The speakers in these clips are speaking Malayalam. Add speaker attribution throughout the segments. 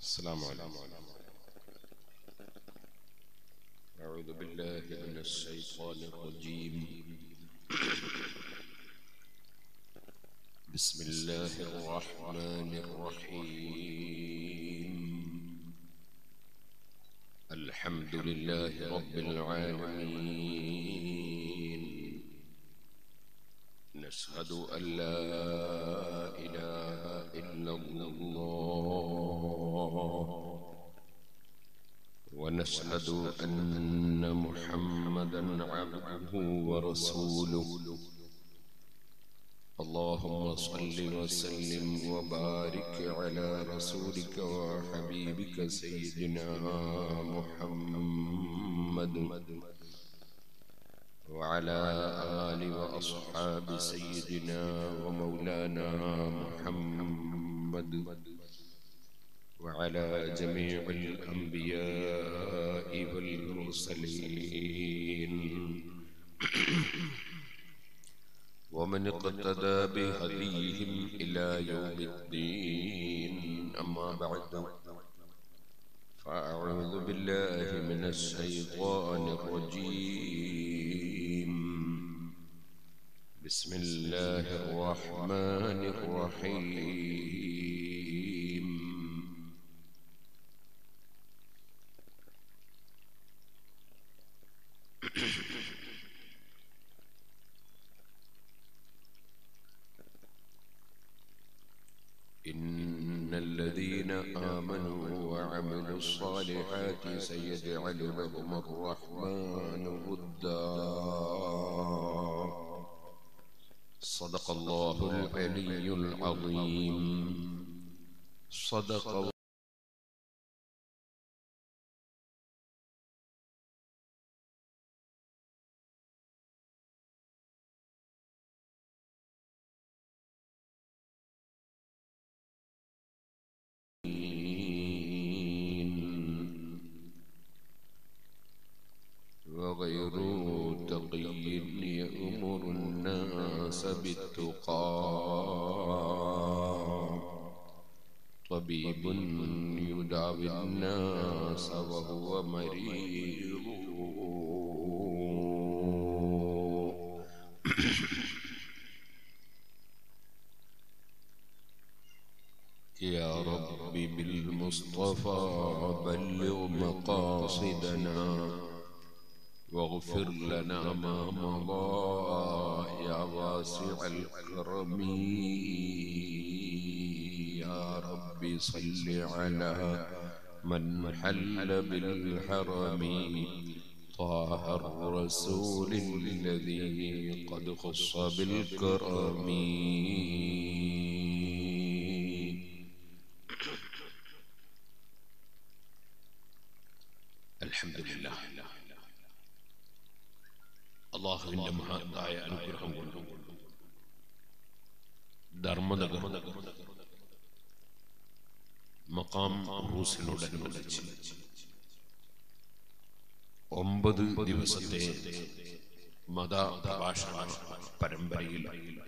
Speaker 1: السلام عليكم أعوذ بالله من الشيطان الرجيم بسم الله الرحمن الرحيم الحمد لله رب العالمين نشهد أن لا إله إلا الله ونشهد أن محمدا عبده ورسوله اللهم صل وسلم وبارك على رسولك وحبيبك سيدنا محمد وعلى آل وأصحاب سيدنا ومولانا محمد وعلى جميع الأنبياء والمرسلين ومن اقتدى بهديهم إلى يوم الدين أما بعد فأعوذ بالله من الشيطان الرجيم بسم الله الرحمن الرحيم إن الذين آمنوا وعملوا الصالحات سيجعل لهم الرحمن ودا صدق الله العلي العظيم صدق وغير تقي يأمر الناس بالتقى طبيب يداوي الناس وهو مريض يا رب بالمصطفى بلغ مقاصدنا واغفر لنا ما مضى يا واسع الكرم يا رب صل على من حل بالحرم طه الرسول الذي قد خص بالكرم الحمد لله അള്ളാഹുവിന്റെ മഹത്തായ അനുഗ്രഹം കൊണ്ട് ധർമ്മനഗർ മക്കാം റൂസിനോടനുബന്ധിച്ച് ഒമ്പത് ദിവസത്തെ മത പ്രഭാഷണ പരമ്പരയിൽ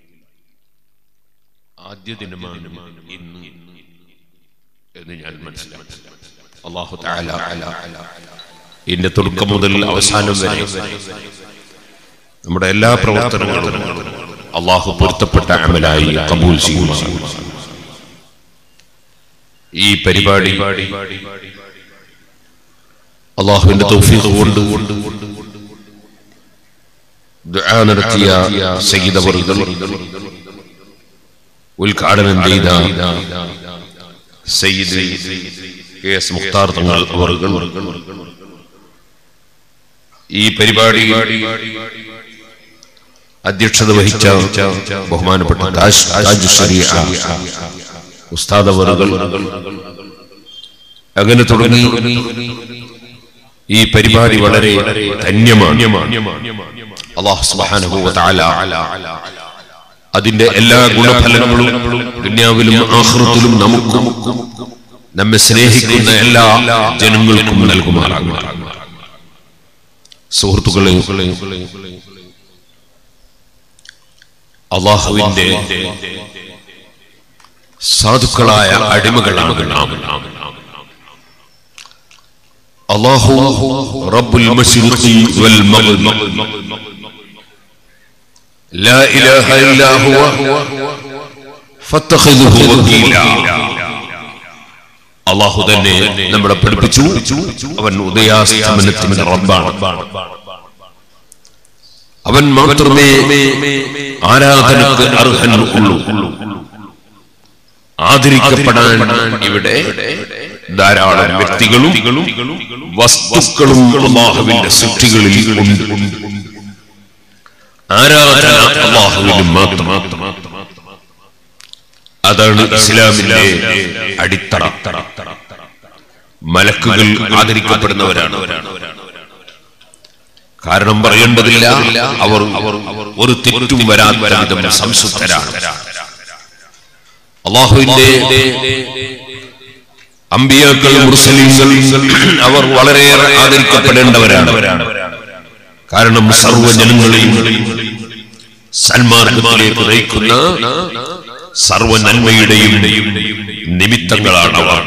Speaker 1: ആദ്യ ദിനമാണ് ഇന്ന് എന്ന് ഞാൻ മനസ്സിലാക്കി അള്ളാഹു താല ഇതിന്റെ തുടക്കം മുതൽ അവസാനം വരെ നമ്മുടെ എല്ലാ പ്രവർത്തനങ്ങളും അള്ളാഹു പൊരുത്തപ്പെട്ട അമലായി കബൂൽ ചെയ്യുമാറാണ് ഈ പരിപാടി അള്ളാഹുവിന്റെ തൗഫീഖ് കൊണ്ട് ദുആ നടത്തിയ സയ്യിദ് അവറുകൾ ഉദ്ഘാടനം ചെയ്ത സയ്യിദ് കെ എസ് മുഖ്താർ തങ്ങൾ അവറുകൾ ഈ പരിപാടി അധ്യക്ഷത വഹിച്ച ബഹുമാനപ്പെട്ട താജ് താജ് ശരീഅ ഉസ്താദ് അവറുകൾ അങ്ങനെ തുടങ്ങി ഈ പരിപാടി വളരെ ധന്യമാണ് അള്ളാഹു സുബ്ഹാനഹു വ തആല അതിന്റെ എല്ലാ ഗുണഫലങ്ങളും ദുനിയാവിലും ആഖിറത്തിലും നമുക്കും നമ്മെ സ്നേഹിക്കുന്ന എല്ലാ ജനങ്ങൾക്കും നൽകുമാറാകും സുഹൃത്തുക്കളെ അള്ളാഹുവിന്റെ സാധുക്കളായ അടിമകളാണ് നാം അള്ളാഹു റബ്ബുൽ മശ്രിഖി വൽ മഗ്രിബ് لا إله إلا هو فاتخذه وكيلا അള്ളാഹു തന്നെ നമ്മളെ പഠിപ്പിച്ചു അവൻ ഉദയാസ്തമനത്തിന്റെ റബ്ബാണ് അവൻ മാത്രമേ ആരാധനക്ക് അർഹൻ ഉള്ളൂ ആദരിക്കപ്പെടാൻ ഇവിടെ ധാരാളം വ്യക്തികളും വസ്തുക്കളും അള്ളാഹുവിന്റെ സൃഷ്ടികളിൽ ഉണ്ട് ആരാധന അള്ളാഹുവിനും മാത്രം അതാണ് ഇസ്ലാമിന്റെ അടിത്തറ മലക്കുകൾ ആദരിക്കപ്പെടുന്നവരാണ് കാരണം പറയേണ്ടതില്ല അവർ ഒരു തെറ്റും വരാത്ത വിധം സംശുദ്ധരാണ് അള്ളാഹുവിന്റെ അമ്പിയാക്കൾ മുസ്ലിങ്ങൾ അവർ വളരെയേറെ ആദരിക്കപ്പെടേണ്ടവരാണ് കാരണം സർവ്വജനങ്ങളെയും സന്മാർഗത്തിലേക്ക് നയിക്കുന്ന സർവ നന്മയുടെയും നിമിത്തങ്ങളാണ് അവർ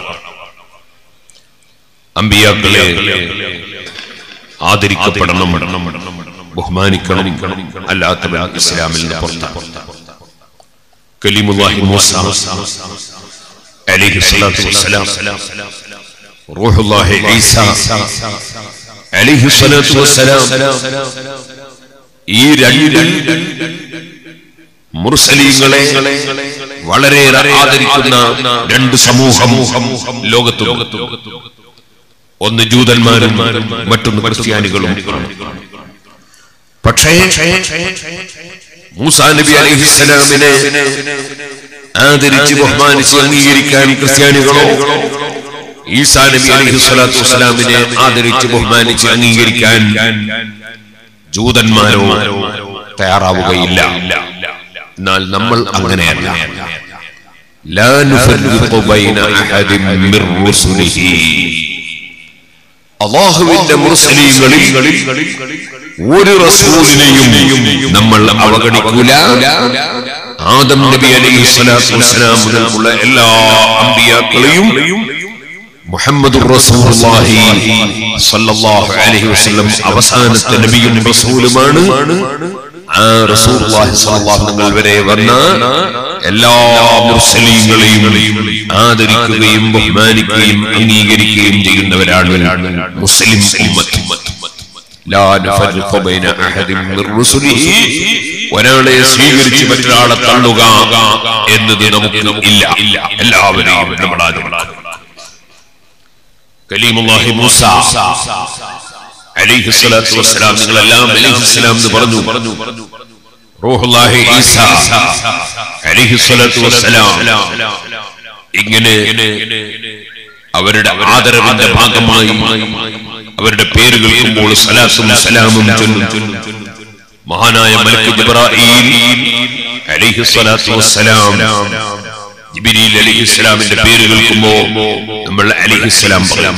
Speaker 1: അമ്പിയാക്കളെ ആദരിക്കപ്പെടണം ബഹുമാനിക്കണം അല്ലാത്തവൻ ഇസ്ലാമിൽ പുറത്താണ് കലിമുല്ലാഹി മൂസ അലൈഹി സ്വലാത്തു വസ്സലാം റൂഹുല്ലാഹി ഈസ അലൈഹി സ്വലാത്തു വസ്സലാം ഈ രണ്ട് മുർസലീങ്ങളെ വളരെ ആദരിക്കുന്ന രണ്ട് സമൂഹം ലോകത്തും ഒന്ന് ജൂതന്മാരും മറ്റൊന്ന് ക്രിസ്ത്യാനികളും പക്ഷേ മൂസാ നബി അലൈഹിസ്സലാമിനെ ആദരിച്ച് ബഹുമാനിച്ച് അംഗീകരിക്കാൻ ക്രിസ്ത്യാനികളോ ഈസാ നബി അലൈഹി സ്വലാത്തു വസ്സലാമിനെ ആദരിച്ച് ബഹുമാനിച്ച് അംഗീകരിക്കാൻ ജൂതന്മാരോ തയ്യാറാവുകയില്ല എന്നാൽ നമ്മൾ അങ്ങനെയല്ല لا نفرق بين أحد من رسله അള്ളാഹുവിന്റെ മുസ്ലിങ്ങളിൽ ഒരു റസൂലിനെയും നമ്മൾ അവഗണിക്കൂല ആദം നബി അലൈഹി സ്വലാത്തു വസ്സലാം മുതലുള്ള എല്ലാ അമ്പിയാക്കളെയും മുഹമ്മദ് റസൂലുള്ളാഹി സ്വല്ലല്ലാഹു അലൈഹി വസല്ലം അവസാനത്തെ നബിയും റസൂലുമാണ് ആ റസൂലുള്ളാഹി സ്വല്ലല്ലാഹു നിങ്ങൾ വരെ വന്ന എല്ലാ മുസ്ലിങ്ങളെയും ആദരിക്കുകയും ബഹുമാനിക്കുകയും അംഗീകരിക്കുകയും ചെയ്യുന്നവരാണ് മുസ്ലിം ഉമ്മത്ത് ലാ നഫർഖു ബൈന അഹദിൻ മിർ റുസുലിഹി ഒരാളെ സ്വീകരിച്ച് മറ്റൊരാളെ തള്ളുക എന്നത് നമുക്ക് ഇല്ല എല്ലാവരെയും നമ്മൾ ആദരിക്കണം കലീമുല്ലാഹി മൂസ അലൈഹി സ്വലാത്തു വസ്സലാം നിങ്ങളെല്ലാം അലൈഹി സ്വലാം എന്ന് പറഞ്ഞു റൂഹുല്ലാഹി ഈസ അലൈഹി സ്വലാത്തു വസ്സലാം ഇങ്ങനെ അവരുടെ ആദരവിന്റെ ഭാഗമായി അവരുടെ പേര് കേൾക്കുമ്പോൾ സലാത്തും സലാമും ചൊല്ലും മഹാനായ മലക്ക് ജിബ്രാഈൽ അലൈഹി സ്വലാത്തു വസ്സലാം ജിബിരിൽ അലിഹിസ്ലാമിന്റെ പേര് കേൾക്കുമ്പോ നമ്മൾ അലിഹിസ്ലാം പറയാം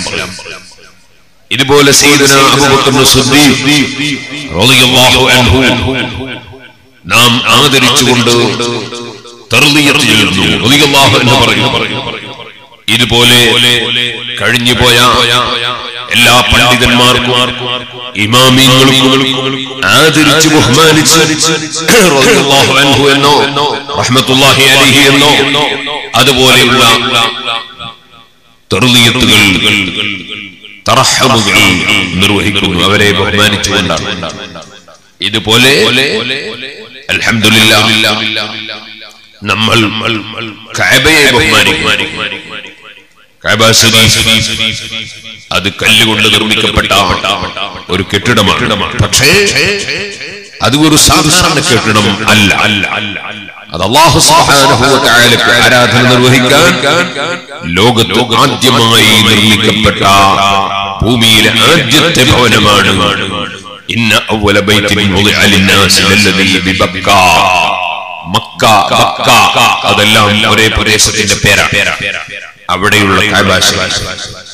Speaker 1: ഇതുപോലെ സയ്യിദുന അബൂബക്കർ സിദ്ദീഖ് റളിയല്ലാഹു അൻഹു നാം ആദരിച്ചുകൊണ്ട് തർലിയത്ത് ചെയ്യുന്നു റളിയല്ലാഹു അൻഹു പറയുന്നു ഇതുപോലെ കഴിഞ്ഞുപോയ എല്ലാ പണ്ഡിതന്മാർക്കും ഇമാമിങ്ങളും ആദരിച്ച് ബഹുമാനിച്ച് റളിയല്ലാഹു അൻഹു എന്നോ റഹ്മത്തുള്ളാഹി അലൈഹി എന്നോ അതുപോലെയുള്ള തെറുലിയത്തുകൾ തറഹമുകൾ നിർവഹിക്കുന്നു അവരെ ബഹുമാനിച്ചുകൊണ്ടാണ് ഇതുപോലെ അൽഹംദുലില്ലാ നമ്മൾ കഅബയെ ബഹുമാനിക്കും കഅബ ശരീഫ് അത് കല്ലുകൊണ്ട് നിർമ്മിക്കപ്പെട്ട ഒരു കെട്ടിടമാണ് പക്ഷേ അത് ഒരു സാധാരണ കെട്ടിടം അല്ല അല്ല അല്ല അത് അള്ളാഹു സുബ്ഹാനഹു വ തആലക്ക് ആരാധന നിർവഹിക്കാൻ ലോകത്ത് ആദ്യമായി നിർമ്മിക്കപ്പെട്ട ഭൂമിയിലെ ആദ്യത്തെ ഭവനമാണ് ഇന്ന അവല ബൈത്തിൻ വുദിഅ ലിന്നാസി ലല്ലദീ ബിബക്ക മക്ക മക്ക അതെല്ലാം ഒരേ പ്രദേശത്തിന്റെ പേരാണ് അവിടെയുള്ള കഅബ ശരീഫ്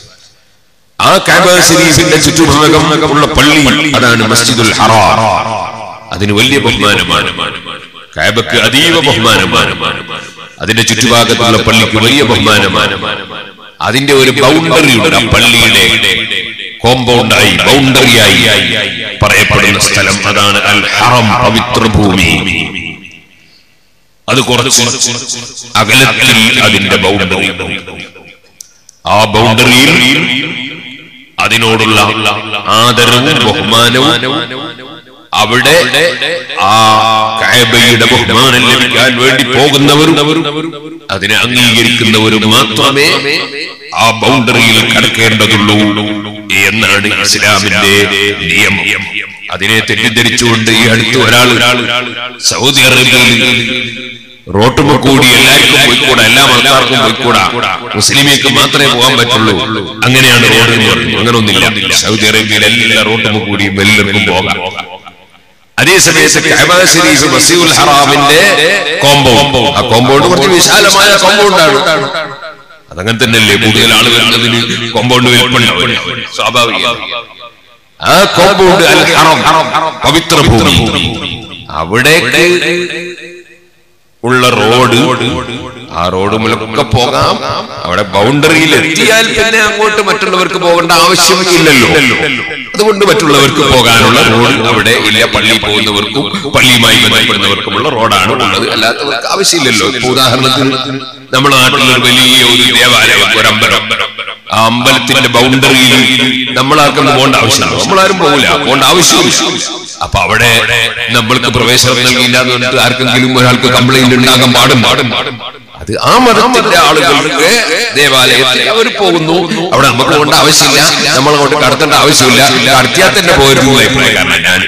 Speaker 1: ആ കഅബ ശരീഫിന്റെ ചുറ്റുഭാഗം ഉള്ള പള്ളി അതാണ് മസ്ജിദുൽ ഹറാം അതിന് വലിയ ബഹുമാനമാണ് കഅബക്ക് അതീവ ബഹുമാനമാണ് അതിന്റെ ചുറ്റുഭാഗത്തുള്ള പള്ളിക്ക് വലിയ ബഹുമാനമാണ് അതിന്റെ ഒരു ബൗണ്ടറി ഉണ്ട് ആ പള്ളിയുടെ കോമ്പൗണ്ടായി ബൗണ്ടറിയായി പറയപ്പെടുന്ന സ്ഥലം അതാണ് അൽ ഹറം പവിത്ര ഭൂമി അത് കുറച്ച് അകലത്തിൽ അതിന്റെ ബൗണ്ടറി ആ ബൗണ്ടറിയിൽ അതിനോടുള്ള ആദരവും ബഹുമാനവും അവിടെ ആ കഅബയുടെ ബഹുമാനം ലഭിക്കാൻ വേണ്ടി പോകുന്നവരും അതിനെ അംഗീകരിക്കുന്നവരും മാത്രമേ ആ ബൗണ്ടറിയിൽ കടക്കേണ്ടതുള്ളൂ എന്നാണ് ഇസ്ലാമിന്റെ നിയമം അതിനെ തെറ്റിദ്ധരിച്ചുകൊണ്ട് ഈ അടുത്ത് ഒരാൾ സൗദി അറേബ്യയിൽ റോട്ടുമ്പോ കൂടി എല്ലാവർക്കും പോയിക്കൂടാ എല്ലാ മതക്കാർക്കും പോയിക്കൂടാ മുസ്ലിമേക്ക് മാത്രമേ പോകാൻ പറ്റുള്ളൂ അങ്ങനെയാണ് റോഡ് എന്ന് പറയുന്നത് അങ്ങനെ ഒന്നില്ല സൗദി അറേബ്യയിൽ എല്ലാ റോട്ടുമ്പോ കൂടിയും എല്ലാവർക്കും പോകാം അതേസമയത്ത് കഅബ ശരീഫ് മസീഉൽ ഹറാമിന്റെ കോമ്പൗണ്ട് ആ കോമ്പൗണ്ട് കുറച്ച് വിശാലമായ കോമ്പൗണ്ടാണ് അതങ്ങനെ തന്നെയല്ലേ കൂടുതൽ ആൾ വരുന്നതിന് കോമ്പൗണ്ട് വലിപ്പുണ്ടാവും സ്വാഭാവികം ആ കോമ്പൗണ്ട് അൽ ഹറം പവിത്ര ഭൂമി അവിടേക്ക് ഉള്ള റോഡ് ആ റോഡ് മുലൊക്കെ പോകാം അവിടെ ബൗണ്ടറിയിൽ എത്തിയാൽ പിന്നെ അങ്ങോട്ട് മറ്റുള്ളവർക്ക് പോകേണ്ട ആവശ്യം ഇല്ലല്ലോ അതുകൊണ്ട് മറ്റുള്ളവർക്ക് പോകാനുള്ള റോഡ് അവിടെ ഇല്ല പള്ളിയിൽ പോകുന്നവർക്കും പള്ളിയുമായി ബന്ധപ്പെടുന്നവർക്കുമുള്ള റോഡാണ് ഉള്ളത് അല്ലാത്തവർക്ക് ആവശ്യമില്ലല്ലോ ഇപ്പൊ ഉദാഹരണത്തിന് നമ്മുടെ നാട്ടിൽ ഒരു വലിയ ഒരു ദേവാലയം ഒരു അമ്പലം ആ അമ്പലത്തിന്റെ ബൗണ്ടറിയിൽ നമ്മളാർക്കും പോകേണ്ട ആവശ്യമില്ല നമ്മളാരും പോകില്ല പോകേണ്ട ആവശ്യമില്ല അപ്പൊ അവിടെ നമ്മൾക്ക് പ്രവേശനം നൽകിയില്ല എന്ന് പറഞ്ഞിട്ട് ആർക്കെങ്കിലും ഒരാൾക്ക് കംപ്ലൈന്റ് ഉണ്ടാകാൻ പാടും പാടും അത് ആ മതത്തിന്റെ ആളുകൾക്ക് ദേവാലയത്തിൽ അവർ പോകുന്നു അവിടെ നമുക്ക് പോകേണ്ട ആവശ്യമില്ല നമ്മൾ അങ്ങോട്ട് കടത്തേണ്ട ആവശ്യമില്ല കടത്തിയാൽ തന്നെ പോരുന്നു അഭിപ്രായക്കാരനാണ് ഞാൻ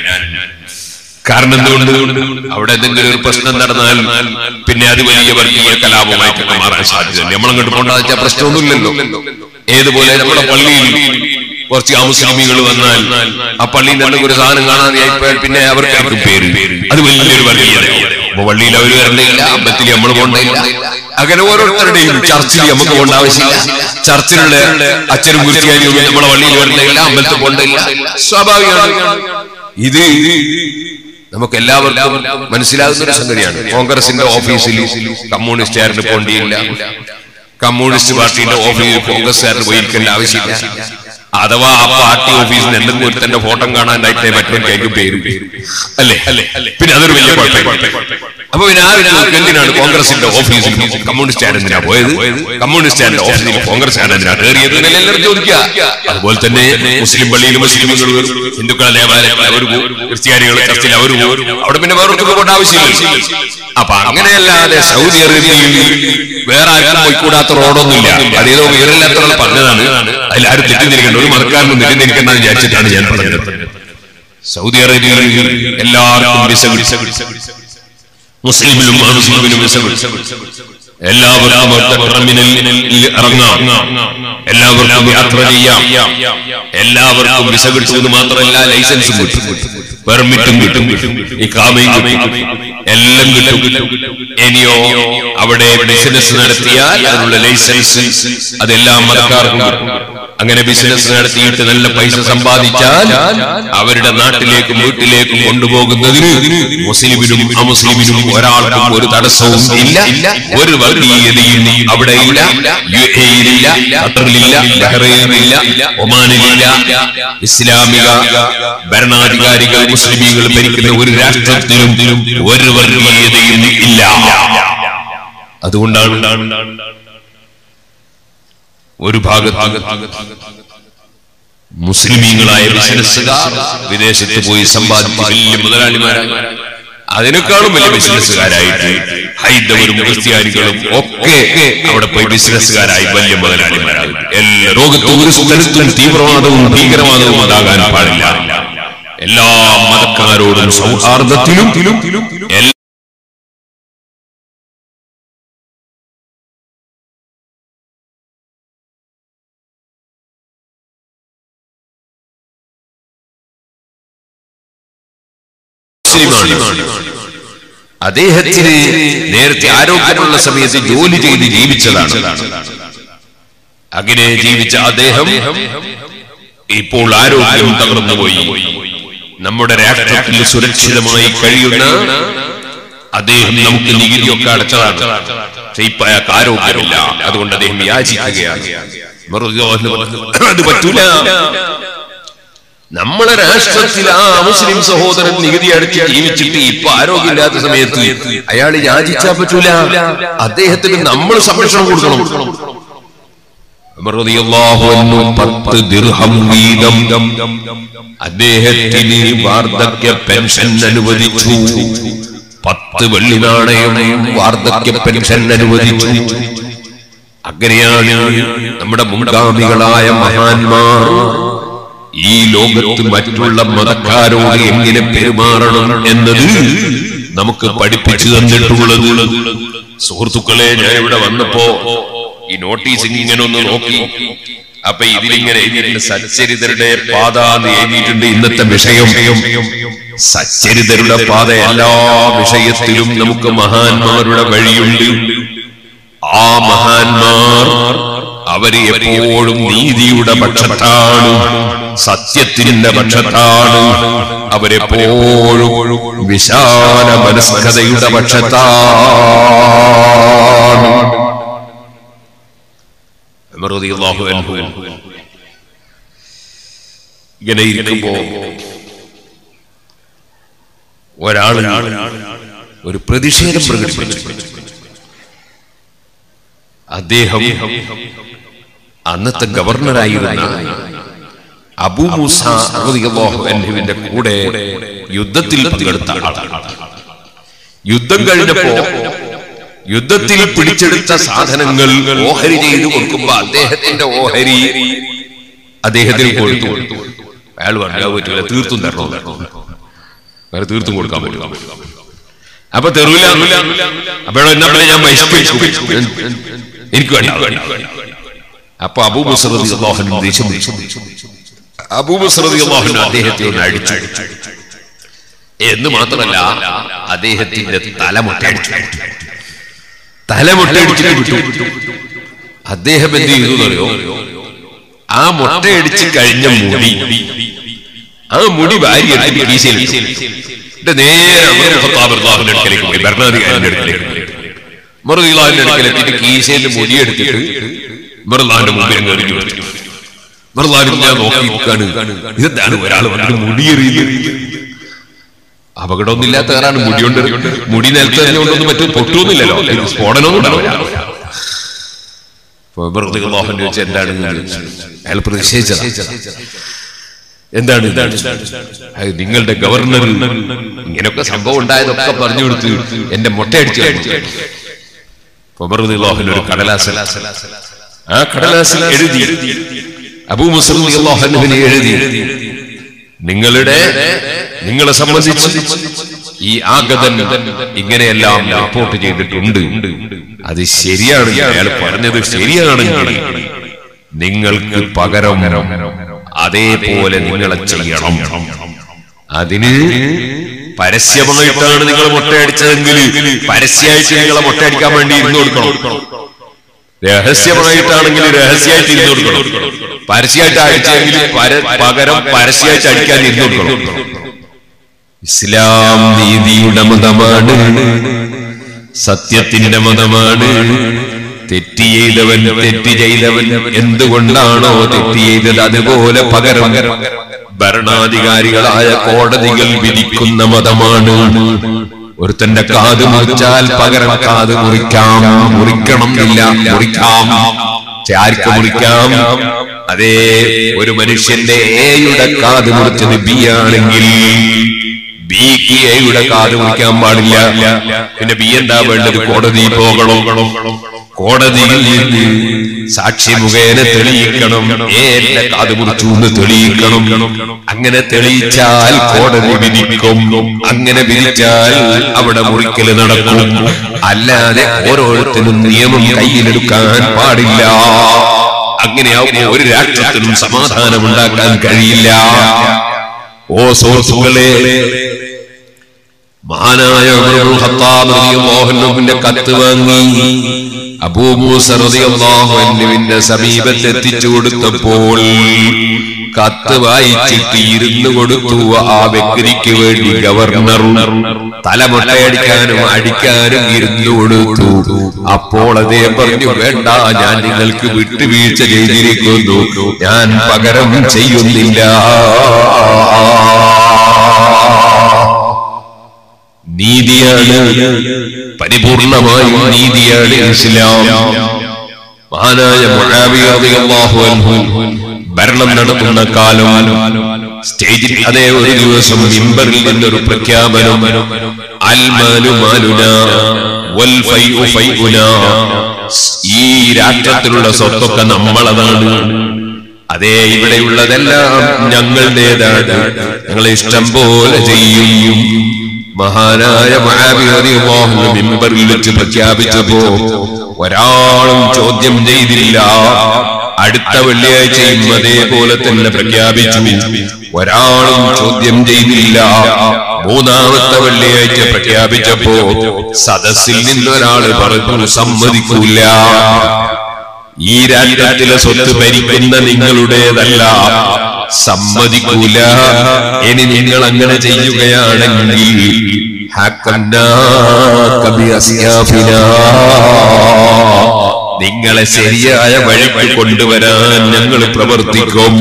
Speaker 1: കാരണം എന്തുകൊണ്ട് അവിടെ എന്തെങ്കിലും ഒരു പ്രശ്നം നടന്നാൽ പിന്നെ അത് വലിയ വർഗീയ കലാപമായിട്ടൊക്കെ മാറാൻ സാധ്യതയുണ്ട് നമ്മളങ്ങോട്ട് പോകണ്ടെന്ന് വെച്ചാൽ പ്രശ്നമൊന്നുമില്ലല്ലോ ഏതുപോലെ നമ്മുടെ പള്ളിയിൽ കുറച്ച് അമുസ്ലിമികൾ വന്നാൽ ആ പള്ളിയിൽ നിന്ന് ഒരു സാധനം കാണാതെയായിപ്പോയാൽ പിന്നെ അവർക്ക് ആർക്കും പേര് അത് വലിയൊരു വർഗീയത അപ്പൊ പള്ളിയിൽ അവർ വരണ്ടയില്ല അമ്പലത്തിൽ നമ്മൾ പോകണ്ടയില്ല അങ്ങനെ ഓരോരുത്തരുടെയും ചർച്ചിൽ നമുക്ക് പോകേണ്ട ആവശ്യമില്ല ചർച്ചിലുള്ള അച്ഛനും കുരിശിയാനും നമ്മളെ പള്ളിയിൽ വരണ്ടയില്ല അമ്പലത്തിൽ പോകണ്ടയില്ല സ്വാഭാവികമാണ് ഇത് നമുക്ക് എല്ലാവർക്കും മനസ്സിലാകുന്ന ഒരു സംഗതിയാണ് കോൺഗ്രസിന്റെ ഓഫീസിൽ കമ്മ്യൂണിസ്റ്റുകാരന് പോണ്ടിയില്ല കമ്മ്യൂണിസ്റ്റ് പാർട്ടിയുടെ ഓഫീസിൽ കോൺഗ്രസ്സുകാരന് പോയിരിക്കേണ്ട ആവശ്യമില്ല അഥവാ ആ പാർട്ടി ഓഫീസിൽ എന്തെങ്കിലും ഒരുത്തന്റെ ഫോട്ടോ കാണാനായിട്ടേ മറ്റൊരു പേര് അല്ലേ അല്ലേ പിന്നെ അതൊരു വലിയ കുഴപ്പം അപ്പൊ പിന്നെ ആ ഒരു എന്തിനാണ് കോൺഗ്രസിന്റെ ഓഫീസിൽ കമ്മ്യൂണിസ്റ്റ് എന്തിനാ പോയത് കമ്മ്യൂണിസ്റ്റ് ഓഫീസിൽ കോൺഗ്രസ് എന്തിനാ കയറിയത് എന്നല്ലേ എല്ലാവരും ചോദിക്കുക അതുപോലെ തന്നെ മുസ്ലിം പള്ളിയിൽ മുസ്ലിമുകൾ വരും ഹിന്ദുക്കളെ ദേവാലയത്തിൽ അവർ പോകും ക്രിസ്ത്യാനികൾ ചർച്ചിൽ അവർ പോകും അവിടെ പിന്നെ വേറൊക്കെ പോകേണ്ട ആവശ്യമില്ല അപ്പൊ അങ്ങനെയല്ലാതെ സൗദി അറേബ്യയിൽ വേറെ ആരും പോയിക്കൂടാത്ത റോഡൊന്നുമില്ല അതേതോ വിവരമില്ലാത്ത പറഞ്ഞതാണ് അതിലാരും തെറ്റിദ്ധരിക്കേണ്ട ഒരു മതക്കാരനും തെറ്റിദ്ധരിക്കേണ്ടെന്ന് വിചാരിച്ചിട്ടാണ് ഞാൻ പറഞ്ഞത് സൗദി അറേബ്യയിൽ എല്ലാവർക്കും വിസ മുസ്ലിമിനും അമുസ്ലിമിനും വിസ എല്ലാവർക്കും ഒറ്റ ടെർമിനലിൽ ഇറങ്ങാം എല്ലാവർക്കും യാത്ര ചെയ്യാം എല്ലാവർക്കും വിസ കിട്ടുമെന്ന് മാത്രമല്ല ലൈസൻസും കിട്ടും പെർമിറ്റും കിട്ടും ഈ കാമയും കിട്ടും എല്ലാം കിട്ടും ഇനിയോ അവിടെ ബിസിനസ് നടത്തിയാൽ അതിനുള്ള ലൈസൻസ് അതെല്ലാം മതക്കാർക്കും കിട്ടും അങ്ങനെ ബിസിനസ് നടത്തിയിട്ട് നല്ല പൈസ സമ്പാദിച്ചാൽ അവരുടെ നാട്ടിലേക്കും വീട്ടിലേക്കും കൊണ്ടുപോകുന്നതിന് മുസ്ലിമിനും അമുസ്ലിമിനും ഒരാൾക്കും ഒരു തടസ്സവും ഇല്ല ഒരു വർഗീയതയും അവിടെ ഇല്ല യു എയിലില്ല ഖത്തറിലില്ല ബഹ്റൈനിലില്ല ഒമാനിലില്ല ഇസ്ലാമിക ഭരണാധികാരികൾ മുസ്ലിമീങ്ങൾ ഭരിക്കുന്ന ഒരു രാഷ്ട്രത്തിലും ഒരു വർഗീയതയും ഇല്ല അതുകൊണ്ടാണ് ഒരു ഭാഗത്ത് മുസ്ലിമീങ്ങളായ ബിസിനസ്സുകാർ വിദേശത്ത് പോയി സമ്പാദിച്ച് വലിയ മുതലാളിമാരാണ് അതിനേക്കാളും വലിയ ബിസിനസ്സുകാരായിട്ട് ഹൈന്ദവരും ക്രിസ്ത്യാനികളും ഒക്കെ അവിടെ പോയി ബിസിനസ്സുകാരായി വലിയ മുതലാളിമാരാകും എല്ലാ ലോകത്തും ഒരു സ്ഥലത്തും തീവ്രവാദവും ഭീകരവാദവും അതാകാൻ പാടില്ല എല്ലാ മതക്കാരോടും സൗഹാർദ്ദത്തിലും എല്ലാ മുസ്ലിമാണ് അദ്ദേഹത്തിന് നേരത്തെ ആരോഗ്യമുള്ള സമയത്ത് ജോലി ചെയ്ത് ജീവിച്ചതാണ് അങ്ങനെ ജീവിച്ച അദ്ദേഹം ഇപ്പോൾ ആരോഗ്യം തകർന്നുപോയി നമ്മുടെ രാഷ്ട്രത്തിൽ സുരക്ഷിതമായി കഴിയുന്ന അദ്ദേഹം നമുക്ക് നികുതിയൊക്കെ അടച്ചതാണ് പക്ഷെ ഇപ്പൊ അയാൾക്ക് ആരോഗ്യമില്ല അതുകൊണ്ട് അദ്ദേഹം യാചിക്കുകയാണ് അത് പറ്റൂല നമ്മളെ രാഷ്ട്രത്തിൽ ആ മുസ്ലിം സഹോദരൻ നികുതി അടിച്ച് ജീവിച്ചിട്ട് ഇപ്പൊ ആരോഗ്യമില്ലാത്ത സമയത്ത് അയാൾ യാചിച്ചാൽ പറ്റൂല അദ്ദേഹത്തിന് നമ്മൾ സംരക്ഷണം കൊടുക്കണം ഉമർ റളിയല്ലാഹു അൻഹു പത്ത് ദിർഹം വീതം അദ്ദേഹത്തിന് വാർദ്ധക്യ പെൻഷൻ അനുവദിച്ചു പത്ത് വെള്ളി നാണയം വാർദ്ധക്യ പെൻഷൻ അനുവദിച്ചു അങ്ങനെയാണ് നമ്മുടെ മുൻഗാമികളായ മഹാന്മാർ ഈ ലോകത്ത് മറ്റുള്ള മതക്കാരോട് എങ്ങനെ പെരുമാറണം എന്നത് നമുക്ക് പഠിപ്പിച്ചു തന്നിട്ടുള്ളത് സുഹൃത്തുക്കളെ ഞാൻ ഇവിടെ വന്നപ്പോ ഈ നോട്ടീസ് ഇങ്ങനെ ഒന്ന് നോക്കി അപ്പൊ ഇതിലിങ്ങനെ എഴുതിയിട്ടുണ്ട് സച്ചരിതരുടെ പാത എന്ന് എഴുതിയിട്ടുണ്ട് ഇന്നത്തെ വിഷയം സച്ചരിതരുടെ പാത എല്ലാ വിഷയത്തിലും നമുക്ക് മഹാന്മാരുടെ വഴിയുണ്ട് ആ മഹാന്മാർ അവര് എപ്പോഴും നീതിയുടെ പക്ഷത്താണ് സത്യത്തിന്റെ പക്ഷത്താണ് അവരെപ്പോഴും വിശാല മനസ്കതയുടെ പക്ഷത്താണ് ഉമർ റളിയല്ലാഹു അൻഹു ഇങ്ങനെ ഇരിക്കുമ്പോ ഒരാൾ ഒരു പ്രതിഷേധം പ്രകടിപ്പിച്ചു അദ്ദേഹം അന്നത്തെ ഗവർണറായിരുന്ന അബൂ മൂസ റളിയല്ലാഹു അൻഹുവിന്റെ കൂടെ യുദ്ധത്തിൽ പങ്കെടുത്ത ആളാണ് യുദ്ധം കഴിഞ്ഞപ്പോ യുദ്ധത്തിൽ പിടിച്ചെടുത്ത സാധനങ്ങൾ ഓഹരി ചെയ്തു കൊടുക്കുമ്പോ അദ്ദേഹത്തിന്റെ ഓഹരി അദ്ദേഹത്തിന് കൊടുത്തു അയാൾ പറഞ്ഞു പറ്റില്ല തീർത്തും തരണോ തരണോ വേറെ തീർത്തും കൊടുക്കാൻ പറ്റും അപ്പൊ തെറില്ല അപ്പോഴോ എന്നാ പിന്നെ ഞാൻ ബഹിഷ്കരിച്ചു. എനിക്ക് വേണ്ട അപ്പൊ അബൂബസ്രതി അള്ളാഹുൻ ദേഷ്യം പിടിച്ചു. അബൂബസ്രതി അള്ളാഹുൻ അദ്ദേഹത്തെ ഒന്ന് അടിച്ചു എന്ന് മാത്രമല്ല അദ്ദേഹത്തിന്റെ തല മുട്ടടിച്ചു തല മുട്ടടിച്ചിട്ട് വിട്ടു അദ്ദേഹം എന്ത് ചെയ്തു എന്നറിയോ ആ മുട്ടയടിച്ച് കഴിഞ്ഞ മുടി ആ മുടി വാരി എടുത്തിട്ട് കീശയിൽ ഇട്ടു. എന്നിട്ട് നേരെ ഉമർ ഖത്താബ് റളിയല്ലാഹുവിന്റെ അടുക്കലേക്ക് പോയി ഭരണാധികാരിന്റെ അടുക്കലേക്ക് പോയി. ഉമർ റളിയല്ലാഹുവിന്റെ അടുക്കലെത്തിയിട്ട് കീശയിൽ മുടി എടുത്തിട്ട് ഉമർലാന്റെ മുമ്പിൽ അങ്ങ് എറിഞ്ഞു കൊടുത്തു. ഉമർലാനും ഞാൻ നോക്കി നിൽക്കാണ് ഇതെന്താണ് ഒരാൾ വന്നിട്ട് മുടിയെറിയുന്നത് അപകടമൊന്നുമില്ലാത്ത കാറാണ് മുടി കൊണ്ട് മുടി നിലത്തെറിഞ്ഞുകൊണ്ടൊന്നും മറ്റും പൊട്ടുമൊന്നുമില്ലല്ലോ ഇത് സ്ഫോടനമൊന്നും ഉണ്ടാവില്ല അപ്പൊ ഉമർ റളിയല്ലാഹു അൻഹു ചോദിച്ചു, എന്താണ് എന്ന് ചോദിച്ചു. അയാൾ പ്രതിഷേധിച്ചതാ എന്താണ് എന്താണ് അത് നിങ്ങളുടെ ഗവർണർ ഇങ്ങനെയൊക്കെ സംഭവം ഉണ്ടായതൊക്കെ പറഞ്ഞു കൊടുത്ത് എന്റെ മുട്ടയടിച്ചു ഉമർദിള്ളാഹുവിൻ ഒരു കടലാസ് ആ കടലാസിൽ എഴുതി അബൂ മുസ്ലിം അള്ളാഹുവിനെ എഴുതി നിങ്ങളുടെ നിങ്ങളെ സംബന്ധിച്ച് ഈ ആഗതൻ ഇങ്ങനെയെല്ലാം റിപ്പോർട്ട് ചെയ്തിട്ടുണ്ട് അത് ശരിയാണ് അയാൾ പറഞ്ഞത് ശരിയാണെങ്കിൽ നിങ്ങൾക്ക് പകരം അതേപോലെ നിങ്ങളെ ചെയ്യണം അതിന് പരസ്യമായിട്ടാണ് നിങ്ങൾ മുട്ടയടിച്ചതെങ്കിൽ പരസ്യമായിട്ട് നിങ്ങളെ മുട്ടയടിക്കാൻ വേണ്ടി ഇരുന്ന് കൊടുക്കണം രഹസ്യമായിട്ടാണെങ്കിൽ രഹസ്യമായിട്ട് ഇരുന്ന് കൊടുക്കണം പരസ്യമായിട്ട് അടിച്ചെങ്കിൽ പര- പകരം പരസ്യമായിട്ട് അടിക്കാൻ ഇരുന്ന് കൊടുക്കണം ഇസ്ലാം നീതിയുടെ മതമാണ് സത്യത്തിന്റെ മതമാണ് തെറ്റ് ചെയ്തവൻ തെറ്റ് ചെയ്തവൻ എന്തുകൊണ്ടാണോ തെറ്റ് ചെയ്തത് അതുപോലെ പകരം ഭരണാധികാരികളായ കോടതികൾ വിധിക്കുന്ന മതമാണ് ഒരുത്തന്റെ കാത് മുറിച്ചാൽ പകരം കാത് മുറിക്കാം മുറിക്കണം ഇല്ല മുറിക്കാം ആർക്ക് മുറിക്കാം അതേ ഒരു മനുഷ്യന്റെ എയുടെ കാത് മുറിച്ചത് ബി ആണെങ്കിൽ ബിക്ക് എയുടെ കാത് മുറിക്കാൻ പാടില്ല പിന്നെ ബി എന്താ വേണ്ടത് കോടതി പോകണം കോടതിയിൽ നിന്ന് സാക്ഷി മുഖേന തെളിയിക്കണം എ എന്റെ കാത് മുറിച്ചു എന്ന് തെളിയിക്കണം അങ്ങനെ തെളിയിച്ചാൽ കോടതി വിധിക്കും അങ്ങനെ വിധിച്ചാൽ അവിടെ മുറിക്കല് നടക്കും അല്ലാതെ ഓരോരുത്തരും നിയമം കയ്യിലെടുക്കാൻ പാടില്ല അങ്ങനെയാവുമ്പോ ഒരു രാഷ്ട്രത്തിനും സമാധാനം ഉണ്ടാക്കാൻ കഴിയില്ല ഓ സുഹൃത്തുക്കളെ മഹാനായ ഉമറുൽ ഖത്താബ് റളിയല്ലാഹു അൻഹുവിന്റെ കത്ത് വാങ്ങി അബൂമൂസറിയാഹുവിന്റെ സമീപത്ത് എത്തിച്ചു കൊടുത്തപ്പോൾ കത്ത് വായിച്ചിട്ട് ഇരുന്ന് കൊടുത്തു ആ വ്യക്തിക്ക് വേണ്ടി ഗവർണർ തലമുട്ടയടിക്കാനും അടിക്കാനും ഇരുന്നു കൊടുത്തു അപ്പോൾ അദ്ദേഹം പറഞ്ഞു വേണ്ട ഞാൻ നിങ്ങൾക്ക് വിട്ടുവീഴ്ച ചെയ്തിരിക്കുന്നു ഞാൻ പകരം ചെയ്യുന്നില്ല നീതിയാണ് പരിപൂർണമായും നീതിയാണ് ഇസ്ലാം മഹാനായ മുആവിയ റളിയല്ലാഹു അൻഹു ഭരണം നടത്തുന്ന കാലം സ്റ്റേജിൽ അതേ ഒരു ദിവസം മിമ്പറിൽ നിന്നൊരു പ്രഖ്യാപനം അൽ മാലു മാലുന വൽ ഫൈഉ ഫൈഉന ഈ രാഷ്ട്രത്തിലുള്ള സ്വത്തൊക്കെ നമ്മളതാണ് അതേ ഇവിടെയുള്ളതെല്ലാം ഞങ്ങളുടേതാണ് ഞങ്ങൾ ഇഷ്ടം പോലെ ചെയ്യും മഹാനായ മഹാബിഹറിയാഹു മിമ്പറിൽ വെച്ച് പ്രഖ്യാപിച്ചപ്പോ ഒരാളും ചോദ്യം ചെയ്തില്ല അടുത്ത വെള്ളിയാഴ്ചയും അതേപോലെ തന്നെ പ്രഖ്യാപിച്ചു ഒരാളും ചോദ്യം ചെയ്തില്ല മൂന്നാമത്തെ വെള്ളിയാഴ്ച പ്രഖ്യാപിച്ചപ്പോ സദസ്സിൽ നിന്നൊരാള് പറഞ്ഞു സമ്മതിക്കൂല ഈ രാജ്യത്തിലെ സ്വത്ത് ഭരിക്കുന്ന നിങ്ങളുടേതല്ല സമ്മതിക്കൂല ഇനി നിങ്ങൾ അങ്ങനെ ചെയ്യുകയാണെങ്കിൽ ഹക്കന്നാക ബിഅസ്യാഫിനാ. നിങ്ങളെ ശരിയായ വഴിക്ക് കൊണ്ടുവരാൻ ഞങ്ങൾ പ്രവർത്തിക്കും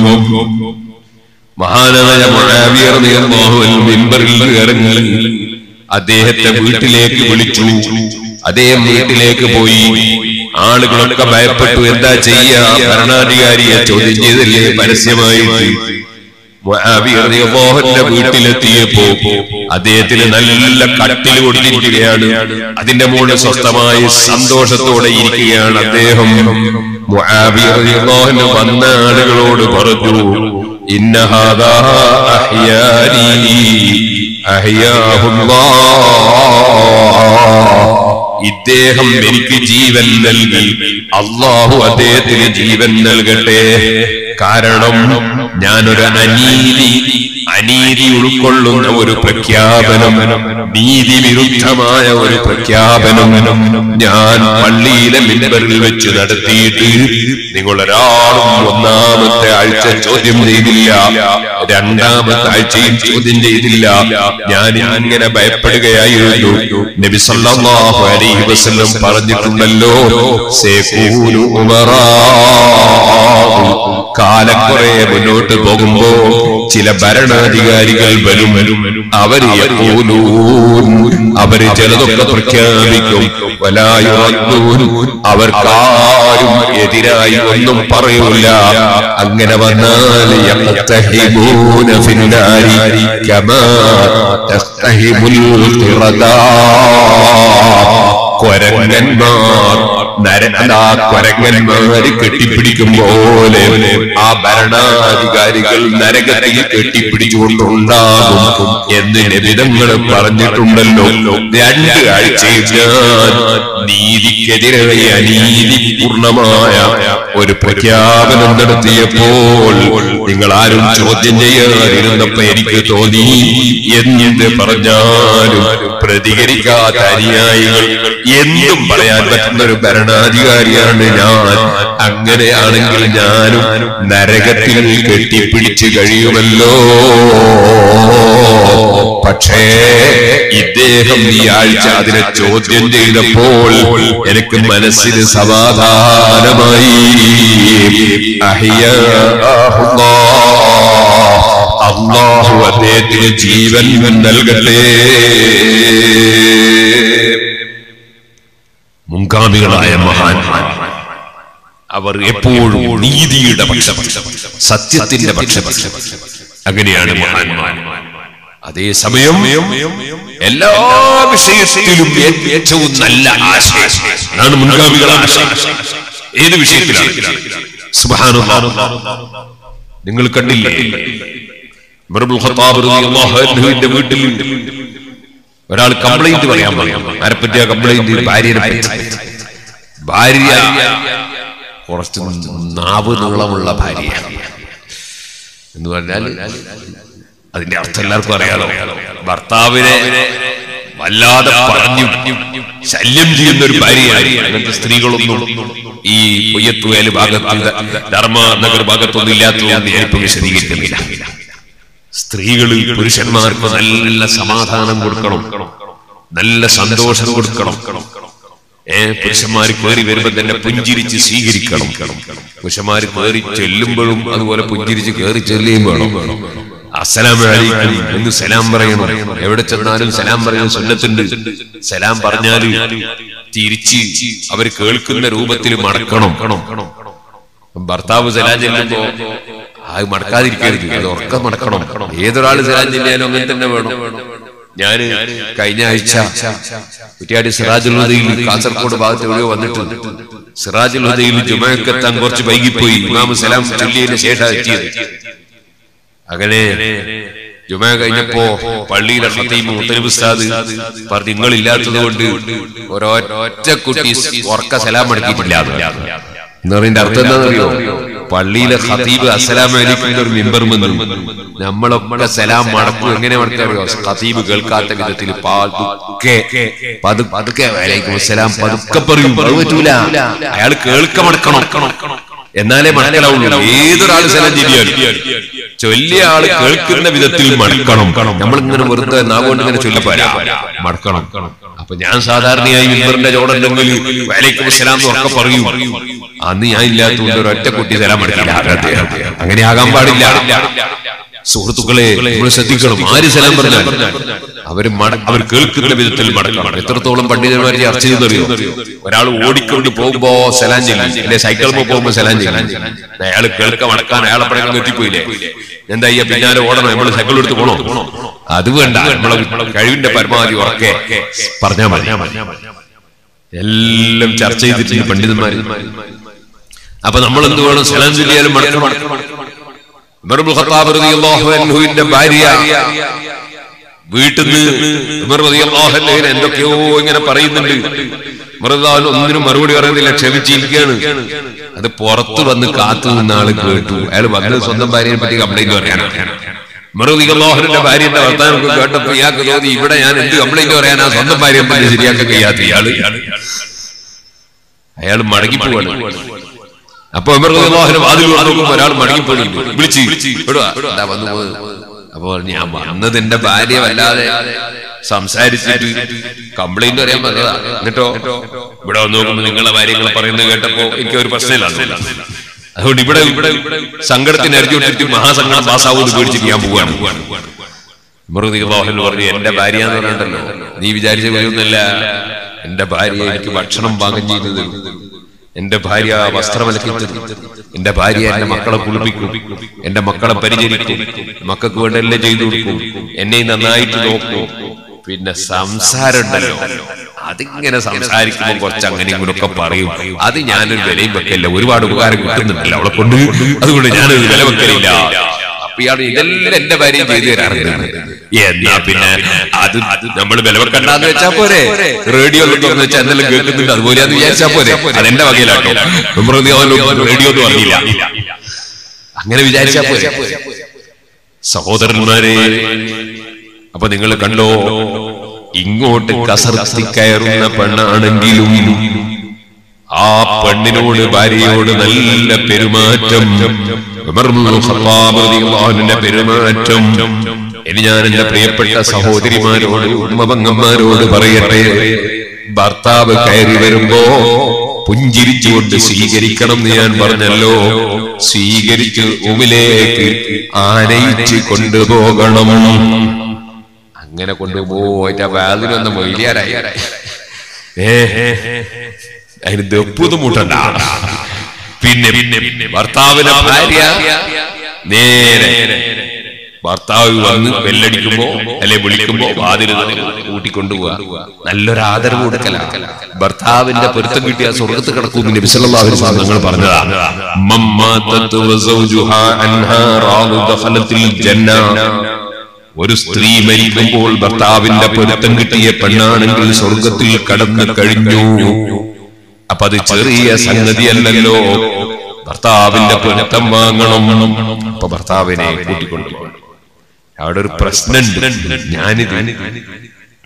Speaker 1: മഹാനായ മുആവിയ റളിയല്ലാഹു അൻഹു മിമ്പറിൽ ഇറങ്ങി അദ്ദേഹത്തെ വീട്ടിലേക്ക് വിളിച്ചു അദ്ദേഹം വീട്ടിലേക്ക് പോയി ആളുകളൊക്കെ ഭയപ്പെട്ടു എന്താ ചെയ്യാ ഭരണാധികാരിയെ ചോദ്യം ചെയ്തല്ലേ പരസ്യമായിട്ട് മുആവിയ റളിയല്ലാഹുവിന്റെ വീട്ടിലെത്തിയപ്പോ അദ്ദേഹത്തിന് നല്ല കട്ടിൽ കൊടുത്തിരിക്കുകയാണ് അതിന്റെ മുകളിൽ സ്വസ്ഥമായി സന്തോഷത്തോടെ ഇരിക്കുകയാണ് അദ്ദേഹം മുആവിയ റളിയല്ലാഹു വന്ന ആളുകളോട് പറഞ്ഞു ഇന്ന ഹാദാ അഹ്യാനി അഹ്യാഹുല്ലാഹ് ഇദ്ദേഹം എനിക്ക് ജീവൻ നൽകി അള്ളാഹു അദ്ദേഹത്തിന് ജീവൻ നൽകട്ടെ കാരണം ഞാനൊരു അനീതി അനീതി ഉൾക്കൊള്ളുന്ന ഒരു പ്രഖ്യാപനം നീതി വിരുദ്ധമായ ഒരു പ്രഖ്യാപനം ഞാൻ പള്ളിയിലെ മിമ്പറിൽ വെച്ച് നടത്തിയിട്ട് നിങ്ങൾ ഒരാളും ഒന്നാമത്തെ ആഴ്ച ചോദ്യം ചെയ്തില്ല രണ്ടാമത്തെ ആഴ്ചയും ചോദ്യം ചെയ്തില്ല ഞാൻ ഇങ്ങനെ ഭയപ്പെടുകയായിരുന്നു നബി സല്ലല്ലാഹു അലൈഹി വസല്ലം പറഞ്ഞിട്ടുണ്ടല്ലോ സേകൂലു ഉമറാ കാലക്കുറെ മുന്നോട്ട് പോകുമ്പോ ചില ഭരണാധികാരികൾ വരും അവര് യഖൂലൂൻ അവര് ചിലതൊക്കെ പ്രഖ്യാപിക്കും വലായുറദ്ദൂൻ അവർക്കാരും എതിരായി ഒന്നും പറയൂല അങ്ങനെ വന്നാൽ യഖ്തഹിബൂന ഫിന്നാരി കമാ തഖ്തഹിബുൽ ഖിറദാ കൊരങ്ങന്മാർ നരനാ കൊരങ്ങന്മാര് കെട്ടിപ്പിടിക്കും പോലെ ആ ഭരണാധികാരികൾ നരകത്തിൽ കെട്ടിപ്പിടിച്ചുകൊണ്ടുണ്ടാകും എന്ന് നിബിധങ്ങൾ പറഞ്ഞിട്ടുണ്ടല്ലോ രണ്ട് ആഴ്ചയിൽ ഞാൻ നീതിക്കെതിരായ അനീതി പൂർണ്ണമായ ഒരു പ്രഖ്യാപനം നടത്തിയപ്പോൾ നിങ്ങൾ ആരും ചോദ്യം ചെയ്യാതിരുന്നപ്പോ എനിക്ക് തോന്നി എന്ത് പറഞ്ഞാലും പ്രതികരിക്കാത്ത അനുയായികൾ എന്തും പറയാൻ പറ്റുന്ന ഒരു ഭരണാധികാരിയാണ് ഞാൻ അങ്ങനെയാണെങ്കിൽ ഞാനും നരകത്തിൽ കെട്ടിപ്പിടിച്ച് കഴിയുമല്ലോ പക്ഷേ ഇദ്ദേഹം ഈ ആഴ്ച അതിനെ ചോദ്യം ചെയ്തപ്പോൾ എനിക്ക് മനസ്സിന് സമാധാനമായി അള്ളാഹു അദ്ദേഹത്തിന് ജീവൻ നൽകട്ടെ മുൻഗാമികളായ മഹാന്മാർ അവർ എപ്പോഴും നീതിയുടെ പക്ഷം സത്യത്തിന്റെ പക്ഷം അങ്ങനെയാണ് മഹാന്മാർ അതേസമയം എല്ലാ വിഷയത്തിലും ഏറ്റവും നല്ല ആശയം അതാണ് മുൻഗാമികളുടെ ആശയം ഏത് വിഷയത്തിലാണ് സുബ്ഹാനല്ലാഹ് നിങ്ങൾ കണ്ടില്ലേ ഉമറുൽ ഖത്താബ് റളിയല്ലാഹു അൻഹുവിന്റെ വീട്ടിൽ ഒരാൾ കംപ്ലൈന്റ് പറയാൻ പറയാം ആരെപ്പറ്റിയ കംപ്ലൈന്റ് ഭാര്യനെ പറ്റി ഭാര്യ കുറച്ച് നാവ് നീളമുള്ള ഭാര്യ എന്ന് പറഞ്ഞാൽ അതിന്റെ അർത്ഥം എല്ലാവർക്കും അറിയാലോ ഭർത്താവിനെ വല്ലാതെ പറഞ്ഞു ശല്യം ചെയ്യുന്ന ഒരു ഭാര്യയാണ് അങ്ങനത്തെ സ്ത്രീകളൊന്നും ഈ പൊയ്യത്തുവേല് ഭാഗത്ത് ധർമ്മനഗർ ഭാഗത്തൊന്നും ഇല്ലാത്തതുകൊണ്ട് ഞാനിപ്പോ വിശദീകരിക്കുന്നില്ല സ്ത്രീകൾ പുരുഷന്മാർക്ക് നല്ല സമാധാനം കൊടുക്കണം നല്ല സന്തോഷം കൊടുക്കണം ഏ പുരുഷന്മാർ കയറി വരുമ്പോ തന്നെ പുഞ്ചിരിച്ച് സ്വീകരിക്കണം പുരുഷന്മാർ കയറി ചെല്ലുമ്പോഴും അതുപോലെ പുഞ്ചിരിച്ച് കയറി ചെല്ലുകയും വേണം അസ്സലാം അലൈക്കും എന്ന് സലാം പറയണം എവിടെ ചെന്നാലും സലാം പറയുന്ന സുന്നത്തുണ്ട് സലാം പറഞ്ഞാല് തിരിച്ച് അവർ കേൾക്കുന്ന രൂപത്തിൽ മടക്കണം ഭർത്താവ് സലാം ചെല്ലുമ്പോ അത് മടക്കാതിരിക്കരുത് അത് ഉറക്കം മടക്കണം ഏതൊരാള് സലാം ചെല്ലിയാലും അങ്ങനെ തന്നെ വേണം ഞാന് കഴിഞ്ഞ ആഴ്ച കുറ്റിയാടി സിറാജുൽ ഹുദയിൽ കാസർഗോഡ് ഭാഗത്ത് എവിടെയോ വന്നിട്ട് സിറാജുൽ ഹുദയിൽ ജുമയക്കെത്താൻ കുറച്ച് വൈകിപ്പോയി ഇമാം സലാം ചൊല്ലിയതിന് ശേഷം എത്തിയത് അങ്ങനെ ജുമ കഴിഞ്ഞപ്പോ പള്ളിയിലെ ഖത്തീബ് മുത്തലിബ് ഉസ്താദ് പറഞ്ഞു നിങ്ങളില്ലാത്തത് കൊണ്ട് ഒരൊറ്റ കുട്ടി ഉറക്ക സലാം അടക്കിയിട്ടില്ല എന്ന് പറയുന്ന അർത്ഥം എന്താണെന്നറിയോ പള്ളിയിലെ ഖത്തീബ് അസ്സലാം അലൈക്കും ഒരു മിമ്പർ വന്നു നമ്മളൊക്കെ സലാം മടക്കും എങ്ങനെ മടക്കറിയോ ഖത്തീബ് കേൾക്കാത്ത വിധത്തിൽ പതുക്കെ പതു പതുക്കെ വലൈക്കും അസ്സലാം പതുക്കെ പറയും അത് പറ്റൂല അയാൾ കേൾക്ക മടക്കണം എന്നാലേ മടക്കലാവുള്ളൂ ഏതൊരാൾ സലാം ചൊല്ലിയാലും ചൊല്ലിയ ആള് കേൾക്കുന്ന വിധത്തിൽ മടക്കണം നമ്മളിങ്ങനെ വെറുതെ നാവുകൊണ്ട് ഇങ്ങനെ ചൊല്ലിപ്പോരാ മടക്കണം അപ്പൊ ഞാൻ സാധാരണയായി മിമ്പറിന്റെ ചോടുണ്ടെങ്കിൽ വലൈക്കും അസ്സലാം എന്ന് ഉറക്കെ പറയും അന്ന് ഞാൻ ഇല്ലാത്തതുകൊണ്ട് ഒരൊറ്റ കുട്ടി സലാം മടക്കില്ല അങ്ങനെ ആകാൻ പാടില്ല സുഹൃത്തുക്കളെ നമ്മൾ ശ്രദ്ധിക്കണം ആര് സലാം പറഞ്ഞാൽ അവര് മട- അവർ കേൾക്കുന്ന വിധത്തിൽ മടക്കണം എത്രത്തോളം പണ്ഡിതന്മാർ ചർച്ച ചെയ്തറിയോ ഒരാൾ ഓടിക്കൊണ്ട് പോകുമ്പോ സലാം ചെല്ലും അല്ലെ സൈക്കിളിൽ പോകുമ്പോ സലാം ചെല്ലും അയാൾ കേൾക്ക മടക്കാൻ അയാളെ പടക്കം എത്തിപ്പോയില്ലേ എന്താ ഈ പിന്നാലെ ഓടണം നമ്മൾ സൈക്കിൾ എടുത്ത് പോണോ അത് വേണ്ട നമ്മളെ കഴിവിന്റെ പരമാവധി ഉറക്കെ പറഞ്ഞാ മതി എല്ലാം ചർച്ച ചെയ്തിട്ടുണ്ട് പണ്ഡിതന്മാര് അപ്പൊ നമ്മൾ എന്ത് വേണം സലാം ചൊല്ലിയാലും മടക്കണം ഉമർ ഇബ്നുൽ ഖത്താബ് റളിയല്ലാഹു അൻഹുവിന്റെ ഭാര്യ വീട്ടിൽ നിന്ന് ഉമർ റളിയല്ലാഹു അൻഹുവിനെ എന്തൊക്കെയോ ഇങ്ങനെ പറയുന്നുണ്ട് ഉമർ റളിയല്ലാഹു അൻഹു ഒന്നിനും മറുപടി പറയുന്നില്ല ക്ഷമിച്ചിരിക്കുകയാണ് അത് പുറത്തു വന്ന് കാത്തു നിന്ന ആള് കേട്ടു അയാൾ വന്നത് സ്വന്തം ഭാര്യയെ പറ്റി കംപ്ലൈന്റ് പറയാനാണ് മറുതികളോഹരന്റെ ഭാര്യന്റെ വർത്താനൊക്കെ കേട്ടപ്പോ ഇയാൾക്ക് തോന്നി ഇവിടെ ഞാൻ എന്ത് കംപ്ലൈന്റ് പറയാനാ സ്വന്തം ഭാര്യയെ പറ്റി ശരിയാക്കാൻ കഴിയാത്ത ഇയാള് അയാൾ മടങ്ങിപ്പോവാണ് അപ്പൊ അമൃതവാഹനം വാതിൽ നോക്കുമ്പോ ഒരാൾ മടങ്ങിപ്പോയിട്ടുണ്ട് വിളിച്ച് വിടുവാ ഇതാ വന്നു പോയത് അപ്പൊ ഞാൻ വന്നത് എന്റെ ഭാര്യ വല്ലാതെ സംസാരിച്ചിട്ട് കംപ്ലൈന്റ് പറയാൻ വന്നതാ എന്നിട്ടോ ഇവിടെ വന്ന് നോക്കുമ്പോ നിങ്ങളെ കാര്യങ്ങൾ പറയുന്നത് കേട്ടപ്പോ എനിക്ക് ഒരു പ്രശ്നമില്ല അതുകൊണ്ട് ഇവിടെ ഇവിടെ സങ്കടത്തിന് അരിഞ്ഞോട്ടിട്ട് മഹാസംഘടന പാസ്സാവൂന്ന് പേടിച്ചിട്ട് ഞാൻ പോവാണ് മൃതിവാഹൻ പറഞ്ഞു എന്റെ ഭാര്യ എന്ന് പറയണ്ടല്ലോ നീ വിചാരിച്ച പോയൊന്നല്ല എന്റെ ഭാര്യ എനിക്ക് ഭക്ഷണം പാകം ചെയ്തു തരും എന്റെ ഭാര്യ വസ്ത്രമലക്കി തരും എന്റെ ഭാര്യ എന്റെ മക്കളെ കുളിപ്പിക്കും എന്റെ മക്കളെ പരിചരിക്കും മക്കൾക്ക് വേണ്ട എല്ലാം ചെയ്തു കൊടുക്കും എന്നെ നന്നായിട്ട് നോക്കും പിന്നെ സംസാരം ഉണ്ടല്ലോ അതിങ്ങനെ സംസാരിക്കുമ്പോൾ കുറച്ച് അങ്ങനെ ഇങ്ങനെയൊക്കെ പറയും അത് ഞാനൊരു വിലയും വെക്കല്ല ഒരുപാട് ഉപകാരം കിട്ടുന്നുണ്ടല്ലോ അവളെ കൊണ്ട് അതുകൊണ്ട് ഞാനൊരു വില വെക്കലില്ല അപ്പൊ ഇയാൾ ഇതെല്ലാം എന്റെ ഭാര്യ ചെയ്തു തരാറുണ്ട് എന്നാ പിന്നെ അത് നമ്മൾ വില വെക്കണ്ടെന്ന് വെച്ചാ പോരെ റേഡിയോ തുറന്ന് വെച്ചാൽ എന്തെല്ലാം കേൾക്കുന്നുണ്ട് അതുപോലെ അത് വിചാരിച്ചാ പോരെ അതെന്റെ വകയിലാട്ടോ റേഡിയോ ഒന്നും അറിയില്ല അങ്ങനെ വിചാരിച്ചാ പോരെ സഹോദരന്മാരെ അപ്പൊ നിങ്ങൾ കണ്ടോ ഇങ്ങോട്ട് കസർത്തി കയറുന്ന പെണ്ണാണെങ്കിലും ആ പെണ്ണിനോട് ഭാര്യയോട് നല്ല പെരുമാറ്റം ഉമർ ഇബ്നുൽ ഖത്താബ് റളിയല്ലാഹു അൻഹുവിന്റെ പെരുമാറ്റം ഇനി ഞാൻ എന്റെ പ്രിയപ്പെട്ട സഹോദരിമാരോട് ഉമ്മപങ്ങന്മാരോട് പറയട്ടെ ഭർത്താവ് കയറി വരുമ്പോ പുഞ്ചിരിച്ചുകൊണ്ട് സ്വീകരിക്കണം എന്ന് ഞാൻ പറഞ്ഞല്ലോ സ്വീകരിച്ച് ഉമിലേക്ക് ആനയിച്ച് കൊണ്ടുപോകണം അങ്ങനെ കൊണ്ടുപോയിട്ട് വാതിലൊന്ന് മൊയിലിയാരായി ഏ അതിന് ദപ്പുതും മുട്ടണ്ട പിന്നെ പിന്നെ ഭർത്താവിനെ ഭാര്യ നേരെ ഭർത്താവ് വന്ന് ബെല്ലടിക്കുമ്പോ അല്ലെ വിളിക്കുമ്പോ വാതിൽ കൂട്ടിക്കൊണ്ടുപോവുക നല്ലൊരു ആദരവ് കൊടുക്കല ഭർത്താവിന്റെ പൊരുത്തം കിട്ടിയ സ്വർഗത്ത് കിടക്കും നബി സല്ലല്ലാഹു അലൈഹി വസല്ലം നിങ്ങൾ പറഞ്ഞതാണ് മമ്മാതത്തു വസൗജുഹാ അൻഹാ റാദു ദഖലത്തിൽ ജന്ന ഒരു സ്ത്രീ മരിക്കുമ്പോൾ ഭർത്താവിന്റെ പൊരുത്തം കിട്ടിയ പെണ്ണാണെങ്കിൽ സ്വർഗത്തിൽ കടന്നു കഴിഞ്ഞു അപ്പൊ അത് ചെറിയ സംഗതിയല്ലല്ലോ ഭർത്താവിന്റെ പൊരുത്തം വാങ്ങണം അപ്പൊ ഭർത്താവിനെ കൂട്ടിക്കൊണ്ടുപോകണം അവിടെ ഒരു പ്രശ്നമുണ്ട് ഞാനിത്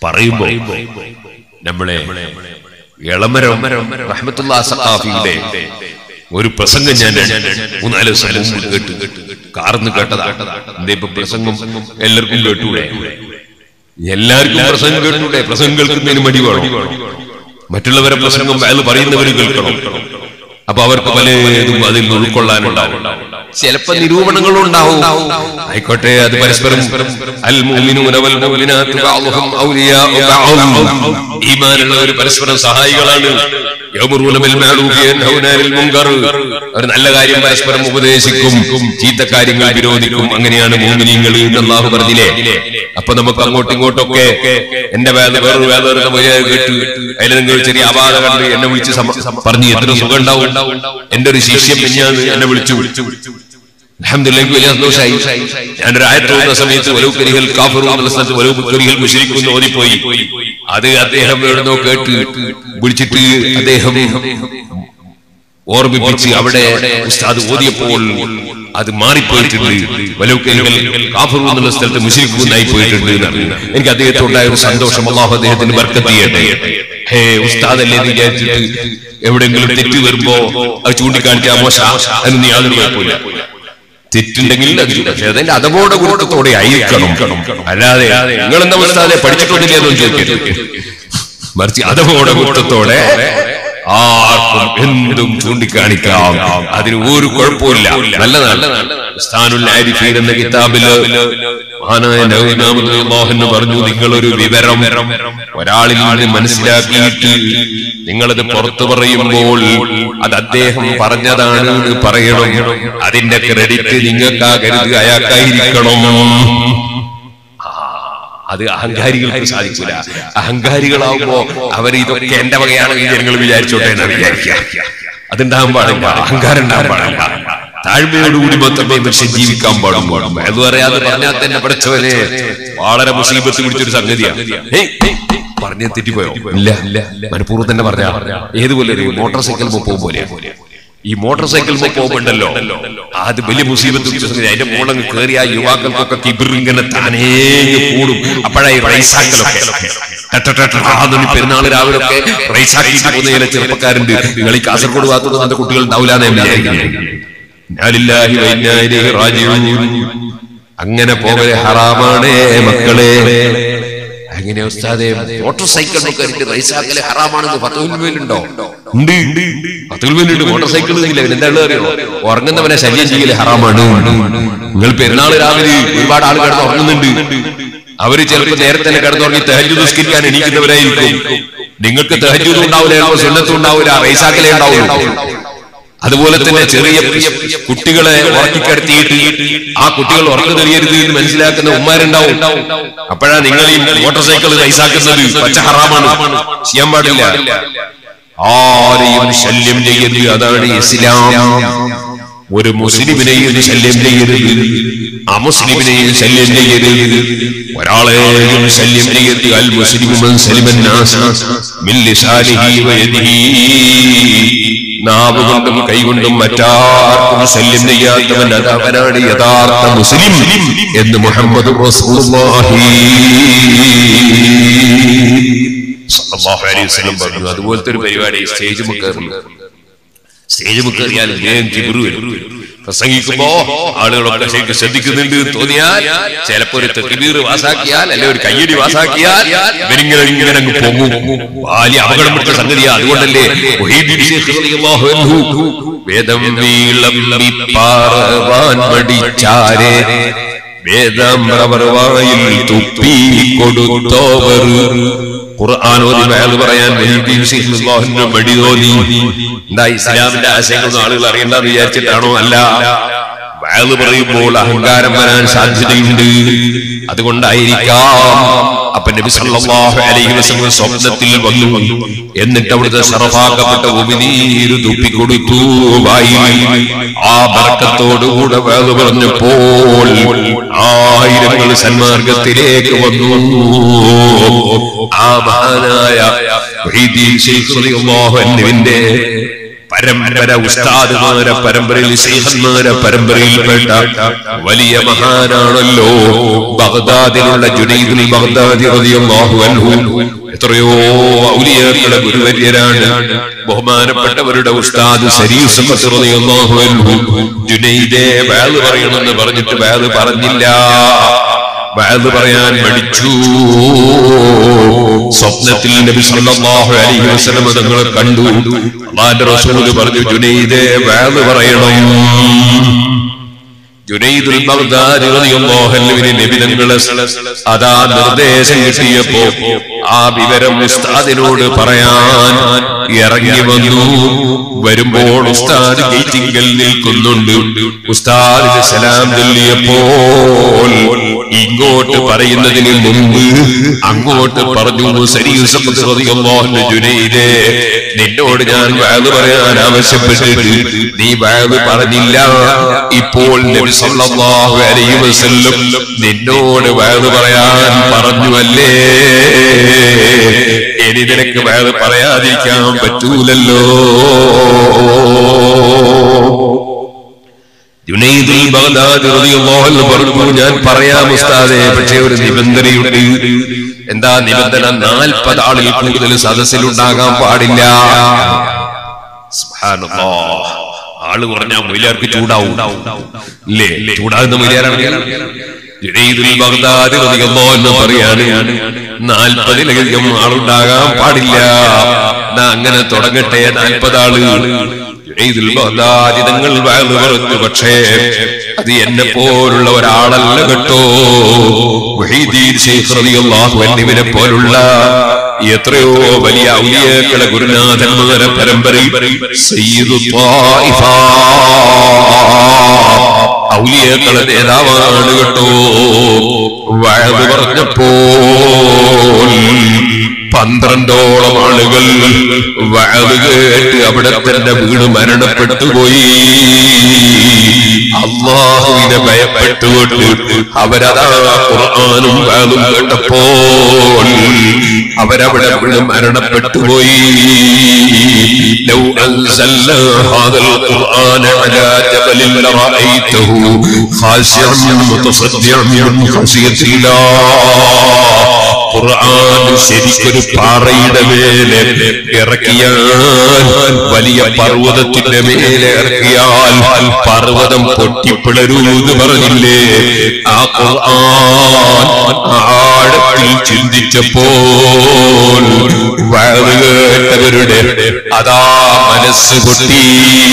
Speaker 1: പറയുമ്പോ നമ്മളെ ഇളമരം റഹ്മത്തുള്ള സഖാഫിയുടെ ഒരു പ്രസംഗം ഞാൻ മൂന്നാല് ദിവസം മുമ്പ് കേട്ടു കാർന്ന് കേട്ടതാ എന്തേ ഇപ്പൊ പ്രസംഗം എല്ലാവർക്കും കേട്ടൂടെ എല്ലാവർക്കും പ്രസംഗം കേട്ടൂടെ പ്രസംഗം കേൾക്കുന്നതിന് മടി വേണം മറ്റുള്ളവരെ പ്രസംഗം അയാൾ പറയുന്നവർ കേൾക്കണം അപ്പൊ അവർക്ക് പലതും അതിൽ നിന്ന് ഉൾക്കൊള്ളാനുണ്ടാവും ചിലപ്പോ നിരൂപണങ്ങളും ഉണ്ടാവും ആയിക്കോട്ടെ അത് പരസ്പരം അൽ മുഅ്മിനൂന വൽ മുഅ്മിനാത്തു ബഅ്ദുഹും ഔലിയാഉ ബഅ്ദ് ഈമാനുള്ളവർ പരസ്പരം സഹായികളാണ് യഅ്മുറൂന ബിൽ മഅറൂഫി വയൻഹൗന അനിൽ മുൻകർ അവർ നല്ല കാര്യം പരസ്പരം ഉപദേശിക്കും ചീത്ത കാര്യങ്ങൾ വിരോധിക്കും അങ്ങനെയാണ് മുഅ്മിനീങ്ങൾ എന്ന് അല്ലാഹു പറഞ്ഞില്ലേ അപ്പൊ നമുക്ക് അങ്ങോട്ടും ഇങ്ങോട്ടൊക്കെ എന്റെ വേദ വേറൊരു വേദ കേട്ട് അതിൽ നിങ്ങൾ ചെറിയ അപാത കണ്ട് എന്നെ വിളിച്ച് സമ- പറഞ്ഞു എത്ര സുഖം ഉണ്ടാവും എന്റെ ഒരു ശിഷ്യം മിഞ്ഞാന്ന് എന്നെ വിളിച്ചു അൽഹംദുലില്ലാഹ് എനിക്ക് വലിയ സന്തോഷമായി ഞാനൊരു ആയത്തോടുന്ന സമയത്ത് വലവുക്കരികൾ കാഫറു എന്നുള്ള സ്ഥലത്ത് വലവുക്കരികൾ മുഷരിക്കുന്നു ഓടിപ്പോയി അത് അദ്ദേഹം എവിടുന്നോ കേട്ട് വിളിച്ചിട്ട് അദ്ദേഹം ഓർമ്മിപ്പിച്ച് അവിടെ ഉസ്താദ് ഓതിയപ്പോൾ അത് മാറിപ്പോയിട്ടുണ്ട് വലവുക്കരികൾ കാഫറു എന്നുള്ള സ്ഥലത്ത് മുഷരിക്കുന്നായി പോയിട്ടുണ്ട് എന്നാണ് എനിക്ക് അദ്ദേഹത്തോണ്ടായ ഒരു സന്തോഷം അള്ളാഹു അദ്ദേഹത്തിന് ബർക്കത്ത് ചെയ്യട്ടെ ഹേ ഉസ്താദല്ലേ എന്ന് വിചാരിച്ചിട്ട് എവിടെങ്കിലും തെറ്റ് വരുമ്പോ അത് ചൂണ്ടിക്കാണിച്ചാൽ മോശ അതിന് യാതൊരു കുഴപ്പമില്ല തെറ്റുണ്ടെങ്കിൽ അത് ചൂടാ. പക്ഷേ അതിന്റെ അതവോടെ ഗുരുത്വത്തോടെ ആയിരിക്കണം അല്ലാതെ നിങ്ങൾ എന്താ ഉസ്താദെ പഠിച്ചിട്ടൊന്നില്ല എന്ന് ചോദിക്കരുത് മറിച്ച് അതവോടെ ഗുരുത്വത്തോടെ ആർക്കും എന്തും ചൂണ്ടിക്കാണിക്കാം അതിന് ഒരു കുഴപ്പമില്ല നല്ലതാണ് സ്ഥാനുൽ ആരിഫീൻ എന്ന കിതാബില് മഹാനായ നവീനാമത് മോഹൻ പറഞ്ഞു നിങ്ങളൊരു വിവരം ഒരാളിൽ നിന്ന് മനസ്സിലാക്കിയിട്ട് നിങ്ങളത് പുറത്തു പറയുമ്പോൾ അത് അദ്ദേഹം പറഞ്ഞതാണ് എന്ന് പറയണം അതിന്റെ ക്രെഡിറ്റ് നിങ്ങൾക്കാകരുത് അയാൾക്കായിരിക്കണം അത് അഹങ്കാരികൾക്ക് സാധിക്കില്ല അഹങ്കാരികളാവുമ്പോ അവർ ഇതൊക്കെ എന്റെ വകയാണെങ്കിൽ ജനങ്ങൾ വിചാരിച്ചോട്ടെ എന്ന് വിചാരിക്കുക അതുണ്ടാകാൻ പാടില്ല അഹങ്കാരം ഉണ്ടാകാൻ പാടില്ല താഴ്മയോടുകൂടി മാത്രമേ മനുഷ്യൻ ജീവിക്കാൻ പാടുള്ളൂ എന്ന് പറയാതെ പറഞ്ഞാൽ തന്നെ പഠിച്ചവനെ വളരെ മുസീബത്ത് പിടിച്ചൊരു സംഗതിയാണ് ഹേയ്, ഹേയ്, പറഞ്ഞ തെറ്റിപ്പോയോ ഇല്ല ഇല്ല മനഃപൂർവ്വം തന്നെ പറഞ്ഞ ഏതുപോലെ ഒരു മോട്ടോർ സൈക്കിൾ പോകും പോലെ ഈ മോട്ടോർ സൈക്കിൾ പോകുമ്പോണ്ടല്ലോ അത് വലിയ മുസീബത്ത് പിടിച്ച സംഗതി അതിന്റെ മുകളങ്ങ് കയറിയ ആ യുവാക്കൾക്കൊക്കെ കിബിർ ഇങ്ങനെ താനേ കൂടും അപ്പോഴായി റൈസാക്കലൊക്കെ പെരുന്നാൾ രാവിലെ ഒക്കെ റൈസാക്കിയിട്ട് പോകുന്ന ചില ചെറുപ്പക്കാരുണ്ട് നിങ്ങൾ ഈ കാസർഗോഡ് ഭാഗത്തുനിന്ന് നല്ല കുട്ടികൾ ഉണ്ടാവില്ലാന്ന് ഞാൻ വിചാരിക്കുന്നത് ഞാനില്ലാഹി വൈജ്ഞാനി അങ്ങനെ പോകലെ ഹറാമാണേ മക്കളെ അങ്ങനെ ഉസ്താദെ മോട്ടോർ സൈക്കിൾ കയറിയിട്ട് റൈസാക്കല് ഹറാമാണെന്ന് പത്തുവിലുണ്ടോ ഉണ്ട് പത്തുവിലുണ്ട് മോട്ടോർ സൈക്കിൾ എന്താണ് അറിയോ ഉറങ്ങുന്നവനെ ശല്യം ചെയ്യല് ഹറാമാണ് നിങ്ങൾ പെരുന്നാൾ രാവിലെ ഒരുപാട് ആൾ കിടന്ന് ഉറങ്ങുന്നുണ്ട് അവര് ചിലപ്പോൾ നേരത്തെ തന്നെ കിടന്നുറങ്ങി തെഹജു നിസ്കരിക്കാൻ എണീക്കുന്നവരായിരിക്കും നിങ്ങൾക്ക് തെഹജുദ് ഉണ്ടാവില്ല സുന്നത്തും ഉണ്ടാവില്ല റൈസാക്കലേ ഉണ്ടാവുള്ളൂ അതുപോലെ തന്നെ ചെറിയ കുട്ടികളെ ഉറക്കിക്കിടത്തിയിട്ട് ആ കുട്ടികൾ ഉറക്കു തെളിയരുത് എന്ന് മനസ്സിലാക്കുന്ന ഉമ്മാരുണ്ടാവും അപ്പോഴാ നിങ്ങൾ ഈ മോട്ടോർ സൈക്കിൾ റൈസാക്കുന്നത് പച്ച ഹറാമാണ് ചെയ്യാൻ പാടില്ല ആരെയും ശല്യം ചെയ്യരുത് അതാണ് ഇസ്ലാം ഒരു മുസ്ലിമിനെയും ശല്യം ചെയ്യരുത് അമുസ്ലിമിനെയും ശല്യം ചെയ്യരുത് ഒരാളെയും ശല്യം ചെയ്യരുത് അൽ മുസ്ലിമുൻ സലിമൻ നാസ മിൻ ലിസാനിഹി വയദിഹി നാവ് കൊണ്ടും കൈകൊണ്ടും മറ്റാർക്കും ശല്യം ചെയ്യാത്തവൻ അത് അവനാണ് യഥാർത്ഥ മുസ്ലിം എന്ന് മുഹമ്മദ് പറഞ്ഞു അതുപോലത്തെ ഒരു പരിപാടി സ്റ്റേജ് കയറി സ്റ്റേജ് കയറിയാൽ ഞാൻ കിബിറു വരും പ്രസംഗിക്കുമ്പോ ആളുകളൊക്കെ ശരിക്കും ശ്രദ്ധിക്കുന്നുണ്ട് എന്ന് തോന്നിയാൽ ചിലപ്പോ ഒരു തെക്കിബീർ വാസാക്കിയാൽ അല്ലെ ഒരു കയ്യടി വാസാക്കിയാൽ ഇവരിങ്ങനെ ഇങ്ങനെ അങ്ങ് പോകും വലിയ അപകടം പിടിച്ച സംഗതിയാ അതുകൊണ്ടല്ലേ മുഹീദ്ദീൻ ശൈഖ് റളിയല്ലാഹു അൻഹു വേദം വീളമ്പി പാറവാൻ മടിച്ചാരെ വേദാമ്രവർവായിൽ തുപ്പി കൊടുത്തോവർ ഖുർആൻ ഓതി വയല് പറയാൻ മുഹീദ്ദീൻ ശൈഖ് റളിയല്ലാഹു മടി തോന്നി എന്താ ഇസ്ലാമിന്റെ ആശയങ്ങളൊന്നും ആളുകൾ അറിയണ്ടെന്ന് വിചാരിച്ചിട്ടാണോ അല്ല വയല് പറയുമ്പോൾ അഹങ്കാരം വരാൻ സാധ്യതയുണ്ട് അതുകൊണ്ടായിരിക്കാം അപ്പൊ നബി സല്ലല്ലാഹു അലൈഹി വസല്ലം സ്വപ്നത്തിൽ വന്നു എന്നിട്ട് അവിടുത്തെ ശറഫാക്കപ്പെട്ട ഉമിനീര് തുപ്പിക്കൊടുത്തു വായി ആ ബർക്കത്തോടുകൂടെ വേദ പറഞ്ഞപ്പോൾ ആയിരങ്ങൾ സന്മാർഗത്തിലേക്ക് വന്നു ആ മഹാനായ മുഹീദ്ദീൻ ശൈഖ് റളിയല്ലാഹു അൻഹുവിന്റെ പരമ്പര ഉസ്താദുമാരെ പരമ്പരയിൽ ശൈഖന്മാരെ പരമ്പരയിൽപ്പെട്ട വലിയ മഹാനാണല്ലോ ബഗ്ദാദിലുള്ള ജുനൈദുൽ ബഗ്ദാദി റളിയല്ലാഹു അൻഹു എത്രയോ ഔലിയാക്കളുടെ ഗുരുവര്യരാണ് ബഹുമാനപ്പെട്ടവരുടെ ഉസ്താദ് ശരീഫ് സഖത്ത് റളിയല്ലാഹു അൻഹു ജുനൈദെ വഅദ് പറയണമെന്ന് പറഞ്ഞിട്ട് വഅദ് പറഞ്ഞില്ല വഅദ് പറയാൻ മടിച്ചു സ്വപ്നത്തിൽ നബി സല്ലല്ലാഹു അലൈഹി വസല്ലം തങ്ങളെ കണ്ടു അള്ളാന്റെ റസൂൽ പറഞ്ഞു ജുനൈദെ വഅദ് പറയണം ജുനൈദുൽ ബഗ്ദാദി റളിയല്ലാഹു അൻഹുവിന് നബി തങ്ങളെ അതാ നിർദ്ദേശം കിട്ടിയപ്പോ ആ വിവരം ഉസ്താദിനോട് പറയാൻ ഇറങ്ങി വന്നു വരുമ്പോൾ ഉസ്താദ് ഗേറ്റിങ്കൽ നിൽക്കുന്നുണ്ട് ഉസ്താദിന് സലാം ചൊല്ലിയപ്പോൾ ഇങ്ങോട്ട് പറയുന്നതിന് മുമ്പ് അങ്ങോട്ട് പറഞ്ഞു സരീസല്ലാഹു ജുനൈദേ നിന്നോട് ഞാൻ വയത് പറയാൻ ആവശ്യപ്പെട്ടിട്ട് നീ വയത് പറഞ്ഞില്ല ഇപ്പോൾ നബി സല്ലല്ലാഹു അലൈഹി വസല്ലം നിന്നോട് വയത് പറയാൻ പറഞ്ഞുവല്ലേ ഇനി നിനക്ക് വയത് പറയാതിരിക്കാൻ പറ്റൂലല്ലോ ജുനൈദുൽ ബഗ്ദാദി റളിയല്ലാഹു അൻഹു പറഞ്ഞു ഞാൻ പറയാം ഉസ്താദേ പക്ഷേ ഒരു നിബന്ധനയുണ്ട് എന്താ നിബന്ധന നാൽപ്പത് ആളിൽ കൂടുതൽ സദസ്സിലുണ്ടാകാൻ പാടില്ല സുബ്ഹാനല്ലാഹ്. ആള് പറഞ്ഞാൽ മൊയിലാർക്ക് ചൂടാവും ഇല്ലേ ചൂടാകുന്ന മൊയിലാരാണെങ്കിൽ ജുനൈദുൽ ബഗ്ദാദി റളിയല്ലാഹു അൻഹു പറയാണ് നാൽപ്പതിലധികം ആളുണ്ടാകാൻ പാടില്ല എന്നാ അങ്ങനെ തുടങ്ങട്ടെ നാൽപ്പത് ആള് ജുനൈദുൽ ബഗ്ദാദി തങ്ങൾ വഅദ് പറഞ്ഞു പക്ഷേ അത് എന്നെ പോലുള്ള ഒരാളല്ല കേട്ടോ മുഹീദ്ദീൻ ശൈഖ് റളിയല്ലാഹു അൻഹുവിനെ പോലുള്ള എത്രയോ വലിയ ഔലിയാക്കളെ ഗുരുനാഥന്മാരെ പരമ്പരയിൽ സയ്യിദു ത്വായിഫ ഔലിയാക്കളെ നേതാവാണ് കേട്ടോ വയത് പറഞ്ഞപ്പോൾ പന്ത്രണ്ടോളം ആളുകൾ വയത് കേട്ട് അവിടെ തന്നെ വീട് മരണപ്പെട്ടു പോയി അള്ളാഹുവിനെ ഭയപ്പെട്ടുകൊണ്ട് അവരതാ ഖുർആാനും വയലും കേട്ടപ്പോൾ അവരവിടെ വീട് മരണപ്പെട്ടു പോയി ലൗ അൻസൽനാ ഹാദൽ ഖുർആന അലാ ജബലിൻ ലറഅയ്തഹു ഖാശിഅൻ മുതസദ്ദിഅൻ മിൻ ഖശിയത്തില്ലാഹ് ഖുർആൻ ശരിക്കൊരു പാറയുടെ മേലെ ഇറക്കിയാൽ വലിയ പർവ്വതത്തിന്റെ മേലെ ഇറക്കിയാൽ പർവ്വതം പൊട്ടിപ്പിളരൂ എന്ന് പറഞ്ഞില്ലേ ആ ഖുർആൻ ആഴത്തിൽ ചിന്തിച്ചപ്പോൾ വയത് കേട്ടവരുടെ അതാ മനസ്സ് പൊട്ടി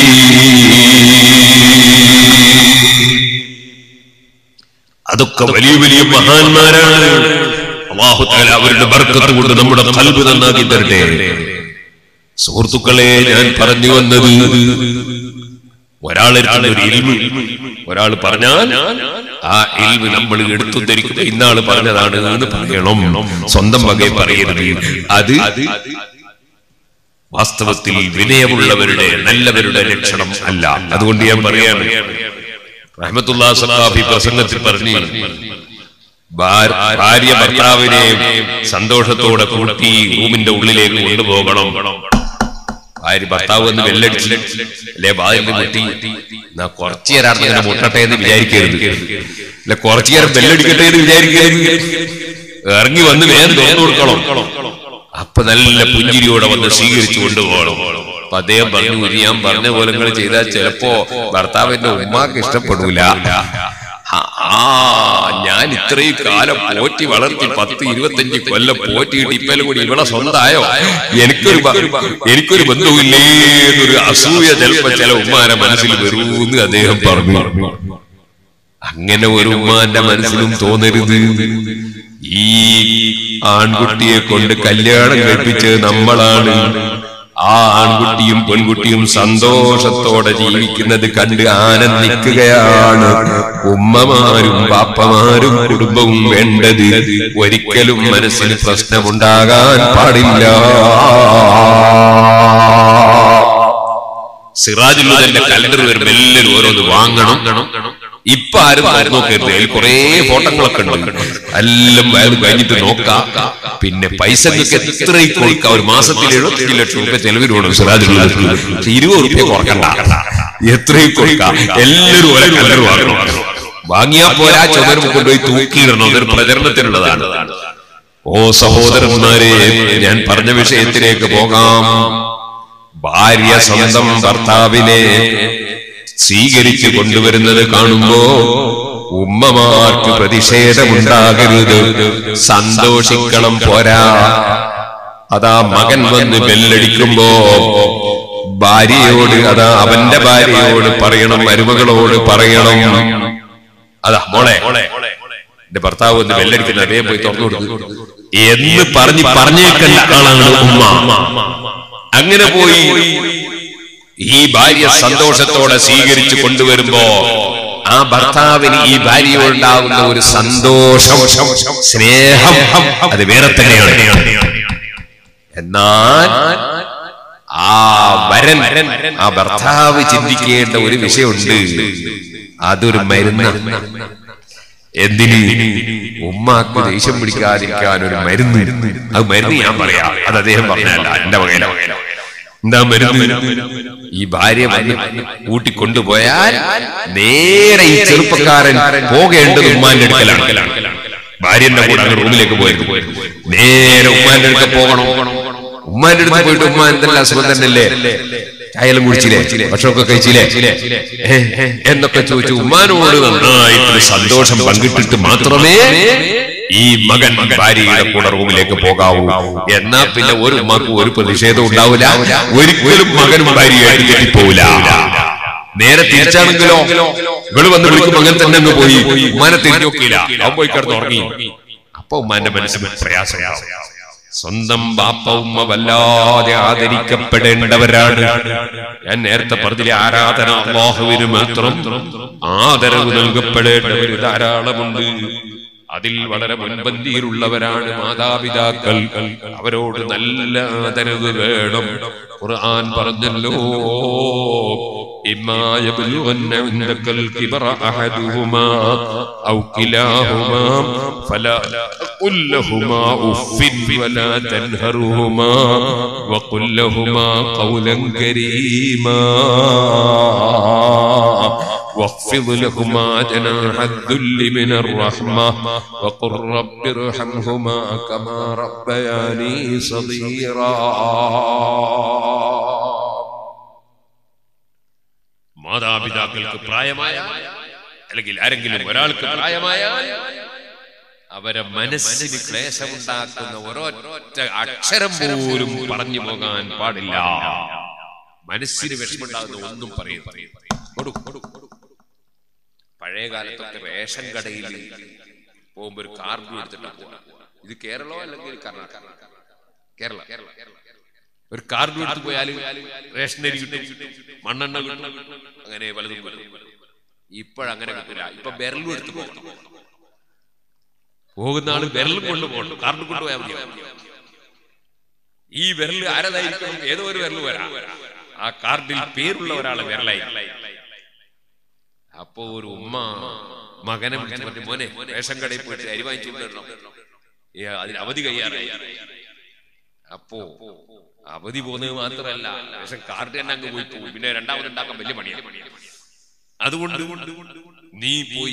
Speaker 1: അതൊക്കെ വലിയ വലിയ മഹാന്മാരാണ് അള്ളാഹു തആല അവരുടെ ബർക്കത്ത് കൊണ്ട് നമ്മുടെ കൽബ് നന്നാക്കി തരട്ടെ സുഹൃത്തുക്കളെ ഞാൻ പറഞ്ഞു വന്നത് ഒരാളെ ഒരു ഇൽമ് ഒരാൾ പറഞ്ഞാൽ ആ ഇൽമ് നമ്മൾ എടുത്തു ധരിക്കുക ഇന്നാള് പറഞ്ഞതാണ് എന്ന് പറയണം സ്വന്തം വകയെ പറയരുത് അത് വാസ്തവത്തിൽ വിനയമുള്ളവരുടെ നല്ലവരുടെ ലക്ഷണം അല്ല അതുകൊണ്ട് ഞാൻ പറയാണ് റഹ്മത്തുല്ലാ സഖാഫി പ്രസംഗത്തിൽ പറഞ്ഞു ഭാര- ഭാര്യ ഭർത്താവിനെ സന്തോഷത്തോടെ കൂട്ടി റൂമിന്റെ ഉള്ളിലേക്ക് കൊണ്ടുപോകണം ഭാര്യ ഭർത്താവ് എന്ന് വെല്ലടിച്ച് അല്ലെ വാതിലിന് മുട്ടി എന്നാ കുറച്ചു നേരം ഇങ്ങനെ മുട്ടട്ടെ എന്ന് വിചാരിക്കരുത് അല്ലെ കുറച്ചു നേരം ബെല്ലടിക്കട്ടെ എന്ന് വിചാരിക്കരുത് ഇറങ്ങി വന്ന് വേഗം തുറന്നു കൊടുക്കണം അപ്പൊ നല്ല പുഞ്ചിരിയോടെ വന്ന് സ്വീകരിച്ചു കൊണ്ടുപോകണം അപ്പൊ അദ്ദേഹം പറഞ്ഞു "ഇനി ഞാൻ പറഞ്ഞ പോലെ നിങ്ങൾ ചെയ്താൽ ചിലപ്പോ ഭർത്താവിന്റെ ഉമ്മാക്ക് ഇഷ്ടപ്പെടൂല ആ ഞാൻ ഇത്രയും കാലം പോറ്റി വളർത്തി പത്ത് ഇരുപത്തഞ്ച് കൊല്ലം പോറ്റിയിട്ട് ഇപ്പലും കൂടി ഇവിടെ സ്വന്തമായോ എനിക്കൊരു ബ- എനിക്കൊരു ബന്ധവുമില്ലേ എന്നൊരു അസൂയ ചിലപ്പോ ചില ഉമ്മാരെ മനസ്സിൽ വരൂന്ന് അദ്ദേഹം പറഞ്ഞു അങ്ങനെ ഒരു ഉമ്മാന്റെ മനസ്സിലും തോന്നരുത് ഈ ആൺകുട്ടിയെ കൊണ്ട് കല്യാണം കഴിപ്പിച്ച് നമ്മളാണ് ആ ആൺകുട്ടിയും പെൺകുട്ടിയും സന്തോഷത്തോടെ ജീവിക്കുന്നത് കണ്ട് ആനന്ദിക്കുകയാണ് ഉമ്മമാരും ബാപ്പമാരും കുടുംബവും വേണ്ടത് ഒരിക്കലും മനസ്സിന് പ്രശ്നമുണ്ടാകാൻ പാടില്ല സിറാജുല്ലുദന്റെ കലണ്ടർ വരുമ്പോ എല്ലാവരും ഓരോന്ന് വാങ്ങണം ഇപ്പൊ ആരും തുറന്നു നോക്കരുത് അതിൽ കുറെ ഫോട്ടോകളൊക്കെ ഉണ്ട് എല്ലാം വയത് കഴിഞ്ഞിട്ട് നോക്കാം പിന്നെ പൈസക്ക് എത്രയും കൊടുക്കാം ഒരു മാസത്തിൽ എഴുപത്തി ലക്ഷം രൂപ ചെലവിന് വേണം സിറാജുള്ള ഇരുപത് റുപ്യ കുറക്കണ്ട എത്രയും കൊടുക്കാം എല്ലാവരും ഒരേ കല്ലർ വാങ്ങണം വാങ്ങിയാ പോരാ ചുമരും കൊണ്ടുപോയി തൂക്കിയിടണം അതൊരു പ്രചരണത്തിനുള്ളതാണ് ഓ സഹോദരന്മാരെ ഞാൻ പറഞ്ഞ വിഷയത്തിലേക്ക് പോകാം ഭാര്യ സ്വന്തം ഭർത്താവിനെ സ്വീകരിച്ചു കൊണ്ടുവരുന്നത് കാണുമ്പോ ഉമ്മമാർക്ക് പ്രതിഷേധമുണ്ടാകരുത് സന്തോഷിക്കണം പോരാ അതാ മകൻ വന്ന് ബെല്ലടിക്കുമ്പോ ഭാര്യയോട് അതാ അവന്റെ ഭാര്യയോട് പറയണം മരുമകളോട് പറയണം അതാ മോളെ എന്റെ ഭർത്താവ് വന്ന് ബെല്ലടിക്കുന്ന അതേ പോയി തുറന്നു കൊടുത്തു എന്ന് പറഞ്ഞ് പറഞ്ഞേക്കണ്ട ആളാണ് ഉമ്മ അങ്ങനെ പോയി ഈ ഭാര്യ സന്തോഷത്തോടെ സ്വീകരിച്ചു കൊണ്ടുവരുമ്പോ ആ ഭർത്താവിന് ഈ ഭാര്യയോടുണ്ടാകുന്ന ഒരു സന്തോഷം സ്നേഹം അത് വേറെ തന്നെയാണ് എന്നാൽ ആ വരൻ ആ ഭർത്താവ് ചിന്തിക്കേണ്ട ഒരു വിഷയമുണ്ട് അതൊരു മരുന്ന് എന്തിന് ഉമ്മാക്ക് ദേഷ്യം പിടിക്കാതിരിക്കാൻ ഒരു മരുന്ന് അത് മരുന്ന് ഞാൻ പറയാം അത് അദ്ദേഹം പറഞ്ഞല്ല എന്റെ വകയില എന്താ മരുന്ന് ഈ ഭാര്യ വന്ന് കൂട്ടിക്കൊണ്ടുപോയാൽ നേരെ ഈ ചെറുപ്പക്കാരൻ പോകേണ്ടത് ഉമ്മാന്റെ അടുക്കലാണ് ഭാര്യന്റെ കൂടെ അങ്ങ് റൂമിലേക്ക് പോയത് നേരെ ഉമ്മാന്റെ അടുക്ക പോകണം ഉമ്മാന്റെ അടുത്ത് പോയിട്ട് ഉമ്മ എന്തെല്ലാം സുഖം തന്നെയല്ലേ ചായലും കുടിച്ചില്ലേ ഭക്ഷണമൊക്കെ കഴിച്ചില്ലേ ഏ, ഏ, എന്നൊക്കെ ചോദിച്ചു ഉമ്മാനോട് നന്നായിട്ട് സന്തോഷം പങ്കിട്ടിട്ട് മാത്രമേ ഈ മകൻ ഭാര്യയുടെ കൂടെ റൂമിലേക്ക് പോകാവൂ എന്നാ പിന്നെ ഒരു ഉമ്മാക്കും ഒരു പ്രതിഷേധം ഉണ്ടാവില്ല ഒരിക്കലും മകനും ഭാര്യയായിട്ട് തെറ്റിപ്പോവില്ല നേരെ തിരിച്ചാണെങ്കിലോ ഇവള് വന്ന് വിളിക്കും മകൻ തന്നെ അങ്ങ് പോയി ഉമ്മാനെ തിരിഞ്ഞു നോക്കിയില്ല അവൻ പോയി കിടന്ന് ഉറങ്ങി അപ്പൊ ഉമ്മാന്റെ മനസ്സിന് പ്രയാസമാവും സ്വന്തം ബാപ്പ ഉമ്മ വല്ലാതെ ആദരിക്കപ്പെടേണ്ടവരാണ് ഞാൻ നേരത്തെ പറഞ്ഞില്ലേ ആരാധന അള്ളാഹുവിന് മാത്രം ആദരവ് നൽകപ്പെടേണ്ടവർ ധാരാളമുണ്ട് അതിൽ വളരെ മുൻപന്തിയിലുള്ളവരാണ് മാതാപിതാക്കൾ അവരോട് നല്ല ആദരവ് വേണം ഖുർആൻ പറഞ്ഞല്ലോ إما يبلغن عندك الكبر أحدهما أو كلاهما فلا قل لهما أف ولا تنهرهما وقل لهما قولا كريما واخفض لهما جناح الذل من الرحمة وقل رب ارحمهما كما ربياني صغيرا മാതാപിതാക്കൾക്ക് പ്രായമായ അല്ലെങ്കിൽ ആരെങ്കിലും ഒരാൾക്ക് പ്രായമായാൽ അവരെ മനസ്സിന് ക്ലേശമുണ്ടാക്കുന്ന ഒരൊറ്റ അക്ഷരം പോലും പറഞ്ഞു പോകാൻ പാടില്ല മനസ്സിന് വിഷമുണ്ടാകുന്ന ഒന്നും പറയും കൊടു, കൊടു, കൊടു. പഴയ കാലത്തൊക്കെ റേഷൻ കടയിൽ പോകുമ്പോ ഒരു കാർഡ് എടുത്തിട്ടാണ് പോവുക. ഇത് കേരളോ അല്ലെങ്കിൽ കർണാടക കേരള ഒരു കാർഡ് എടുത്ത് പോയാൽ റേഷനരി കിട്ടും മണ്ണെണ്ണ കിട്ടും അങ്ങനെ പലതും പലതും ഇപ്പോഴങ്ങനെ കിട്ടില്ല ഇപ്പൊ ബെരലും എടുത്ത് പോകണം പോകുന്ന ആള് ബെരലും കൊണ്ടുപോകണം കാർഡ് കൊണ്ടുപോയാൽ മതി ഈ വിരൽ ആരതായിരിക്കണം ഏതോ ഒരു വിരൽ വരാം ആ കാർഡിൽ പേരുള്ള ഒരാളെ വിരലായി അപ്പോ ഒരു ഉമ്മ മകനെ വിളിച്ച് പറഞ്ഞു മോനെ റേഷൻ കടയിൽ പോയിട്ട് അരി വാങ്ങിച്ചു കൊണ്ടുവരണം ഏ, അതിന് അവധി കഴിയാറായി അപ്പോ അവധി പോകുന്നത് മാത്രമല്ല പക്ഷെ കാർഡ് തന്നെ അങ്ങ് പോയി പോകും പിന്നെ രണ്ടാമത് ഉണ്ടാക്കാൻ വലിയ പണിയാണ് അതുകൊണ്ട് നീ പോയി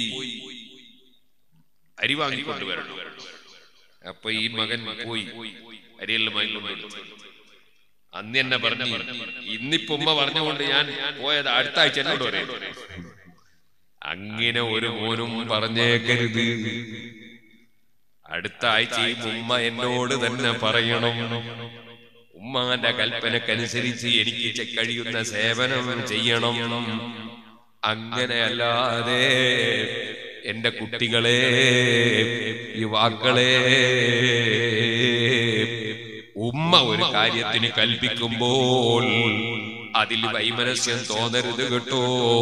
Speaker 1: അരി വാങ്ങിക്കൊണ്ടുവരണം അപ്പൊ ഈ മകൻ പോയി അരിയെല്ലാം വാങ്ങിക്കൊണ്ടു അന്ന് എന്നെ പറഞ്ഞു ഇന്നിപ്പോ ഉമ്മ പറഞ്ഞുകൊണ്ട് ഞാൻ പോയത് അടുത്ത ആഴ്ച എന്നോട് പറയും അങ്ങനെ ഒരു മോനും പറഞ്ഞേക്കരുത് അടുത്ത ആഴ്ചയും ഉമ്മ എന്നോട് തന്നെ പറയണം ഉമ്മാന്റെ കൽപ്പനക്കനുസരിച്ച് എനിക്ക് ചെ- കഴിയുന്ന സേവനം ചെയ്യണം അങ്ങനെയല്ലാതെ എന്റെ കുട്ടികളെ യുവാക്കളെ ഉമ്മ ഒരു കാര്യത്തിന് കൽപ്പിക്കുമ്പോൾ അതിൽ വൈമനസ്യം തോന്നരുത് കേട്ടോ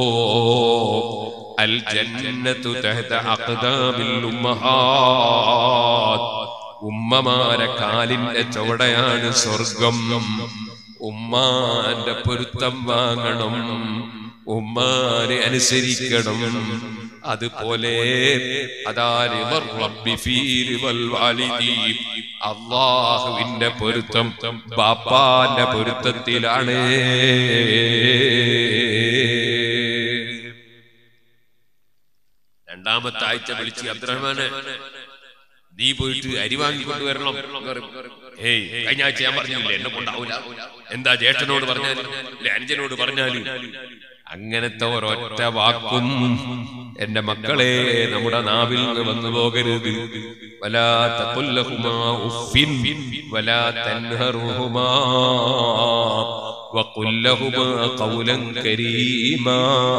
Speaker 1: അൽ ജന്നത്തു തഹത അഖ്ദാമിൽ ഉമ്മഹാത്ത് ഉമ്മമാരെ കാലിന്റെ ചുവടയാണ് സ്വർഗം ഉമ്മാന്റെ പൊരുത്തം വാങ്ങണം ഉമ്മാനെ അനുസരിക്കണം അതുപോലെ അതാ റിവർ റബ്ബി ഫീ റിവൽ വാലിദി. അള്ളാഹുവിന്റെ പൊരുത്തം ബാപ്പാന്റെ പൊരുത്തത്തിലാണ് രണ്ടാമത്തെ ആഴ്ച വിളിച്ച് അബ്ദുറഹ്മാനെ നീ പോയിട്ട് അരി വാങ്ങിക്കൊണ്ടുവരണം ഏയ് കഴിഞ്ഞ ആഴ്ച ഞാൻ പറഞ്ഞില്ലേ എന്നെ കൊണ്ടാവൂല എന്താ ജ്യേഷ്ഠനോട് പറഞ്ഞാലും അല്ലെ അനുജനോട് പറഞ്ഞാലും അങ്ങനത്തെ ഒരൊറ്റ വാക്കും എന്റെ മക്കളെ നമ്മുടെ നാവിൽ നിന്ന് വന്നു പോകരുത് വലാ തഖുല്ലഹുമാ ഉഫിൻ വലാ തൻഹറുഹുമാ വഖുല്ലഹുമാ ഖൗലൻ കരീമാ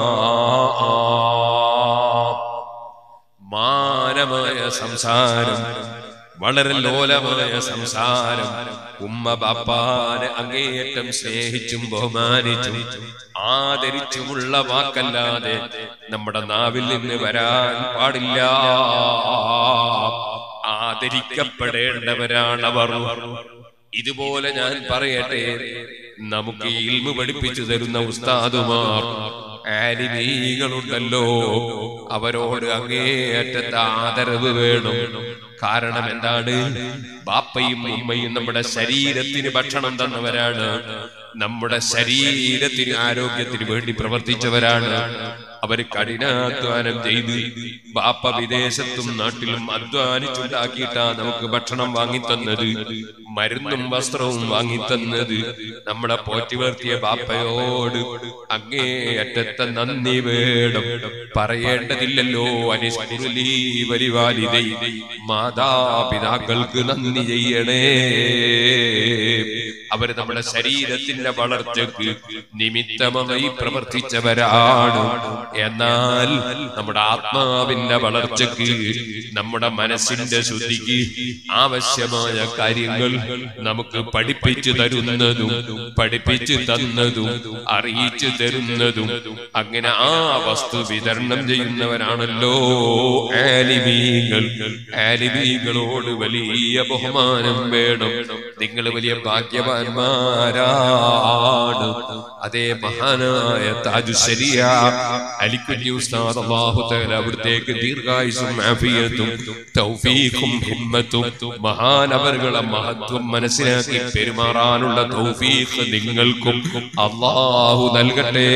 Speaker 1: മാനമായ സംസാരം വളരെ ലോലമായ സംസാരം ഉമ്മ ബാപ്പാനെ അങ്ങേയറ്റം സ്നേഹിച്ചും ബഹുമാനിച്ചും ആദരിച്ചുമുള്ള വാക്കല്ലാതെ നമ്മുടെ നാവിൽ നിന്ന് വരാൻ പാടില്ല ആദരിക്കപ്പെടേണ്ടവരാണവർ ഇതുപോലെ ഞാൻ പറയട്ടെ നമുക്ക് ഈ ഇൽമു പഠിപ്പിച്ചു തരുന്ന ഉസ്താദുമാർ ആലിമീകളുണ്ടല്ലോ അവരോട് അങ്ങേയറ്റത്തെ ആദരവ് വേണം കാരണം എന്താണ് ബാപ്പയും ഉമ്മയും നമ്മുടെ ശരീരത്തിന് ഭക്ഷണം തന്നവരാണ് നമ്മുടെ ശരീരത്തിന് ആരോഗ്യത്തിന് വേണ്ടി പ്രവർത്തിച്ചവരാണ് അവർ കഠിനാധ്വാനം ചെയ്ത് ബാപ്പ വിദേശത്തും നാട്ടിലും അധ്വാനിച്ചുണ്ടാക്കിയിട്ടാ നമുക്ക് ഭക്ഷണം വാങ്ങിത്തന്നത് മരുന്നും വസ്ത്രവും വാങ്ങിത്തന്നത് നമ്മളെ പോറ്റി വളർത്തിയ ബാപ്പയോട് അങ്ങേയറ്റത്തെ നന്ദി വേണം പറയേണ്ടതില്ലല്ലോ അനിഷ്കുലി വലിവാലിതൈ മാതാപിതാക്കൾക്ക് നന്ദി ചെയ്യണേ അവര് നമ്മുടെ ശരീരത്തിന്റെ വളർച്ചയ്ക്ക് നിമിത്തമായി പ്രവർത്തിച്ചവരാണ് എന്നാൽ നമ്മുടെ ആത്മാവിന്റെ വളർച്ചയ്ക്ക് നമ്മുടെ മനസ്സിന്റെ ശുദ്ധിക്ക് ആവശ്യമായ കാര്യങ്ങൾ നമുക്ക് പഠിപ്പിച്ചു തരുന്നതും പഠിപ്പിച്ചു തന്നതും അറിയിച്ചു തരുന്നതും അങ്ങനെ ആ വസ്തു വിതരണം ചെയ്യുന്നവരാണല്ലോ ആലിമീങ്ങൾ ആലിമീങ്ങളോട് വലിയ ബഹുമാനം വേണം നിങ്ങൾ വലിയ ഭാഗ്യവാന്മാരാണ് അതേ മഹാനായ താജുശരിയ അലിക്കുഞ്ഞി ഉസ്താദ് അല്ലാഹു തആല അവിടത്തേക്ക് ദീർഘായുസും ആഫിയത്തും തൗഫീഖും ഹിമ്മത്തും മഹാനവറുകളെ മഹത്വം മനസ്സിലാക്കി പെരുമാറാനുള്ള തൗഫീഖ് നിങ്ങൾക്കും അള്ളാഹു നൽകട്ടെ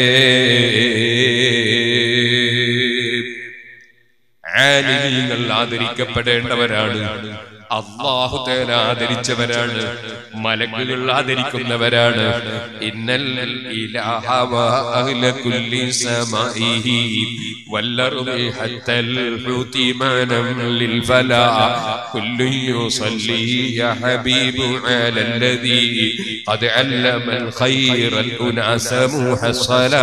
Speaker 1: ആലിമീങ്ങൾ ആദരിക്കപ്പെടേണ്ടവരാണ് അള്ളാഹു തേല ആദരിച്ചവരാണ് മലക്കുകൾ ആദരിക്കുന്നവരാണ് ഇന്നൽ ഇലാഹ വ അഹ്ല കുല്ലി സമാഇഹി വല്ലർദി ഹത്തൽ ഹുതി മാനം ലിൽ ഫലാ കുല്ലു യുസല്ലി യാ ഹബീബു അലല്ലദി ഖദ് അല്ലമൽ ഖൈറൽ ഉനാസ മുഹസ്സലാ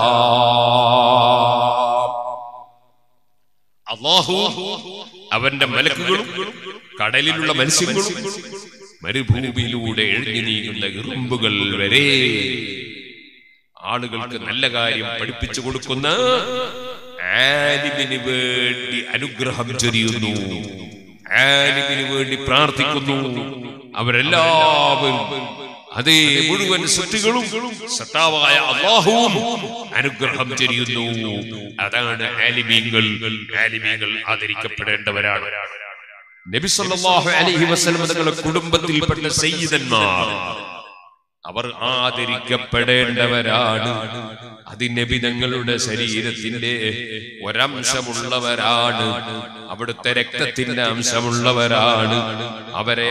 Speaker 1: അള്ളാഹു അവന്റെ മലക്കുകളും കടലിലുള്ള മത്സ്യങ്ങളും മരുഭൂമിയിലൂടെ എഴുതി നീങ്ങുന്ന ഇറുമ്പുകൾ വരെ ആളുകൾക്ക് നല്ല കാര്യം പഠിപ്പിച്ചു കൊടുക്കുന്ന ആലിമിന് വേണ്ടി അനുഗ്രഹം ചൊരിയുന്നു ആലിമിന് വേണ്ടി പ്രാർത്ഥിക്കുന്നു അവരെല്ലാവരും അതേ മുഴുവൻ സൃഷ്ടികളും സത്താവായ അള്ളാഹുവും അനുഗ്രഹം ചൊരിയുന്നു അതാണ് ആലിമീങ്ങൾ ആലിമീങ്ങൾ ആദരിക്കപ്പെടേണ്ടവരാണ് നബി സല്ലല്ലാഹു അലൈഹി വസല്ലം തങ്ങളുടെ കുടുംബത്തിൽപ്പെട്ട സയ്യിദന്മാർ അവർ ആദരിക്കപ്പെടേണ്ടവരാണ് അത് നബി തങ്ങളുടെ ശരീരത്തിന്റെ ഒരംശമുള്ളവരാണ് അവിടുത്തെ രക്തത്തിന്റെ അംശമുള്ളവരാണ് അവരെ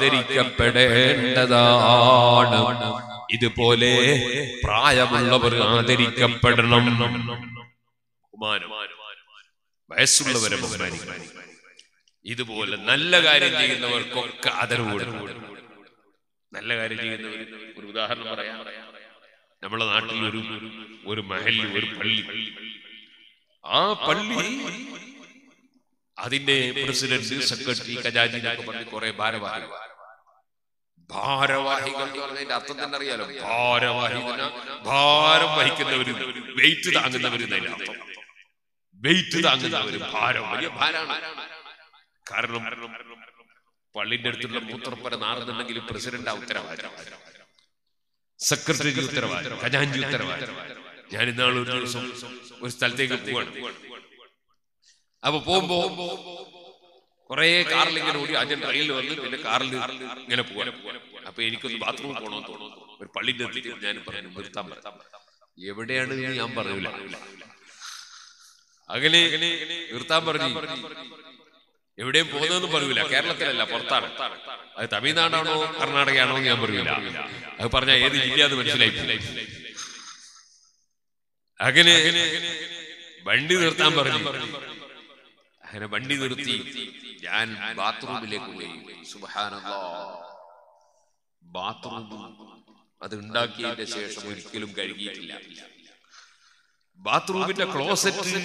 Speaker 1: ആദരിക്കപ്പെടേണ്ടതാണ് ഇതുപോലെ പ്രായമുള്ളവർ ആദരിക്കപ്പെടണം ബഹുമാനം. വയസ്സുള്ളവരെ ബഹുമാനിക്കണം ഇതുപോലെ നല്ല കാര്യം ചെയ്യുന്നവർക്കൊക്കെ ആദരവ് കൊടുക്കണം നല്ല കാര്യം ചെയ്യുന്നവർ ഒരു ഉദാഹരണം പറയാം നമ്മളെ നാട്ടിൽ ഒരു ഒരു മഹൽ ഒരു പള്ളി ആ പള്ളി അതിന്റെ പ്രസിഡന്റ് സെക്രട്ടറി ഖജാജി എന്നൊക്കെ പറഞ്ഞ് കുറെ ഭാരവാഹികൾ ഭാരവാഹികൾ എന്ന് പറഞ്ഞതിന്റെ അർത്ഥം തന്നെ അറിയാലോ ഭാരവാഹികൾ ഭാരം വഹിക്കുന്നവര് വെയിറ്റ് താങ്ങുന്നവര് എന്നതിന്റെ അർത്ഥം വെയിറ്റ് താങ്ങുന്നവര് ഭാരം വലിയ ഭാരമാണ് കാരണം പള്ളിന്റെ അടുത്തുള്ള മൂത്രപ്പര നാറുന്നുണ്ടെങ്കിൽ പ്രസിഡന്റ് ആ ഉത്തരവാദിത്തം സെക്രട്ടറി ഉത്തരവാദിത്തം ഖജാൻജി ഉത്തരവാദിത്തം ഞാൻ ഇന്നാൾ ഒരു ദിവസം ഒരു സ്ഥലത്തേക്ക് പോവാണ് അപ്പൊ പോകുമ്പോ കുറെ കാറിൽ ഇങ്ങനെ ഓടി ആദ്യം ട്രെയിനിൽ വന്ന് പിന്നെ കാറിൽ ഇങ്ങനെ പോവാൻ അപ്പൊ എനിക്കൊന്ന് ബാത്റൂമിൽ പോകണമെന്ന് തോന്നുന്നു ഒരു പള്ളിന്റെ അടുത്ത് ഞാൻ പറഞ്ഞു നിർത്താൻ പറഞ്ഞു എവിടെയാണ് എന്ന് ഞാൻ പറയൂല അങ്ങനെ നിർത്താൻ പറഞ്ഞു എവിടെയും പോകുന്നതെന്ന് പറയൂല കേരളത്തിലല്ല പുറത്താണ് അത് തമിഴ്നാടാണോ കർണാടകയാണോ എന്ന് ഞാൻ പറയൂല അത് പറഞ്ഞ ഏത് ജില്ലയാന്ന് മനസ്സിലായി അങ്ങനെ വണ്ടി നിർത്താൻ പറഞ്ഞു അങ്ങനെ വണ്ടി നിർത്തി ഞാൻ ബാത്റൂമിലേക്ക് പോയി സുബഹാനല്ലാ ബാത്റൂം അത് ഉണ്ടാക്കിയതിന്റെ ശേഷം ഒരിക്കലും കഴുകിയിട്ടില്ല ബാത്റൂമിന്റെ ക്ലോസറ്റ്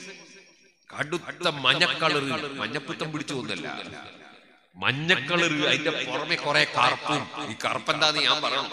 Speaker 1: കടുത്ത മഞ്ഞക്കളറ് മഞ്ഞപ്പിത്തം പിടിച്ചു ഒന്നല്ല മഞ്ഞക്കളറ് അതിന്റെ പുറമെ കുറെ കറുപ്പും ഈ കറുപ്പെന്താന്ന് ഞാൻ പറയണം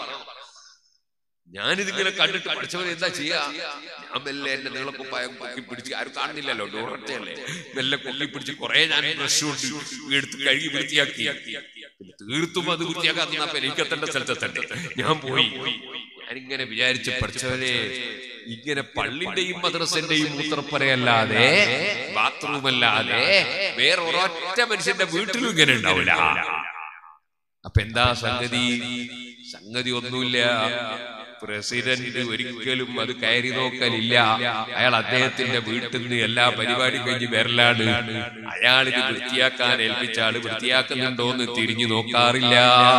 Speaker 1: ഞാനിതിങ്ങനെ കണ്ടിട്ട് പഠിച്ചവൻ എന്താ ചെയ്യാ ഞാൻ മെല്ലെ എന്റെ നീളക്കുപ്പായം പൊക്കി പിടിച്ച് ആരും കാണുന്നില്ലല്ലോ ഡോററ്റല്ലേ മെല്ലെ കൊല്ലി പിടിച്ച് കുറെ ഞാൻ ബ്രഷ് കൊണ്ട് എടുത്ത് കഴുകി വൃത്തിയാക്കി പിന്നെ തീർത്തും അത് വൃത്തിയാക്കാൻ നിന്നപ്പോ എനിക്കെത്തേണ്ട സ്ഥലത്തെത്തണ്ടേ ഞാൻ പോയി ഞാനിങ്ങനെ വിചാരിച്ച് പഠിച്ചവനെ ഇങ്ങനെ പള്ളിന്റെയും മദ്രസന്റെയും മൂത്രപ്പുരയല്ലാതെ ബാത്റൂം അല്ലാതെ വേറെ ഒരൊറ്റ മനുഷ്യന്റെ വീട്ടിലും ഇങ്ങനെ ഉണ്ടാവില്ല അപ്പൊ എന്താ സംഗതി സംഗതി ഒന്നുമില്ല പ്രസിഡന്റ് ഒരിക്കലും അത് കയറി നോക്കലില്ല അയാൾ അദ്ദേഹത്തിന്റെ വീട്ടിൽ നിന്ന് എല്ലാ പരിപാടി കഴിഞ്ഞ് വരലാണ് അയാൾ ഇത് വൃത്തിയാക്കാൻ ഏൽപ്പിച്ച ആള് വൃത്തിയാക്കുന്നുണ്ടോ എന്ന് തിരിഞ്ഞു നോക്കാറില്ല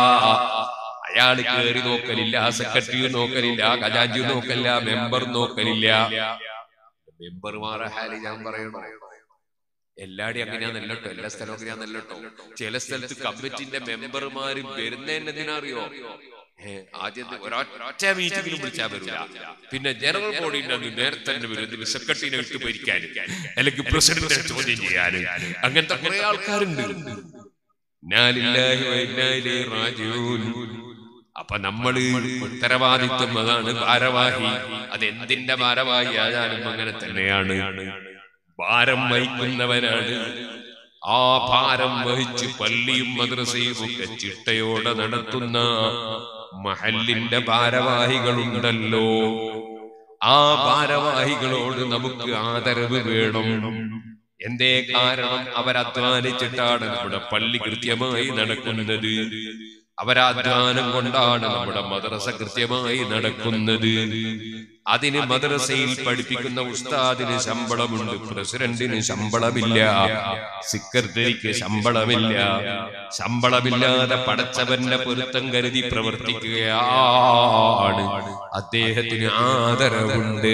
Speaker 1: അയാൾ കയറി നോക്കലില്ല സെക്രട്ടറി നോക്കലില്ല ഖജാഞ്ചി നോക്കലില്ല മെമ്പർ നോക്കലില്ല മെമ്പർമാരെ ഹാലി ഞാൻ പറയണോ എല്ലാടിയും അങ്ങനെയാന്നല്ല കേട്ടോ എല്ലാ സ്ഥലവും അങ്ങനെയാന്നല്ല കേട്ടോ ചില സ്ഥലത്ത് കമ്മിറ്റിന്റെ മെമ്പർമാര് വരുന്നതിന് എന്തിനറിയോ ഏ, ആദ്യത്തെ ഒരൊറ്റ മീറ്റിംഗിലും വിളിച്ചാൽ വരില്ല പിന്നെ ജനറൽ ബോഡിന്റെ അന്ന് നേരത്തെ തന്നെ വരും ഇതിന് സെക്രട്ടറിനെ വിട്ട് ഭരിക്കാൻ അല്ലെങ്കിൽ പ്രസിഡന്റിനെ ചോദ്യം ചെയ്യാൻ അങ്ങനത്തെ കുറെ ആൾക്കാരുണ്ട് ഇന്നാലില്ലാഹി വ ഇന്നാ ഇലൈഹി റാജിഊൻ. അപ്പൊ നമ്മള് ഉത്തരവാദിത്വം അതാണ് ഭാരവാഹി അതെന്തിന്റെ ഭാരവാഹി ആയാലും അങ്ങനെ തന്നെയാണ് ഭാരം വഹിക്കുന്നവനാണ് ആ ഭാരം വഹിച്ച് പള്ളിയും മദ്രസയും ഒക്കെ ചിട്ടയോടെ നടത്തുന്ന മഹല്ലിന്റെ ഭാരവാഹികളുണ്ടല്ലോ ആ ഭാരവാഹികളോട് നമുക്ക് ആദരവ് വേണം എന്തേ കാരണം അവരധ്വാനിച്ചിട്ടാണ് നമ്മുടെ പള്ളി കൃത്യമായി നടക്കുന്നത് അവരാധ്വാനം കൊണ്ടാണ് നമ്മുടെ മദ്രസ കൃത്യമായി നടക്കുന്നത് അതിന് മദ്രസയിൽ പഠിപ്പിക്കുന്ന ഉസ്താദിന് ശമ്പളമുണ്ട് പ്രസിഡന്റിന് ശമ്പളമില്ല സെക്രട്ടറിക്ക് ശമ്പളമില്ല ശമ്പളമില്ലാതെ പടച്ചവന്റെ പൊരുത്തം കരുതി പ്രവർത്തിക്കുകയാണ് അദ്ദേഹത്തിന് ആദരവുണ്ട്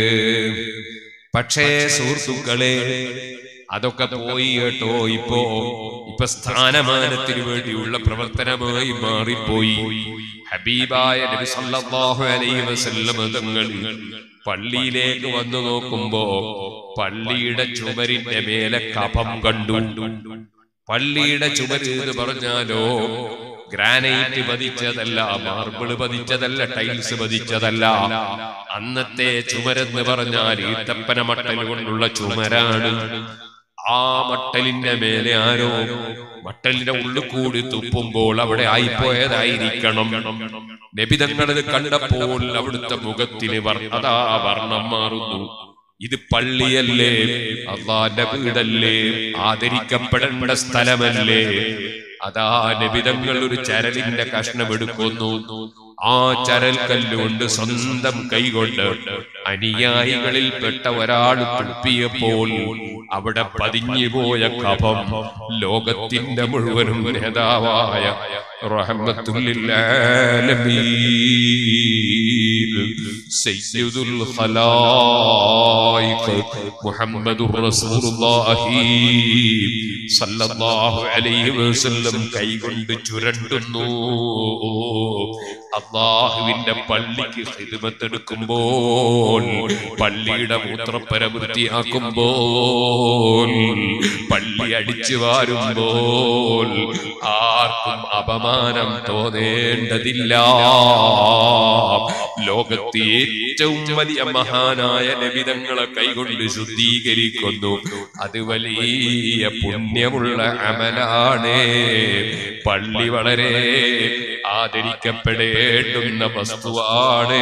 Speaker 1: പക്ഷേ സുഹൃത്തുക്കളെ അതൊക്കെ പോയി കേട്ടോ ഇപ്പോ ഇപ്പൊ സ്ഥാനമാനത്തിന് വേണ്ടിയുള്ള പ്രവർത്തനമായി മാറിപ്പോയി ഹബീബായ നബി സല്ലല്ലാഹു അലൈഹി വസല്ലം തങ്ങൾ പള്ളിയിലേക്ക് വന്നു നോക്കുമ്പോ പള്ളിയുടെ ചുമരിന്റെ മേലെ കഫം കണ്ടു പള്ളിയുടെ ചുമര് എന്ന് പറഞ്ഞാലോ ഗ്രാനൈറ്റ് പതിച്ചതല്ല മാർബിള് പതിച്ചതല്ല ടൈൽസ് പതിച്ചതല്ല അന്നത്തെ ചുമരെന്ന് പറഞ്ഞാൽ ഈത്തപ്പന മട്ടൽ കൊണ്ടുള്ള ചുമരാണ് ആ മട്ടലിന്റെ മേലെ ആരോ മട്ടലിന്റെ ഉള്ളിൽ കൂടി തുപ്പുമ്പോൾ അവിടെ ആയിപ്പോയതായിരിക്കണം നബിതങ്ങളത് കണ്ടപ്പോൾ അവിടുത്തെ മുഖത്തിന് വർ- അതാ വർണ്ണം മാറുന്നു ഇത് പള്ളിയല്ലേ അള്ളാന്റെ വീടല്ലേ ആദരിക്കപ്പെടേണ്ട സ്ഥലമല്ലേ അതാ നബിതങ്ങൾ ഒരു ചരലിന്റെ കഷ്ണം എടുക്കുന്നു ആ ചരൽ കല്ലുകൊണ്ട് സ്വന്തം കൈകൊണ്ട് അനുയായികളിൽ പെട്ട ഒരാൾ തുപ്പിയപ്പോൾ അവിടെ പതിഞ്ഞുപോയ കഫം ലോകത്തിന്റെ മുഴുവനും നേതാവായ റഹ്മത്തുല്ലാലമീൻ സയ്യിദുൽ ഖലായിഖ് മുഹമ്മദുർ റസൂലുള്ളാഹി സല്ലല്ലാഹു അലൈഹി വസല്ലം കൈകൊണ്ട് ചുരണ്ടുന്നു അള്ളാഹുവിന്റെ പള്ളിക്ക് ഹിദ്മത്തെടുക്കുമ്പോൾ പള്ളിയുടെ മൂത്രപ്പര വൃത്തിയാക്കുമ്പോൾ പള്ളി അടിച്ചു വാരുമ്പോൾ ആർക്കും അപമാനം തോന്നേണ്ടതില്ല ലോകത്തെ ഏറ്റവും വലിയ മഹാനായ നബിതങ്ങളെ കൈകൊണ്ട് ശുദ്ധീകരിക്കുന്നു അത് വലിയ പുണ്യമുള്ള അമലാണ് പള്ളി വളരെ ആദരിക്കപ്പെടേണ്ടുന്ന വസ്തുവാണ്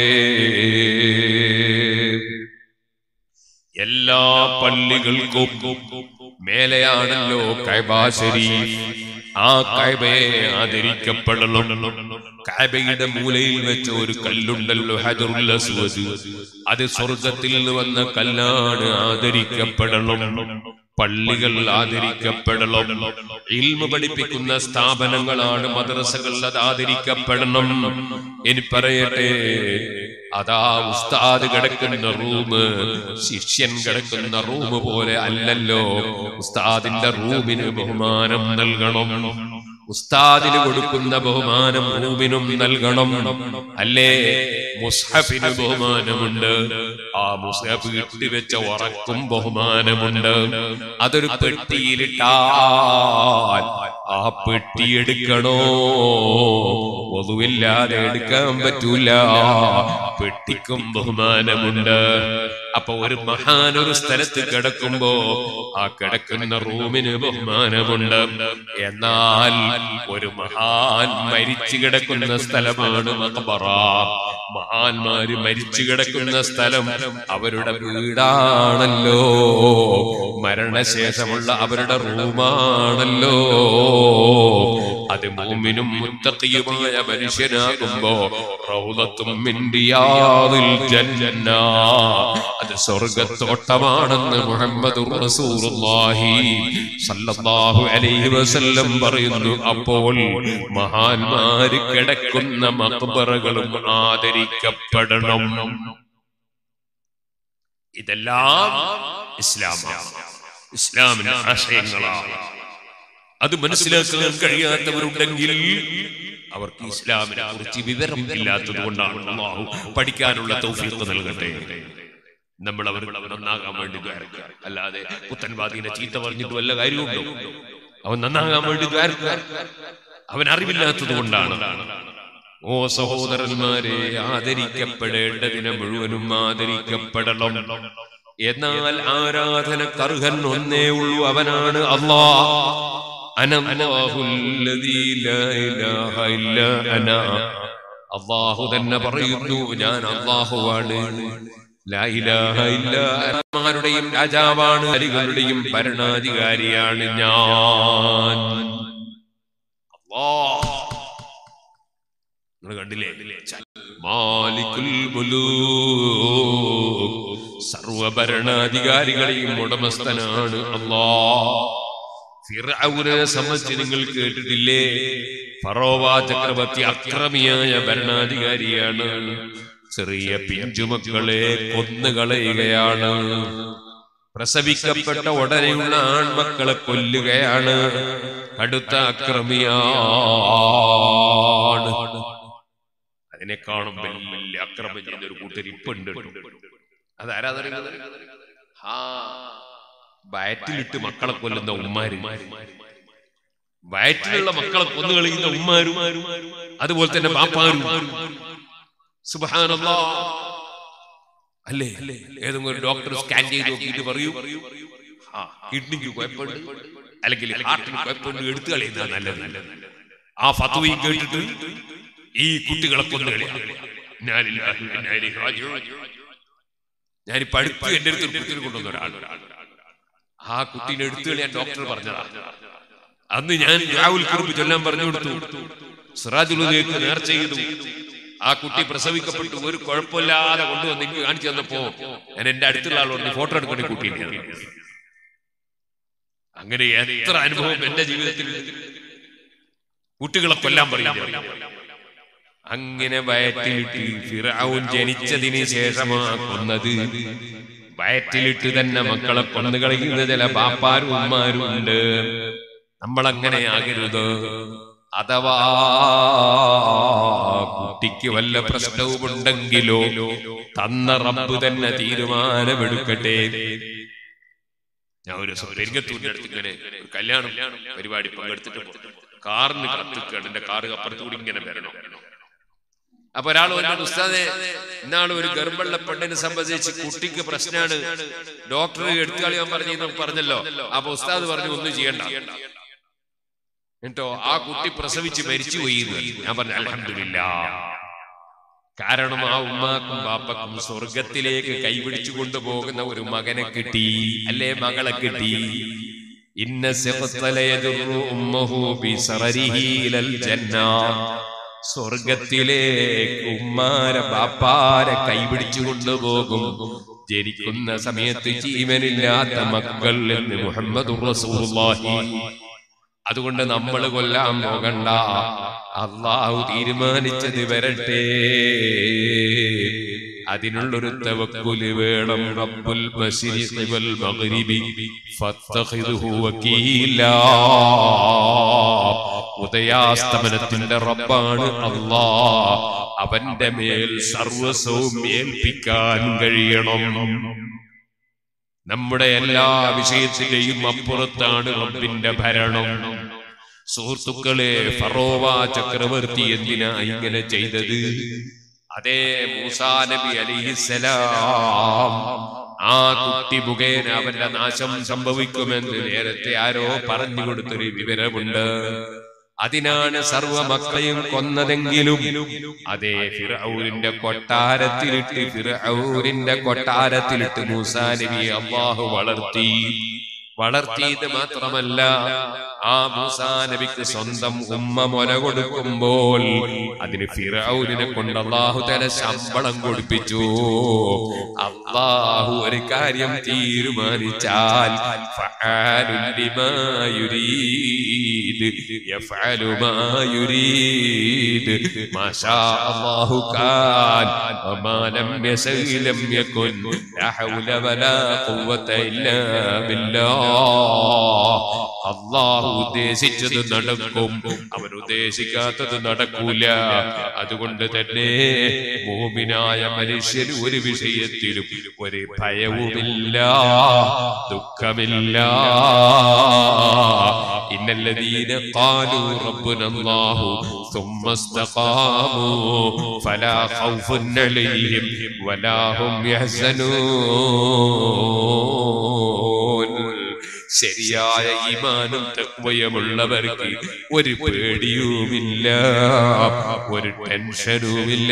Speaker 1: എല്ലാ പള്ളികൾക്കും മേലെയാണല്ലോ കൈബാ ശരീഫ് ആ കൈബയെ ആദരിക്കപ്പെടണം കൈബയുടെ മൂലയിൽ വെച്ച ഒരു കല്ലുണ്ടല്ലോ ഹജറുൽ അസ്വദ് അത് സ്വർഗത്തിൽ നിന്ന് വന്ന കല്ലാണ് ആദരിക്കപ്പെടണം പള്ളികൾ ആദരിക്കപ്പെടണം ഇൽമ പഠിപ്പിക്കുന്ന സ്ഥാപനങ്ങളാണ് മദ്രസകൾ അത് ആദരിക്കപ്പെടണം ഇനി പറയട്ടെ അതാ ഉസ്താദ് കിടക്കുന്ന റൂം ശിഷ്യൻ കിടക്കുന്ന റൂം പോലെ അല്ലല്ലോ ഉസ്താദിന്റെ റൂമിന് ബഹുമാനം നൽകണം ഉസ്താദിന് കൊടുക്കുന്ന ബഹുമാനം റൂമിനും നൽകണം അല്ലേ മുസ്ഹഫിന് ബഹുമാനമുണ്ട് ആ മുസ്ഹഫ് ഇട്ട് വെച്ച ഉറക്കും ബഹുമാനമുണ്ട് അതൊരു പെട്ടിയിലിട്ടാൽ ആ പെട്ടി എടുക്കണോ ഒതുവില്ലാതെ എടുക്കാൻ പറ്റൂല പെട്ടിക്കും ബഹുമാനമുണ്ട് അപ്പൊ ഒരു മഹാൻ ഒരു സ്ഥലത്ത് കിടക്കുമ്പോ ആ കിടക്കുന്ന റൂമിന് ബഹുമാനമുണ്ട് എന്നാൽ ഒരു മഹാൻ മരിച്ചു കിടക്കുന്ന സ്ഥലമാണ് മക്ബറ മഹാന്മാര് മരിച്ചു കിടക്കുന്ന സ്ഥലം അവരുടെ വീടാണല്ലോ മരണശേഷമുള്ള അവരുടെ റൂമാണല്ലോ അത് മൂമിനും മുത്തക്കിയുമായ മനുഷ്യനാകുമ്പോ റൗലത്തും മിണ്ടിയാതിൽ ജന്ന അത് സ്വർഗത്തോട്ടമാണെന്ന് മുഹമ്മദ് റസൂലുള്ളാഹി സല്ലല്ലാഹു അലൈഹി വസല്ലം പറയുന്നു അപ്പോൾ മഹാന്മാര് കിടക്കുന്ന മക്ബറകളും ആദരിക്കപ്പെടണം ഇതെല്ലാം ഇസ്ലാമാണ് ഇസ്ലാമിന്റെ ആശയങ്ങളാണ് അത് മനസ്സിലാക്കാൻ കഴിയാത്തവരുണ്ടെങ്കിൽ അവർക്ക് ഇസ്ലാമിനെ കുറിച്ച് വിവരം ഇല്ലാത്തത് കൊണ്ടാണ് അള്ളാഹു പഠിക്കാനുള്ള തൗഫീഖ് നൽകട്ടെ നമ്മൾ അവർ നന്നാകാൻ വേണ്ടി ദ്വാരക്കുക അല്ലാതെ പുത്തൻവാദീനെ ചീത്ത പറഞ്ഞിട്ട് വല്ല കാര്യമുണ്ടോ അവൻ നന്നാകാൻ വേണ്ടി ദ്വാരക്കുക അവൻ അറിവില്ലാത്തത് കൊണ്ടാണ് ഓ സഹോദരന്മാരെ ആദരിക്കപ്പെടേണ്ടതിനെ മുഴുവനും ആദരിക്കപ്പെടണം എന്നാൽ ആരാധനക്കർഹൻ ഒന്നേ ഉള്ളൂ അവനാണ് അള്ളാ അള്ളാഹു തന്നെ പറയുന്നു ഞാൻ അള്ളാഹുവാണ് ാരുടെയും രാജാവാണ് ഹരികളുടെയും ഭരണാധികാരിയാണ് ഞാൻ നിങ്ങൾ കണ്ടില്ലേ മാലിക്കുൽ സർവഭരണാധികാരികളെയും ഉടമസ്ഥനാണ് അള്ളാ ഫിറൌനെ സംബന്ധിച്ച് നിങ്ങൾ കേട്ടിട്ടില്ലേ ഫറോവ ചക്രവർത്തി അക്രമിയായ ഭരണാധികാരിയാണ് ചെറിയ പിഞ്ചുമക്കളെ കൊന്നുകളയുകയാണ് പ്രസവിക്കപ്പെട്ട ഉടനെയുള്ള ആൺമക്കളെ കൊല്ലുകയാണ് അടുത്ത അക്രമിയാണ് അതിനെക്കാളും വലിയ അക്രമം ചെയ്യുന്ന ഒരു കൂട്ടർ ഇപ്പുണ്ട് അതാരാ ആ വയറ്റിലിട്ട് മക്കളെ കൊല്ലുന്ന ഉമ്മാര് വയറ്റിലുള്ള മക്കളെ കൊന്നു കളയുന്ന ഉമ്മാരും അതുപോലെ തന്നെ പാപ്പാരും സുബാനല്ലാ അല്ലേ ഏതെങ്കിലും ഒരു ഡോക്ടർ സ്കാൻ ചെയ്ത് നോക്കിയിട്ട് പറയൂ ആ കിഡ്നിക്ക് കുഴപ്പമുണ്ട് അല്ലെങ്കിൽ ഹാർട്ടിന് കുഴപ്പമുണ്ട് എടുത്തു കളയുന്ന നല്ലത് ആ ഫത്വയും കേട്ടിട്ട് ഈ കുട്ടികളെ കൊന്നു ഞാൻ ഇപ്പൊ അടുത്ത് എന്റെ അടുത്ത് ഒരു കുട്ടിനെ കൊണ്ടുവന്ന ഒരാൾ ആ കുട്ടീനെ എടുത്തു കളയാൻ ഡോക്ടർ പറഞ്ഞതാ അന്ന് ഞാൻ രാഹുൽ കുറുപ്പ് ചൊല്ലാൻ പറഞ്ഞു കൊടുത്തു സിറാജുലുലേക്ക് നേർച്ച ചെയ്തു ആ കുട്ടി പ്രസവിക്കപ്പെട്ടു ഒരു കുഴപ്പമില്ലാതെ കൊണ്ടുവന്ന് എനിക്ക് കാണിച്ചു തന്നപ്പോ ഞാൻ എന്റെ അടുത്തുള്ള ആളോട് നീ ഫോട്ടോ എടുക്കുന്ന കുട്ടീനെ അങ്ങനെ എത്ര അനുഭവം എന്റെ ജീവിതത്തിൽ കുട്ടികളെ കൊല്ലാൻ പറയുന്നു അങ്ങനെ വയറ്റിലിട്ട് ഫിറൌൻ ജനിച്ചതിന് ശേഷമാ കൊന്നത് വയറ്റിലിട്ട് തന്നെ മക്കളെ കൊന്നു കളയുന്ന ചില പാപ്പാരും ഉമ്മാരും ഉണ്ട് നമ്മളങ്ങനെ ആകരുത് അഥവാ കുട്ടിക്ക് വല്ല പ്രശ്നവും ഉണ്ടെങ്കിലോ തന്ന റബ്ബ് തന്നെ തീരുമാനമെടുക്കട്ടെ ഞാൻ ഒരു പെരിങ്ങത്തൂരിന്റെ അടുത്ത് ഇങ്ങനെ ഒരു കല്യാണം പരിപാടി പങ്കെടുത്തിട്ട് കാറിന് കത്തിക്കാണ് എന്റെ കാറ് അപ്പുറത്തുകൂടി ഇങ്ങനെ വരണം അപ്പൊ ഒരാൾ എന്നോട് ഉസ്താദെ ഇന്നാൾ ഒരു ഗർഭമുള്ള പെണ്ണിനെ സംബന്ധിച്ച് കുട്ടിക്ക് പ്രശ്നമാണ് ഡോക്ടർ എടുത്തു കളയാൻ പറഞ്ഞു പറഞ്ഞല്ലോ അപ്പൊ ഉസ്താദ് പറഞ്ഞു ഒന്നും ചെയ്യണ്ട എന്നിട്ടോ ആ കുട്ടി പ്രസവിച്ച് മരിച്ചുപോയി എന്ന് പറഞ്ഞു. ഞാൻ പറഞ്ഞു അലഹമില്ല കാരണം ആ ഉമ്മാക്കും ബാപ്പക്കും സ്വർഗത്തിലേക്ക് കൈപിടിച്ചു കൊണ്ടുപോകുന്ന ഒരു മകനെ കിട്ടി അല്ലേ മകളെ കിട്ടി ഇന്ന സിഖത്തലയദുറു ഉമ്മഹു ബിസറരിഹി ഇലൽ ജന്ന സ്വർഗത്തിലേക്ക് ഉമ്മാരെ ബാപ്പാരെ കൈപിടിച്ചു കൊണ്ടുപോകും ജനിക്കുന്ന സമയത്ത് ജീവനില്ലാത്ത മക്കൾ എന്ന് മുഹമ്മദ് റസൂലുള്ളാഹി അതുകൊണ്ട് നമ്മൾ കൊല്ലാൻ പോകണ്ട അള്ളാഹു തീരുമാനിച്ചത് വരട്ടെ അതിനുള്ളൊരു തവക്കുല് വേണം റബ്ബുൽ മശ്രിഖി വൽ മഗ്രിബി ഫത്തഖിദുഹു വക്കീലാ ഉദയാസ്തമനത്തിന്റെ റബ്ബാണ് അല്ലാ അവന്റെ മേൽ സർവസ്വവും ഏൽപ്പിക്കാൻ കഴിയണം നമ്മുടെ എല്ലാ വിഷയത്തിലെയും അപ്പുറത്താണ് റബ്ബിന്റെ ഭരണം സുഹൃത്തുക്കളെ ഫറോവ ചക്രവർത്തി എന്തിനാ ഇങ്ങനെ ചെയ്തത് അതേ മൂസാ നബി അലിഹിസലാം ആ കുട്ടി മുഖേന അവന്റെ നാശം സംഭവിക്കുമെന്ന് നേരത്തെ ആരോ പറഞ്ഞു കൊടുത്തൊരു വിവരമുണ്ട് അതിനാണ് സർവ മക്കളെയും കൊന്നതെങ്കിലും അതേ ഫിറൌരിന്റെ കൊട്ടാരത്തിലിട്ട് ഫിറൌരിന്റെ കൊട്ടാരത്തിലിട്ട് മൂസാ നബി അള്ളാഹു വളർത്തി വളർത്തിയത് മാത്രമല്ല ആ മൂസാ നബിക്ക് സ്വന്തം ഉമ്മ മുല കൊടുക്കുമ്പോൾ അതിന് ഫിറൌരിനെ കൊണ്ട് അള്ളാഹു തല ശമ്പളം കൊടുപ്പിച്ചു അള്ളാഹു ഒരു കാര്യം തീരുമാനിച്ചാൽ ഫഅലുൻ ലിമാ യുരീദ് യഫഅലു മാ യുരീദ് മാ ശാ അല്ലാഹു കാൻ വമാ ലം യശഅ ലം യകുൻ ലാ ഹൗല വലാ ഖുവത ഇല്ലാ ബില്ലാഹ് അള്ളാഹു ഉദ്ദേശിച്ചത് നടക്കും അവൻ ഉദ്ദേശിക്കാത്തത് നടക്കൂല അതുകൊണ്ട് തന്നെ മോമിനായ മനുഷ്യന് ഒരു വിഷയത്തിലും ഒരു ഭയവുമില്ല ദുഃഖമില്ല ഇന്നല്ലദീന ഖാലു റബ്ബുന അല്ലാഹു ثم استقاموا فلا خوف عليهم ولا هم يحزنون ശരിയായ ഈമാനും തക്വയമുള്ളവർക്ക് ഒരു പേടിയുമില്ല ഒരു ടെൻഷനുമില്ല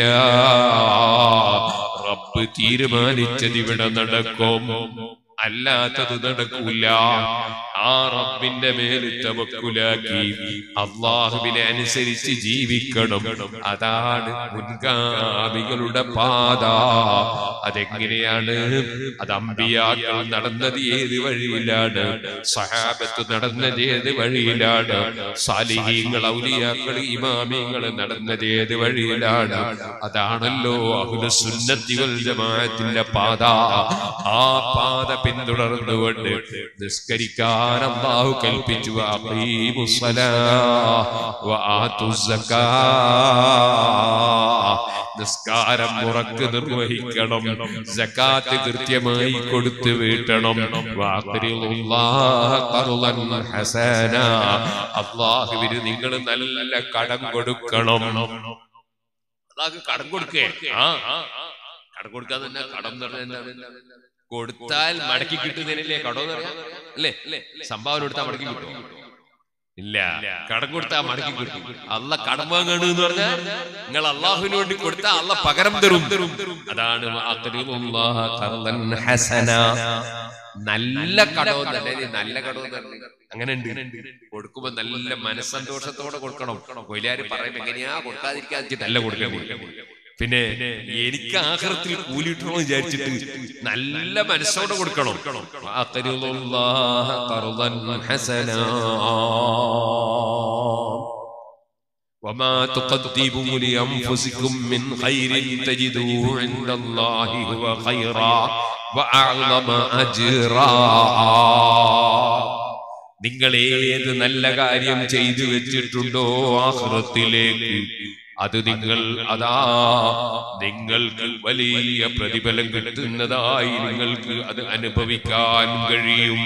Speaker 1: റബ്ബ് തീരുമാനിച്ചത് ഇവിടെ നടക്കും അല്ലാത്തത് നടക്കൂല ആ റബ്ബിന്റെ മേൽ തവക്കുലാക്കി അള്ളാഹുവിനെ അനുസരിച്ച് ജീവിക്കണം അതാണ് മുൻഗാമികളുടെ പാത അതെങ്ങനെയാണ് അത് അമ്പിയാക്കൾ നടന്നത് ഏത് വഴിയിലാണ് സഹാബത്ത് നടന്നത് ഏത് വഴിയിലാണ് സാലിഹീങ്ങൾ ഔലിയാക്കൾ ഇമാമിങ്ങൾ നടന്നത് ഏത് വഴിയിലാണ് അതാണല്ലോ അഹുല സുന്നത്തികൾ ജമാഅത്തിന്റെ പാത ആ പാത പിന്തുടർന്നുകൊണ്ട് നിസ്കരിക്കാൻ അള്ളാഹു കൽപ്പിച്ചു അഖീമുസ്സലാ വആതുസ്സക്കാ നിസ്കാരം മുറക്ക് നിർവഹിക്കണം സക്കാത്ത് കൃത്യമായി കൊടുത്തു വീട്ടണം വാഖരിളുല്ലാഹ ഖർളൻ ഹസന അള്ളാഹുവിന് നിങ്ങൾ നല്ല കടം കൊടുക്കണം അള്ളാഹ് കടം കൊടുക്കേ ആ കടം കൊടുക്കാതെ തന്നെ കടം എന്ന് പറഞ്ഞാൽ എന്താണ്? കൊടുത്താൽ മടക്കി കിട്ടുന്നതിനല്ലേ കടം എന്ന് പറയാം അല്ലേ സംഭാവന കൊടുത്താൽ മടക്കി കിട്ടും ഇല്ല കടം കൊടുത്താൽ മടക്കി കിട്ടും അല്ല കടം വാങ്ങാണ് എന്ന് പറഞ്ഞാൽ നിങ്ങൾ അള്ളാഹുവിന് വേണ്ടി കൊടുത്താൽ അല്ല പകരം തരും അതാണ് വഅഖ്രിദുല്ലാഹ ഖർളൻ ഹസന നല്ല കടവും തന്നെ ഇത് നല്ല കടവും തന്നെ അങ്ങനെ ഉണ്ട് കൊടുക്കുമ്പോ നല്ല മനസ്സന്തോഷത്തോടെ കൊടുക്കണം കൊയിലാര് പറയുമ്പോ എങ്ങനെയാ കൊടുക്കാതിരിക്കാതിരിച്ചിട്ടല്ല കൊടുക്കണം പിന്നെ എനിക്ക് ആഹ്റത്തിൽ കൂലിട്ടണമെന്ന് വിചാരിച്ചിട്ട് നല്ല മനസ്സോടെ കൊടുക്കണം വഅഖ്രിദുല്ലാഹ ഖർളൻ ഹസനാ وما تقدموا لأنفسكم من خير تجدوه عند الله هو خيرا وأعظم أجرا നിങ്ങൾ ഏത് നല്ല കാര്യം ചെയ്തു വെച്ചിട്ടുണ്ടോ ആഹ്റത്തിലേക്ക് അത് നിങ്ങൾ അതാ നിങ്ങൾക്ക് വലിയ പ്രതിഫലം കിട്ടുന്നതായി നിങ്ങൾക്ക് അത് അനുഭവിക്കാൻ കഴിയും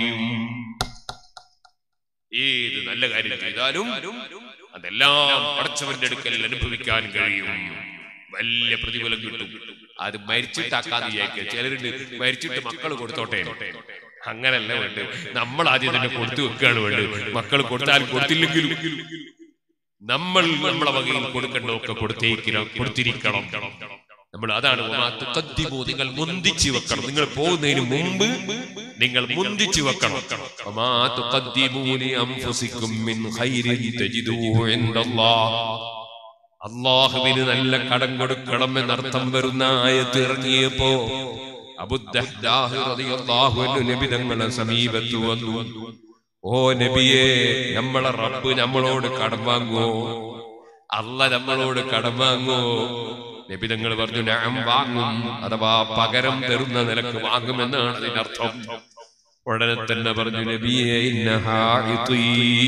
Speaker 1: ഏത് നല്ല കാര്യം ചെയ്താലും അതെല്ലാം പടച്ചവന്റെ അടുക്കൽ അനുഭവിക്കാൻ കഴിയും വലിയ പ്രതിഫലം കിട്ടും അത് മരിച്ചിട്ടാക്കാന്ന് വിചാരിക്കുക ചിലരുണ്ട് മരിച്ചിട്ട് മക്കൾ കൊടുത്തോട്ടെ അങ്ങനല്ല വേണ്ടത് നമ്മൾ ആദ്യം തന്നെ കൊടുത്തു വെക്കുകയാണ് വേണ്ടത് മക്കൾ കൊടുത്താൽ കൊടുത്തില്ലെങ്കിലും നമ്മൾ നമ്മളെ വകയിൽ കൊടുക്കേണ്ടതൊക്കെ കൊടുത്തേക്കണം കൊടുത്തിരിക്കണം നമ്മൾ അതാണ് വമാ തുഖദ്ദിമു, നിങ്ങൾ മുന്തിച്ചു വെക്കണം നിങ്ങൾ പോകുന്നതിന് മുമ്പ് നിങ്ങൾ മുന്തിച്ചു വെക്കണം വമാ തുഖദ്ദിമു ലി അൻഫുസിക്കും മിൻ ഖൈരിൻ തജിദൂഹു ഇൻദല്ലാഹ് അള്ളാഹുവിന് നല്ല കടം കൊടുക്കണം എന്നർത്ഥം വരുന്ന ആയത്ത് ഇറങ്ങിയപ്പോ അബുദ്ദഹ്ദാഹ് റളിയല്ലാഹു അൻഹു നബി തങ്ങളെ സമീപത്ത് വന്നു ഓ നബിയെ നമ്മളെ റബ്ബ് നമ്മളോട് കടം വാങ്ങുവോ അല്ല നമ്മളോട് കടം വാങ്ങുവോ നബി തങ്ങൾ പറഞ്ഞു ഞാൻ വാങ്ങും അഥവാ പകരം തരുന്ന നിലക്ക് വാങ്ങുമെന്നാണ് അതിനർത്ഥം ഉടനെ തന്നെ പറഞ്ഞു നബിയെ ഇന്നഹാ ഇത്വീ.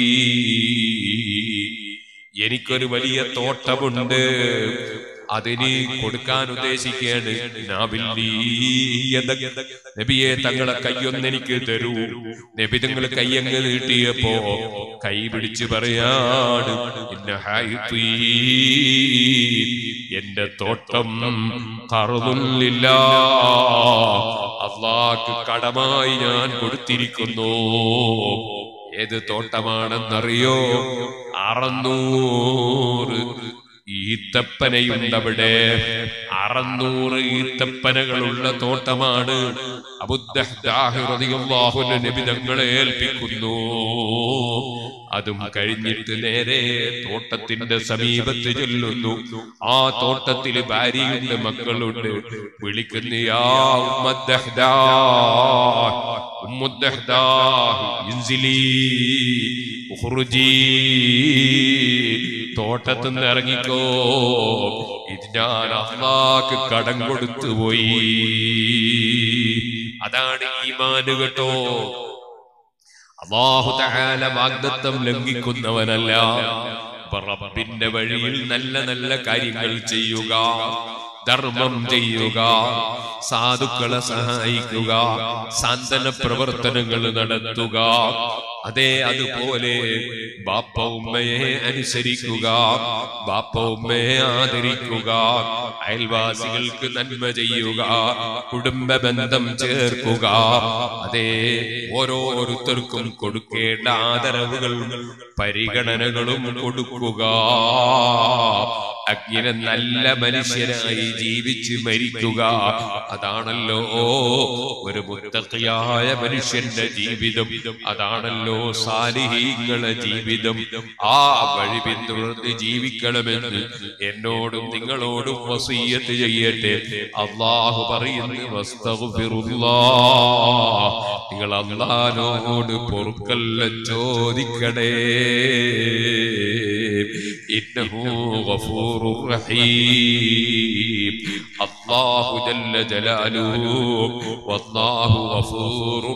Speaker 1: എനിക്കൊരു വലിയ തോട്ടമുണ്ട് അതിന് കൊടുക്കാൻ ഉദ്ദേശിക്കുകയാണ് നാവില്ലീയത. നബിയെ തങ്ങളെ കയ്യൊന്നെനിക്ക് തരൂ നബി തങ്ങൾ കയ്യങ്ങ് നീട്ടിയപ്പോ കൈ പിടിച്ച് പറയാണ് ഇന്ന ഹായിത്വീ. എന്റെ തോട്ടം കറുതുള്ളില്ല അള്ളാഹ് കടമായി ഞാൻ കൊടുത്തിരിക്കുന്നു ഏത് തോട്ടമാണെന്നറിയോ അറുന്നൂറ് ഈത്തപ്പനയുണ്ടവിടെ അറുന്നൂറ് ഈത്തപ്പനകളുള്ള തോട്ടമാണ് അബുദ്ദാഹുറതിയാഹുന നബി തങ്ങളെ ഏൽപ്പിക്കുന്നു അതും കഴിഞ്ഞിട്ട് നേരെ തോട്ടത്തിന്റെ സമീപത്ത് ചെല്ലുന്നു ആ തോട്ടത്തിൽ ഭാര്യയുണ്ട് മക്കളുണ്ട് വിളിക്കുന്ന യാ ഉമ്മദ്ദഹ്ദാ, ഉമ്മുദ്ദഹ്ദാ, ഇൻസിലീ, ഉഖ്റുജീ, തോട്ടത്തുനിന്ന് ഇറങ്ങിക്കോ ഇത് ഞാൻ അള്ളാക്ക് കടം കൊടുത്തു പോയി അതാണ് ഈമാന് കേട്ടോ അള്ളാഹു തആല വാഗ്ദത്തം ലംഘിക്കുന്നവനല്ല അപ്പൊ റബ്ബിന്റെ വഴിയിൽ നല്ല നല്ല കാര്യങ്ങൾ ചെയ്യുക ധർമ്മം ചെയ്യുക സാധുക്കളെ സഹായിക്കുക സാന്ത്വന പ്രവർത്തനങ്ങൾ നടത്തുക അതെ അതുപോലെ ബാപ്പ ഉമ്മയെ അനുസരിക്കുക ബാപ്പ ഉമ്മയെ ആദരിക്കുക അയൽവാസികൾക്ക് നന്മ ചെയ്യുക കുടുംബ ബന്ധം ചേർക്കുക അതെ ഓരോരുത്തർക്കും കൊടുക്കേണ്ട ആദരവുകളും പരിഗണനകളും കൊടുക്കുക അങ്ങനെ നല്ല മനുഷ്യനായി ജീവിച്ച് മരിക്കുക അതാണല്ലോ ഒരു മുത്തക്കിയായ മനുഷ്യന്റെ ജീവിതം അതാണല്ലോ സാലിഹീങ്ങളെ ജീവിതം ആ വഴി പിന്തുടർന്ന് ജീവിക്കണമെന്ന് എന്നോടും നിങ്ങളോടും വസീയത്ത് ചെയ്യട്ടെ അള്ളാഹു പറയുന്നു വസ്തഗ്ഫിറുല്ലാ. നിങ്ങൾ അള്ളാനോട് പൊറുക്കല്ല ചോദിക്കണേ ഇന്നഹു ഗഫൂറുർ റഹീം അല്ലാഹു ജല്ല ജലാലുഹു വല്ലാഹു ഗഫൂറുർ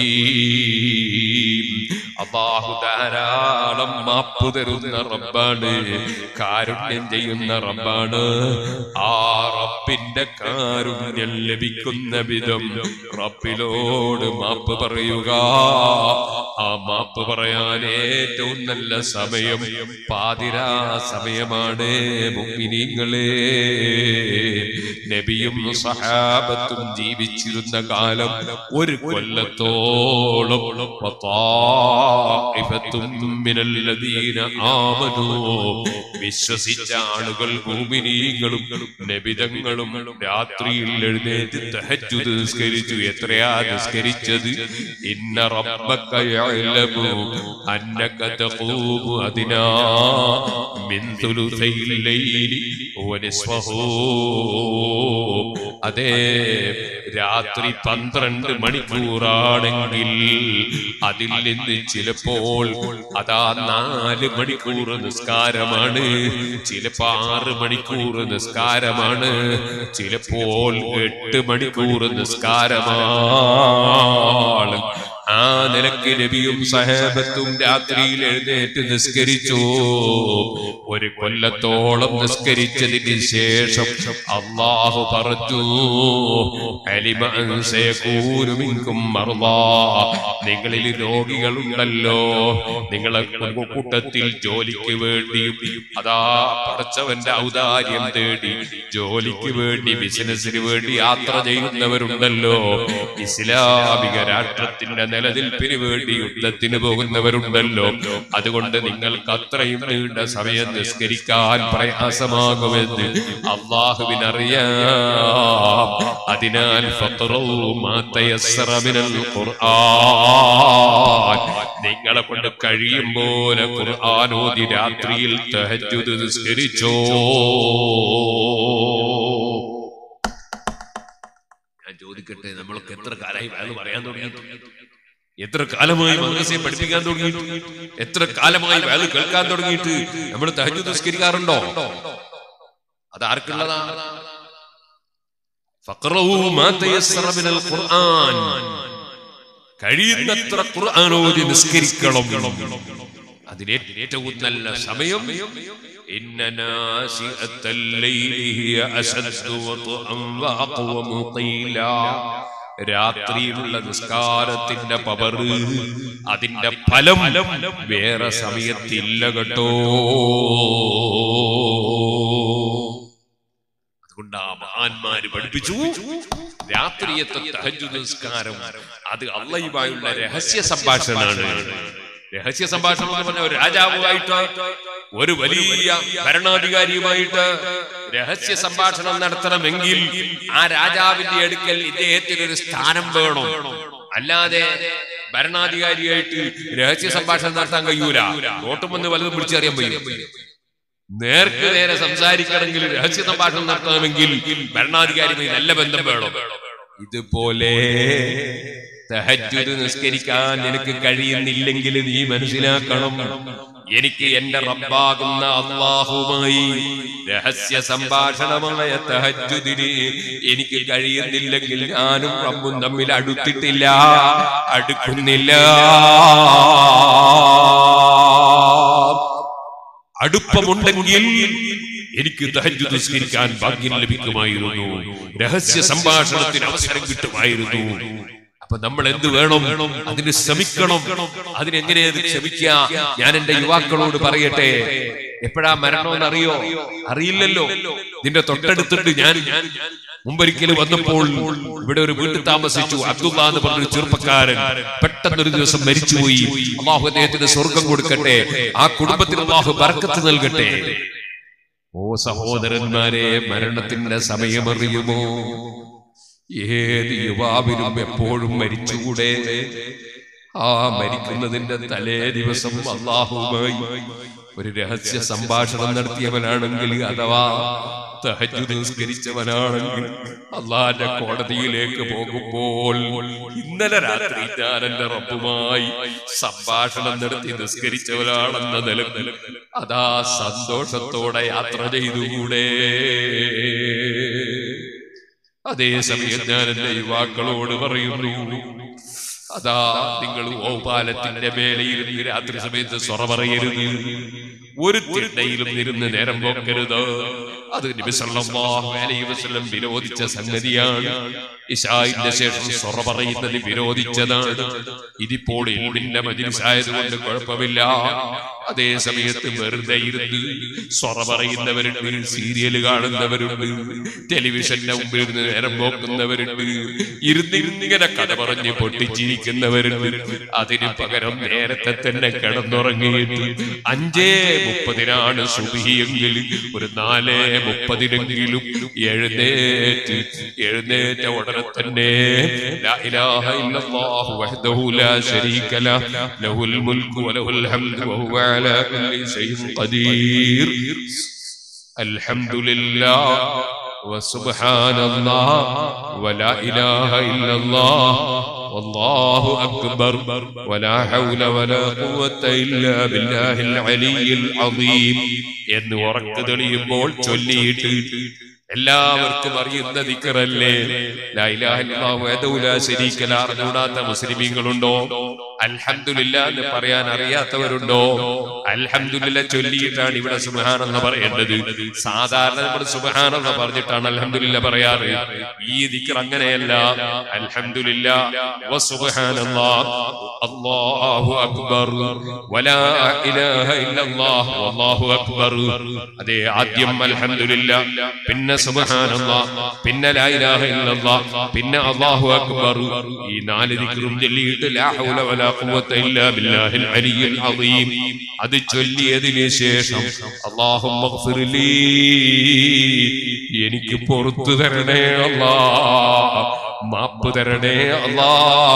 Speaker 1: റഹീം അല്ലാഹു ധാരാളം മാപ്പ് തരുന്ന റബ്ബാണ് കാരുണ്യം ചെയ്യുന്ന റബ്ബാണ് ആ റബ്ബിന്റെ കാരുണ്യം ലഭിക്കുന്ന വിധം റബ്ബിലോട് മാപ്പ് പറയുക ആ മാപ്പ് പറയാൻ ഏറ്റവും നല്ല സമയം പാതിരാ സമയമാണ് മുഗ്മിനീങ്ങളെ നബിയും സഹാബത്തും ജീവിച്ചിരുന്ന കാലം ഒരു കൊല്ലത്തോളം വത്താഇഫത്തും മിനല്ലദീന ആമനൂ വിശ്വസിച്ച ആളുകൾ ഭൂമിനീങ്ങളും നബിതങ്ങളും രാത്രിയിൽ എഴുന്നേറ്റ് തഹജ്ജുദ് നിസ്കരിച്ചു എത്രയാ നിസ്കരിച്ചത് ഇന്ന റബ്ബക യഅലമു അന്നക തഖൂമു അദിനാ മിൻ ثلثي الليل ونصفه അതെ രാത്രി പന്ത്രണ്ട് മണിക്കൂറാണെങ്കിൽ അതിൽ നിന്ന് ചിലപ്പോൾ അതാ നാല് മണിക്കൂർ നിസ്കാരമാണ് ചിലപ്പോ ആറ് മണിക്കൂർ നിസ്കാരമാണ് ചിലപ്പോൾ എട്ട് മണിക്കൂർ നിസ്കാരമാണ് ആ നിലക്ക് നബിയും സഹാബത്തും രാത്രിയിൽ എഴുന്നേറ്റ് നിസ്കരിച്ചു ഒരു കൊല്ലത്തോളം നിസ്കരിച്ചതിന് ശേഷം അള്ളാഹു പറഞ്ഞു അലിമ അൻ സയകൂനു മിൻകും മർദാ. നിങ്ങളിൽ രോഗികളുണ്ടല്ലോ നിങ്ങളെ കൂട്ടത്തിൽ ജോലിക്ക് വേണ്ടിയും അതാ പടച്ചവന്റെ ഔദാര്യം തേടി ജോലിക്ക് വേണ്ടി ബിസിനസിന് വേണ്ടി യാത്ര ചെയ്യുന്നവരുണ്ടല്ലോ ഇസ്ലാമിക രാഷ്ട്രത്തിന്റെ നിലനിൽപ്പിന് വേണ്ടി യുദ്ധത്തിന് പോകുന്നവരുണ്ടല്ലോ അതുകൊണ്ട് നിങ്ങൾക്ക് അത്രയും നീണ്ട സമയം നിസ്കരിക്കാൻ പ്രയാസമാകുമെന്ന് അള്ളാഹുവിനറിയാം അതിനാൽ ഫഖറൂ മാ തയസ്സറ മിനൽ ഖുർആൻ നിങ്ങളെ കൊണ്ട് കഴിയും പോലെ ഖുർആൻ ഓതി രാത്രിയിൽ തഹജ്ജുദ് നിസ്കരിച്ചോ ഞാൻ ചോദിക്കട്ടെ നമ്മളൊക്കെ എത്ര കാലമായി വയത് പറയാൻ തുടങ്ങിയിട്ട് എത്ര കാലമായി മദ്രസയെ പഠിപ്പിക്കാൻ തുടങ്ങിയിട്ട് എത്ര കാലമായി വയത് കേൾക്കാൻ തുടങ്ങിയിട്ട് നമ്മൾ തഹജ്ജുദ് നിസ്കരിക്കാറുണ്ടോ അത് ആർക്കുള്ളതാ ഫഖറൂ മാ തയസ്സറ മിനൽ ഖുർആൻ കഴിയുന്നത്ര ഖുർആൻ ഓതി നിസ്കരിക്കണം അതിന് ഏറ്റവും നല്ല സമയം ഇന്ന നാസിഅത്തൽ ലൈലി ഹിയ അശദ്ദു വത്അൻ വഅഖവമു ഖീല രാത്രിയിലുള്ള നിസ്കാരത്തിന്റെ പവർ അതിന്റെ ഫലം വേറെ സമയത്തില്ല കേട്ടോ അതുകൊണ്ട് ആ മഹാന്മാര് പഠിപ്പിച്ചു രാത്രിയത്തെ തഹജ്ജുദ് നിസ്കാരം അത് അള്ളയുമായുള്ള രഹസ്യ സംഭാഷണമാണ് രഹസ്യ സംഭാഷണം എന്ന് പറഞ്ഞ ഒരു രാജാവുമായിട്ട് ഒരു വലിയ ഭരണാധികാരിയുമായിട്ട് രഹസ്യ സംഭാഷണം നടത്തണമെങ്കിൽ ആ രാജാവിന്റെ അടുക്കൽ ഇദ്ദേഹത്തിന് ഒരു സ്ഥാനം വേണം അല്ലാതെ ഭരണാധികാരിയായിട്ട് രഹസ്യ സംഭാഷണം നടത്താൻ കഴിയൂല നോട്ടും വന്ന് വലുതും പിടിച്ചറിയാൻ പറ്റും നേർക്ക് നേരെ സംസാരിക്കണമെങ്കിൽ രഹസ്യ സംഭാഷണം നടത്തണമെങ്കിൽ ഭരണാധികാരിയുമായി നല്ല ബന്ധം വേണം ഇതുപോലെ തഹജ്ജുദ് നിസ്കരിക്കാൻ നിനക്ക് കഴിയുന്നില്ലെങ്കിൽ നീ മനസ്സിലാക്കണം എനിക്ക് എന്റെ റബ്ബാകുന്ന അള്ളാഹുമായി രഹസ്യ സംഭാഷണമായ തഹജ്ജുദിന് എനിക്ക് കഴിയുന്നില്ലെങ്കിൽ ഞാനും റബ്ബും തമ്മിൽ അടുത്തിട്ടില്ല അടുക്കുന്നില്ല അടുപ്പമുണ്ടെങ്കിൽ എനിക്ക് തഹജ്ജുദ് നിസ്കരിക്കാൻ ഭാഗ്യം ലഭിക്കുമായിരുന്നു രഹസ്യ സംഭാഷണത്തിന് അവസരം കിട്ടുമായിരുന്നു അപ്പൊ നമ്മൾ എന്ത് വേണം അതിന് ശ്രമിക്കണം അതിനെങ്ങനെ അത് ക്ഷമിക്കുക ഞാൻ എന്റെ യുവാക്കളോട് പറയട്ടെ എപ്പോഴാ മരണമെന്ന് അറിയോ അറിയില്ലല്ലോ നിന്റെ തൊട്ടടുത്തുണ്ട് ഞാൻ മുമ്പൊരിക്കൽ വന്നപ്പോൾ ഇവിടെ ഒരു വീട്ടിൽ താമസിച്ചു അബ്ദുള്ള എന്ന് പറഞ്ഞൊരു ചെറുപ്പക്കാരൻ പെട്ടെന്നൊരു ദിവസം മരിച്ചുപോയി അള്ളാഹു അദ്ദേഹത്തിന് സ്വർഗം കൊടുക്കട്ടെ ആ കുടുംബത്തിന് അള്ളാഹു ബർക്കത്ത് നൽകട്ടെ ഓ സഹോദരന്മാരെ മരണത്തിന്റെ സമയമറിയുമോ ഏത് യുവാവിനും എപ്പോഴും മരിച്ചുകൂടെ ആ മരിക്കുന്നതിന്റെ തലേ ദിവസം അള്ളാഹുമായി ഒരു രഹസ്യ സംഭാഷണം നടത്തിയവനാണെങ്കിൽ അഥവാ തഹജ്ജുദ് നിസ്കരിച്ചവനാണെങ്കിൽ അള്ളാന്റെ കോടതിയിലേക്ക് പോകുമ്പോൾ ഇന്നലെ രാത്രി ഞാൻ എന്റെ റബ്ബുമായി സംഭാഷണം നടത്തി നിസ്കരിച്ചവനാണെന്ന നിലത്തിൽ അതാ സന്തോഷത്തോടെ യാത്ര ചെയ്തുകൂടെ അതേസമയം ഞാൻ എന്റെ യുവാക്കളോട് പറയുന്നു അതാ നിങ്ങൾ ഓപാലത്തിന്റെ മേലയിരുന്ന് രാത്രി സമയത്ത് സൊറ പറയരുത് ഒരു തിണ്ണയിലും ഇരുന്ന് നേരം പോക്കരുത് അത് നബി സല്ലല്ലാഹു അലൈഹി വസല്ലം വിരോധിച്ച സംഗതിയാണ് ഇശായിന്റെ ശേഷം സൊറ പറയുന്നത് വിരോധിച്ചതാണ് ഇതിപ്പോൾ ഇൽമിന്റെ മജിലിസായതുകൊണ്ട് കുഴപ്പമില്ല അതേ സമയത്ത് വെറുതെ ഇരുന്ന് സൊറ പറയുന്നവരുണ്ട് സീരിയൽ കാണുന്നവരുണ്ട് ടെലിവിഷന്റെ മുമ്പിൽ ഇരുന്ന് നേരം പോക്കുന്നവരുണ്ട് ഇരുന്നിരുന്നിങ്ങനെ കഥ പറഞ്ഞ് പൊട്ടിച്ചിരിക്കുന്നവരുണ്ട് അതിന് പകരം നേരത്തെ തന്നെ കിടന്നുറങ്ങിയിട്ട് അഞ്ചേ മുപ്പതിനാണ് സുബിയെങ്കിൽ ഒരു നാലേ മുപ്പതിനെങ്കിലും എഴുന്നേറ്റ് എഴുന്നേറ്റ ഉടനെ തന്നെ ലാ ഇലാഹ ഇല്ലല്ലാഹു വഹ്ദഹു ലാ ശരീക ലഹ് ലഹുൽ മുൽക്കു വലഹുൽ ഹംദു വഹുവ അലാ കുല്ലി ഷൈഇൻ ഖദീർ അൽഹംദുലില്ലാഹ് وسبحان الله ولا إله إلا الله والله أكبر ولا حول ولا قوة إلا بالله العلي العظيم എന്ന് ഉറക്കു തെളിയുമ്പോൾ ചൊല്ലിയിട്ട് എല്ലാവർക്കും അറിയുന്ന ദിക്കറല്ലേ ലാ ഇലാഹ ഇല്ലല്ലാഹു വഹ്ദഹു ലാ ശരീക ലഹു അറിഞ്ഞൂടാത്ത മുസ്ലിമീങ്ങളുണ്ടോ അൽഹംദുലില്ലാ എന്ന് പറയാൻ അറിയാത്തവരുണ്ടോ അൽഹംദുലില്ലാ ചൊല്ലിയിട്ടാണ് ഇവിടെ സുബ്ഹാനെന്ന് പറയേണ്ടത് സാധാരണ നമ്മൾ സുബ്ഹാനെന്ന് പറഞ്ഞിട്ടാണ് അൽഹംദുലില്ലാ പറയാറ് ഈ ദിക്ർ അങ്ങനെയല്ല അൽഹംദുലില്ലാ വസുബ്ഹാനല്ലാഹ് അല്ലാഹു അക്ബർ വലാ ഇലാഹ ഇല്ലല്ലാഹ് വല്ലാഹു അക്ബർ അതെ ആദ്യം അൽഹംദുലില്ലാ പിന്നെ സുബ്ഹാനല്ലാഹ് പിന്നെ ലാ ഇലാഹ ഇല്ലല്ലാഹ് പിന്നെ അല്ലാഹു അക്ബർ ഈ നാല് ദിക്റും ചൊല്ലിയിട്ട് ലാ ഹൗല വലാ ഖുവത ഇല്ലാ ബില്ലാഹിൽ അലിയിൽ അദീം അത് ചൊല്ലിയതിനു ശേഷം അല്ലാഹുമ്മ ഗ്ഫിർലീ എനിക്ക് പുറത്തു തരണേ അല്ലാ മാപ്പ് തരണേ അല്ലാ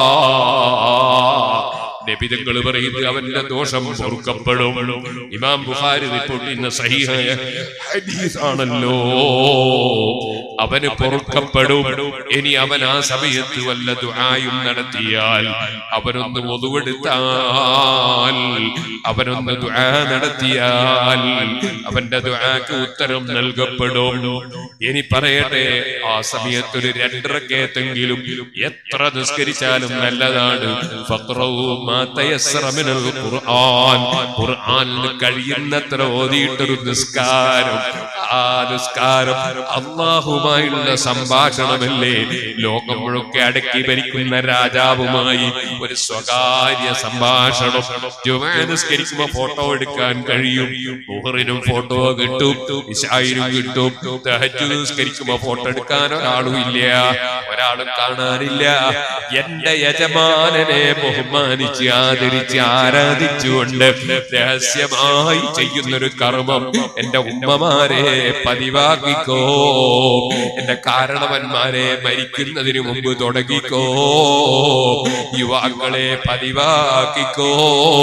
Speaker 1: നബിതങ്ങൾ പറയുന്നത് അവന്റെ ദോഷം പൊറുക്കപ്പെടും ഇമാം ബുഖാരി റിപ്പോർട്ട് ചെയ്യുന്ന സഹിഹായ ഹദീസാണല്ലോ അവന് പൊറുക്കപ്പെടും ഇനി അവൻ ആ സമയത്ത് വല്ല ദുആയും നടത്തിയാൽ അവനൊന്ന് ഒതുവെടുത്താൽ അവനൊന്ന് ദുആ നടത്തിയാൽ അവന്റെ ദുആക്ക് ഉത്തരം നൽകപ്പെടും ഇനി പറയട്ടെ ആ സമയത്ത് ഒരു രണ്ടരക്കേത്തെങ്കിലും എത്ര നിസ്കരിച്ചാലും നല്ലതാണ് ഫഖ്റഉ മാ തയസ്സറ മിനൽ ഖുർആൻ ഖുർആനിൽ കഴിയുന്നത്ര ഓതിയിട്ടൊരു നിസ്കാരം ആ നിസ്കാരം അള്ളാഹുമായുള്ള സംഭാഷണമല്ലേ ലോകം മുഴുക്കെ അടക്കി ഭരിക്കുന്ന രാജാവുമായി ഒരു സ്വകാര്യ സംഭാഷണം ജുമാ നിസ്കരിക്കുമ്പോ ഫോട്ടോ എടുക്കാൻ കഴിയും മുഹറിനും ഫോട്ടോ കിട്ടും ഇശായിനും കിട്ടും തഹജ്ജുദ് നിസ്കരിക്കുമ്പോ ഫോട്ടോ എടുക്കാൻ ഒരാളും ഇല്ല ഒരാളും കാണാനില്ല എന്റെ യജമാനനെ ബഹുമാനിച്ച് ആദരിച്ച് ആരാധിച്ചുകൊണ്ട് രഹസ്യമായി ചെയ്യുന്നൊരു കർമ്മം എന്റെ ഉമ്മമാരെ പതിവാക്കിക്കോ എന്റെ കാരണവന്മാരെ മരിക്കുന്നതിന് മുമ്പ് തുടങ്ങിക്കോ യുവാക്കളെ പതിവാക്കിക്കോ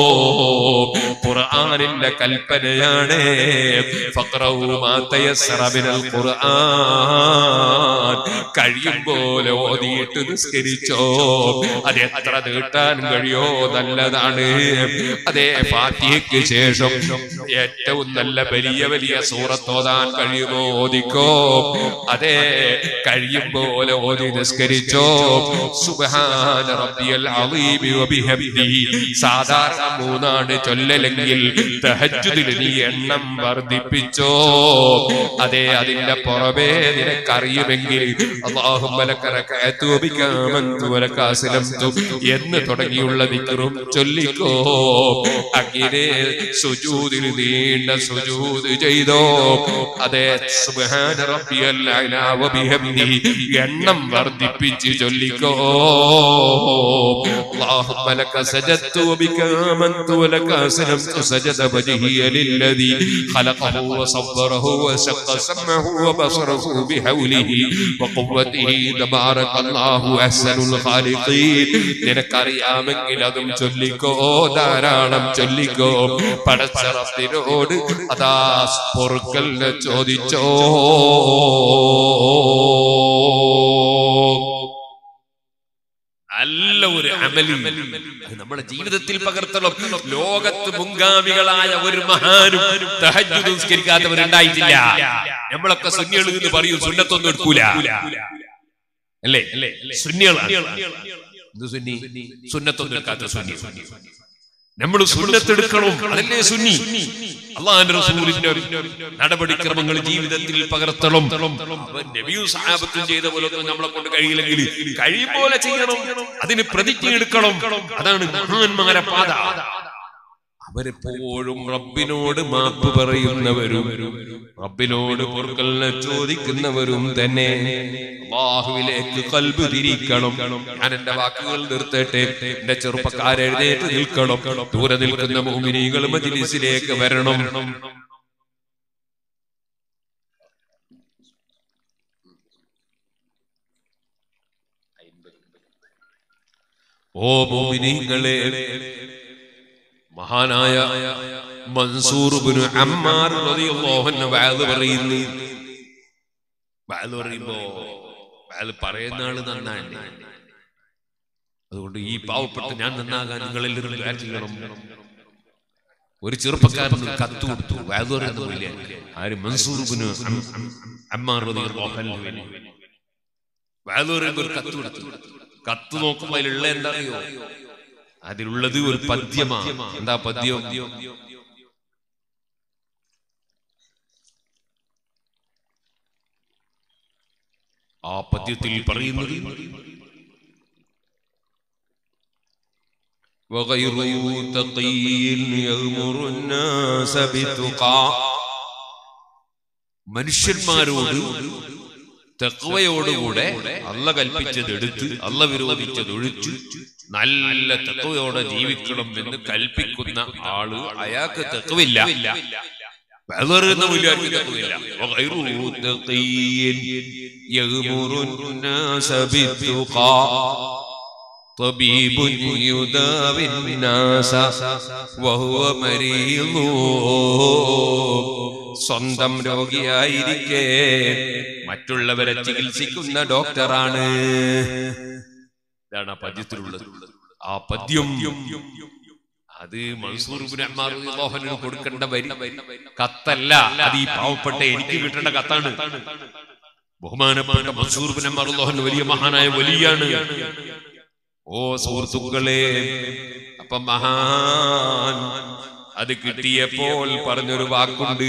Speaker 1: ഖുർആനിന്റെ കൽപ്പനയാണ് ഫഖ്റഉ മാ തയസ്സറ മിനൽ ഖുർആൻ കഴിയും പോലെ ഓതിയിട്ട് നിസ്കരിച്ചോ അത് എത്ര നീട്ടാൻ കഴിയോ നല്ലതാണ് അതേ ഫാത്തിഹയ്ക്ക് ശേഷം ഏറ്റവും നല്ല വലിയ വലിയ സൂറത്തോതാൻ കഴിയുമോ ഓദിക്കോ അതേ കഴിയും പോലെ ഓതി നിസ്കരിച്ചോ സുബ്ഹാന റബ്ബിയൽ അളീമി വബിഹംദിഹി സാധാരണ മൂന്നാണ് ചൊല്ലലെങ്കിൽ തഹജ്ജുദിൽ നീ എണ്ണം വർദ്ധിപ്പിച്ചോ അതേ അതിന്റെ പുറമേ നിനക്കറിയുമെങ്കിൽ അല്ലാഹുമ്മ ലക റകഅതു വബിക ആമന്തു വലക അസ്ലംതു എന്ന് തുടങ്ങിയുള്ള ദിക്റും ചൊല്ലിക്കോ അങ്ങനെ സുജൂദിൽ നീണ്ട സുജൂദ് ചെയ്തോ അതേ സുബ്ഹാന റബ്ബിയൽ അലാ വബിഹംദിഹി എണ്ണം വർദ്ധിപ്പിച്ച് ചൊല്ലിക്കോ اللهم لك سجدت وبك آمنت ولك أسلمت سجد وجهي للذي خلقه وصوره وشق سمعه وبصره بحوله وقوته تبارك الله أحسن الخالقين നിനക്കറിയാമെങ്കിൽ അതും ചൊല്ലിക്കോ ധാരാളം ചൊല്ലിക്കോ പടച്ചറത്തിനോട് അതാ പൊറുക്കലിനെ ചോദിച്ചോ നല്ല ഒരു അമലി അത് നമ്മുടെ ജീവിതത്തിൽ പകർത്തണം ലോകത്ത് മുൻഗാമികളായ ഒരു മഹാനും തഹജ്ജുദ് നിസ്കരിക്കാത്തവരുണ്ടായിട്ടില്ല നമ്മളൊക്കെ സുന്നികൾ എന്ന് പറയും സുന്നത്തൊന്നും എടുക്കൂല അല്ലേ സുന്നികളാണ് എന്ത് സുന്നി സുന്നത്തൊന്നും എടുക്കാത്ത സുന്നി നമ്മൾ സുന്നത്തെടുക്കണം അതല്ലേ സുന്നി അള്ളാഹിന്റെ റസൂലിന്റെ നടപടിക്രമങ്ങൾ ജീവിതത്തിൽ പകർത്തണം അവൻ നബിയും സഹാബത്തും ചെയ്ത പോലെ ഒന്നും നമ്മളെ കൊണ്ട് കഴിയില്ലെങ്കിൽ കഴിയും പോലെ ചെയ്യണം അതിന് പ്രതിജ്ഞ എടുക്കണം അതാണ് മഹാന്മാരെ പാത അവരെപ്പോഴും റബ്ബിനോട് മാപ്പ് പറയുന്നവരും റബ്ബിനോട് പൊറുക്കലിനെ ചോദിക്കുന്നവരും തന്നെ അള്ളാഹുവിലേക്ക് കൽബ് തിരിക്കണം ഞാൻ എന്റെ വാക്കുകൾ നിർത്തട്ടെ എന്റെ ചെറുപ്പക്കാരെഴുന്നേറ്റ് നിൽക്കണം ദൂരെ നിൽക്കുന്ന മോമിനികൾ മജിലിസിലേക്ക് വരണം ഓ മോമിനിങ്ങളെ മഹാനായ മൻസൂർ ഇബ്നു അമ്മാർ റളിയല്ലാഹു അൻഹു വഅദ് പറയുന്നു വഅദ് പറയുമ്പോ വഅദ് പറയുന്ന ആള് നന്നാണ് അതുകൊണ്ട് ഈ പാവപ്പെട്ട ഞാൻ നന്നാകാൻ നിങ്ങളെല്ലാവരും ദുആ ചെയ്യണം ഒരു ചെറുപ്പക്കാരൻ ഒരു കത്ത് കൊടുത്തു വഅദ് പറയുന്ന പോലെ ആര് മൻസൂർ ഇബ്നു അം- അം- അമ്മാർ റളിയല്ലാഹു അൻഹുവിന് വഅദ് പറയുമ്പോ ഒരു കത്ത് കൊടുത്തു കത്ത് നോക്കുമ്പോ അതിലുള്ള എന്താ അറിയോ അതിലുള്ളത് ഒരു പദ്യമാണ് എന്താ പദ്യം ആ പദ്യത്തിൽ പറയുന്നത്
Speaker 2: وغير تقي يغمر الناس بتقى
Speaker 1: മനുഷ്യന്മാരോട് തെക്കവയോടുകൂടെ അല്ല കൽപ്പിച്ചത് എടുത്ത് അല്ല വിരോധിച്ചത് ഒഴിച്ച് നല്ല തെക്കവയോടെ ജീവിക്കണം എന്ന് കൽപ്പിക്കുന്ന ആള് അയാൾക്ക് തെക്കവില്ല വേറെന്ന വലിയാർക്ക് തെക്കവില്ല
Speaker 2: وغير تقي يغمر الناس بالتقى طبيب يداوي الناس وهو مريض സ്വന്തം രോഗിയായിരിക്കെ മറ്റുള്ളവരെ ചികിത്സിക്കുന്ന ഡോക്ടറാണ്
Speaker 1: ഇതാണ് ആ പദ്യത്തിലുള്ളത് ആ പദ്യം അത് മൻസൂർ ഇബ്നു അമ്മാർ റളിയല്ലാഹുവിന് കൊടുക്കേണ്ട വരി കത്തല്ല അത് ഈ പാവപ്പെട്ട എനിക്ക് കിട്ടേണ്ട കത്താണ് ബഹുമാനപ്പെട്ട മൻസൂർ ഇബ്നു അമ്മാർ റളിയല്ലാഹു വലിയ മഹാനായ വലിയാണ്
Speaker 2: ഓ സുഹൃത്തുക്കളെ അപ്പൊ മഹാൻ അത് കിട്ടിയപ്പോൾ പറഞ്ഞൊരു വാക്കുണ്ട്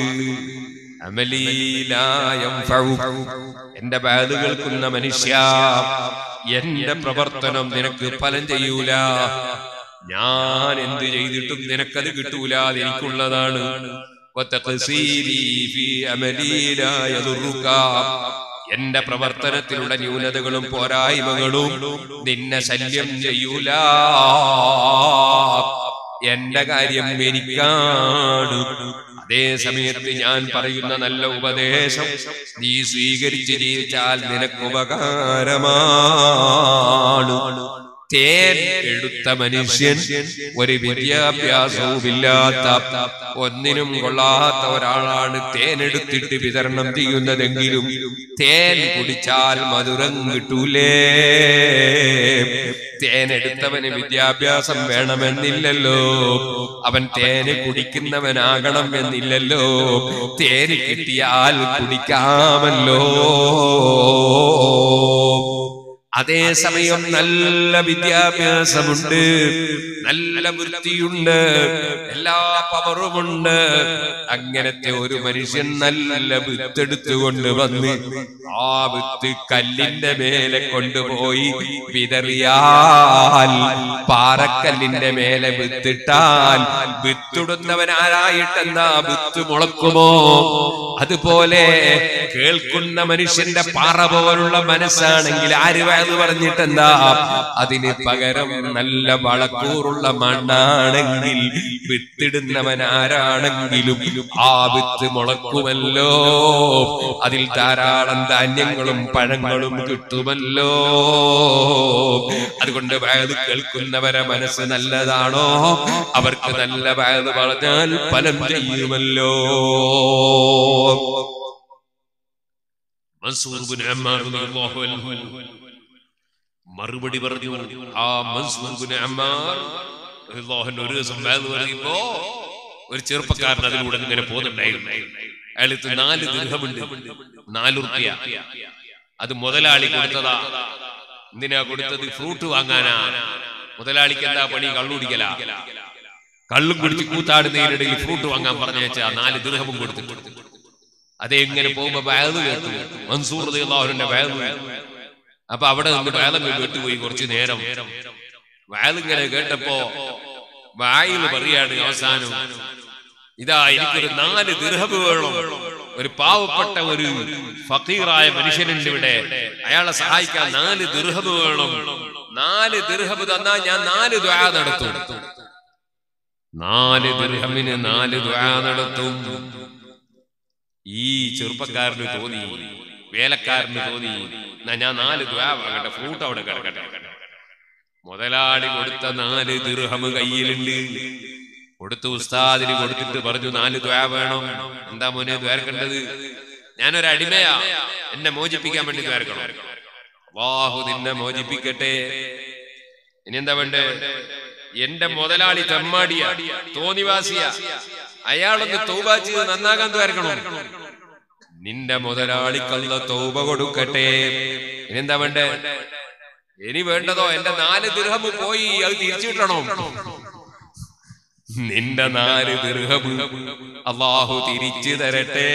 Speaker 2: അമലീലായം എന്റെ ബാധ കേൾക്കുന്ന മനുഷ്യ എന്റെ പ്രവർത്തനം നിനക്ക് ഫലം ചെയ്യൂല ഞാൻ എന്ത് ചെയ്തിട്ടും നിനക്കത് കിട്ടൂല അത് എനിക്കുള്ളതാണ് വതഖ്സീരി ഫീ അമലീ ലാ യദുറുക. എന്റെ പ്രവർത്തനത്തിലുള്ള ന്യൂനതകളും പോരായ്മകളും നിന്നെ ശല്യം ചെയ്യൂല എന്റെ കാര്യം എനിക്കാണ് അതേ സമയത്ത് ഞാൻ പറയുന്ന നല്ല ഉപദേശം നീ സ്വീകരിച്ച് ജീവിച്ചാൽ നിനക്ക് ഉപകാരമാണ് തേൻ എടുത്ത മനുഷ്യൻ ഒരു വിദ്യാഭ്യാസവുമില്ലാത്ത ഒന്നിനും കൊള്ളാത്ത ഒരാളാണ് തേൻ എടുത്തിട്ട് വിതരണം ചെയ്യുന്നതെങ്കിലും തേൻ കുടിച്ചാൽ മധുരം കിട്ടൂലേ തേൻ എടുത്തവന് വിദ്യാഭ്യാസം വേണമെന്നില്ലല്ലോ അവൻ തേന് കുടിക്കുന്നവനാകണം എന്നില്ലല്ലോ തേന് കിട്ടിയാൽ കുടിക്കാമല്ലോ അതേസമയം നല്ല വിദ്യാഭ്യാസമുണ്ട് നല്ല വൃത്തിയുണ്ട് എല്ലാ പവറുമുണ്ട് അങ്ങനത്തെ ഒരു മനുഷ്യൻ നല്ല വിത്തെടുത്തുകൊണ്ട് വന്ന് ആ വിത്ത് കല്ലിന്റെ മേലെ കൊണ്ടുപോയി വിതറിയാൽ പാറക്കല്ലിന്റെ മേലെ വിത്തിട്ടാൽ വിത്തിടുന്നവൻ ആരായിട്ടെന്താ വിത്ത് മുളക്കുമോ അതുപോലെ കേൾക്കുന്ന മനുഷ്യന്റെ പാറ പോലുള്ള മനസ്സാണെങ്കിൽ ആര് വയത് പറഞ്ഞിട്ടെന്താ അതിന് പകരം നല്ല വളക്കൂറുള്ള മണ്ണാണെങ്കിൽ വിത്തിടുന്നവൻ ആരാണെങ്കിലും ആ വിത്ത് മുളക്കുമല്ലോ അതിൽ ധാരാളം ധാന്യങ്ങളും പഴങ്ങളും കിട്ടുമല്ലോ അതുകൊണ്ട് വയത് കേൾക്കുന്നവരെ മനസ്സ് നല്ലതാണോ അവർക്ക് നല്ല വയത് പറഞ്ഞാൽ ഫലം ചെയ്യുമല്ലോ
Speaker 1: മൻസൂർ ഇബ്നു അമ്മാർ റളിയല്ലാഹു അൻഹു മറുപടി പറഞ്ഞു ആ മൻസൂർ ഇബ്നു അമ്മാർ റളിയല്ലാഹു അൻഹു ഒരു ദിവസം വയത് പറയുമ്പോ ഒരു ചെറുപ്പക്കാരൻ അതിലൂടെ ഇങ്ങനെ പോകുന്നുണ്ടായിരുന്നു അയാൾക്ക് നാല് ദീർഘമുണ്ട് നാല് റുപ്യ അത് മുതലാളി കൊടുത്തതാ എന്തിനാ കൊടുത്തത് ഫ്രൂട്ട് വാങ്ങാനാ മുതലാളിക്ക് എന്താ പണി കള്ളുടിക്കലാ കള്ളും കുടിച്ച് കൂത്താടുന്നതിനിടയിൽ ഫ്രൂട്ട് വാങ്ങാൻ പറഞ്ഞു വെച്ചാ നാല് ദീർഘവും കൊടുത്തിട്ട് അതേ ഇങ്ങനെ പോകുമ്പോ വയത് കേട്ടു മൻസൂർ റളിയല്ലാഹുവിന്റെ വയത് അപ്പൊ അവിടെ നിന്ന് വേലങ്ങൾ കേട്ടുപോയി കുറച്ചു നേരം വയലിങ്ങനെ കേട്ടപ്പോ വായിൽ പറയാണ് അവസാനം ഇതാ എനിക്കൊരു നാല് ദിർഹബ് വേണം ഒരു പാവപ്പെട്ട ഒരു ഫക്കീറായ മനുഷ്യനുണ്ട് ഇവിടെ അയാളെ സഹായിക്കാൻ നാല് ദിർഹബ് വേണം നാല് ദിർഹബ് തന്നാ ഞാൻ നാല് ദ്വാ നടത്തും നാല് ദിർഹമിന് നാല് ദ്വാ നടത്തും ഈ ചെറുപ്പക്കാരന് തോന്നി വേലക്കാരന് തോന്നി എന്നാ ഞാൻ നാല് ദ്വാ വാങ്ങട്ടെ ഫ്രൂട്ട് അവിടെ കിടക്കട്ടെ മുതലാളി കൊടുത്ത നാല് ദിർഹം കയ്യിലുണ്ട് കൊടുത്ത് ഉസ്താദിന് കൊടുത്തിട്ട് പറഞ്ഞു നാല് ദ്വാ വേണം എന്താ മോനെ ദ്വാരക്കേണ്ടത് ഞാനൊരു അടിമയാ എന്നെ മോചിപ്പിക്കാൻ വേണ്ടി ദ്വാരക്കണം വാഹു നിന്നെ മോചിപ്പിക്കട്ടെ ഇനി എന്താ വേണ്ടേ എന്റെ മുതലാളി തെമ്മാടിയ തോന്നിവാസിയ അയാളൊന്ന് തൗബ ചെയ്ത് നന്നാകാൻ ദ്വാരക്കണം
Speaker 2: നിന്റെ മുതലാളിക്കല്ല തൗബ കൊടുക്കട്ടെ ഇനിന്താ വേണ്ടേ ഇനി വേണ്ടതോ എന്റെ നാല് ദിർഹം പോയി അത് തിരിച്ചു കിട്ടണോ നിന്റെ നാല് ദിർഹം അള്ളാഹു തിരിച്ചു തരട്ടെ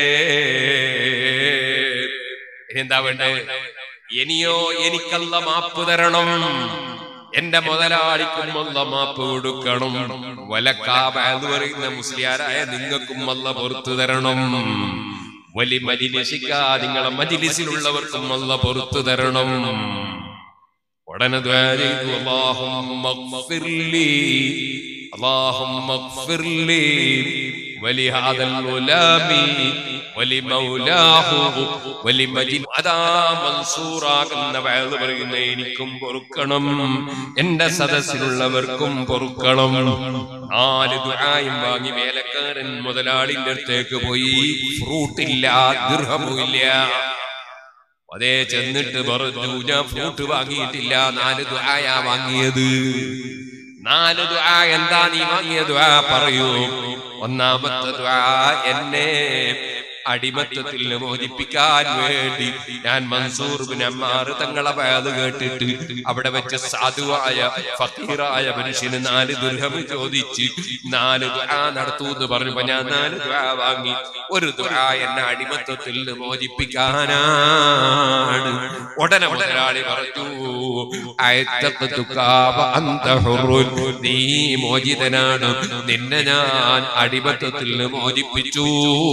Speaker 2: ഇനിന്താ വേണ്ടേ ഇനിയോ എനിക്കല്ല മാപ്പ് തരണം എന്റെ മുതലാളിക്കും അല്ല മാപ്പ് കൊടുക്കണം വലക്കാബ എന്ന് പറയുന്ന മുസ്ലിയാരായ നിങ്ങൾക്കും അല്ല പുറത്തു തരണം വലി മജിലിസിക്ക നിങ്ങളെ മജിലിസിലുള്ളവർക്കും അല്ല പുറത്തു തരണം ഉടനെ ദ്വാ ചെയ്തു അല്ലാഹുമ്മ ഗ്ഫിർലി اللهم اغفر لي ولهذا الغلام ولمولاه ولمجد അതാ മൻസൂറാകുന്ന വയത് പറയുന്ന എനിക്കും പൊറുക്കണം എന്റെ സദസ്സിലുള്ളവർക്കും പൊറുക്കണം നാല് ദുആയും വാങ്ങി വേലക്കാരൻ മുതലാളിന്റെ അടുത്തേക്ക് പോയി ഫ്രൂട്ടില്ല ദീർഘമില്ല അതേ ചെന്നിട്ട് പറഞ്ഞു ഞാൻ ഫ്രൂട്ട് വാങ്ങിയിട്ടില്ല നാല് ദുആയാ വാങ്ങിയത് നാല് ദുആ എന്താ നീ വാങ്ങിയ ദുആ പറയൂ ഒന്നാമത്തെ ദുആ എന്നെ അടിമത്തത്തിൽ നിന്ന് മോചിപ്പിക്കാൻ വേണ്ടി ഞാൻ മൻസൂർ ബിൻ അമ്മാർ തങ്ങളെ വയത് കേട്ടിട്ട് അവിടെ വെച്ച് സാധുവായ ഫക്കീറായ മനുഷ്യന് നാല് ദുർഹം ചോദിച്ച് നാല് ദുആ നടത്തൂ എന്ന് പറഞ്ഞപ്പോ ഞാൻ നാല് ദുആ വാങ്ങി ഒരു ദുആ എന്നെ അടിമത്തത്തിൽ നിന്ന് മോചിപ്പിക്കാനാണ് ഉടനെ മുതലാളി പറഞ്ഞു അയത്തത്തുക വ അന്ത ഹുറുൻ. നീ മോചിതനാണ് നിന്നെ ഞാൻ അടിമത്തത്തിൽ നിന്ന് മോചിപ്പിച്ചു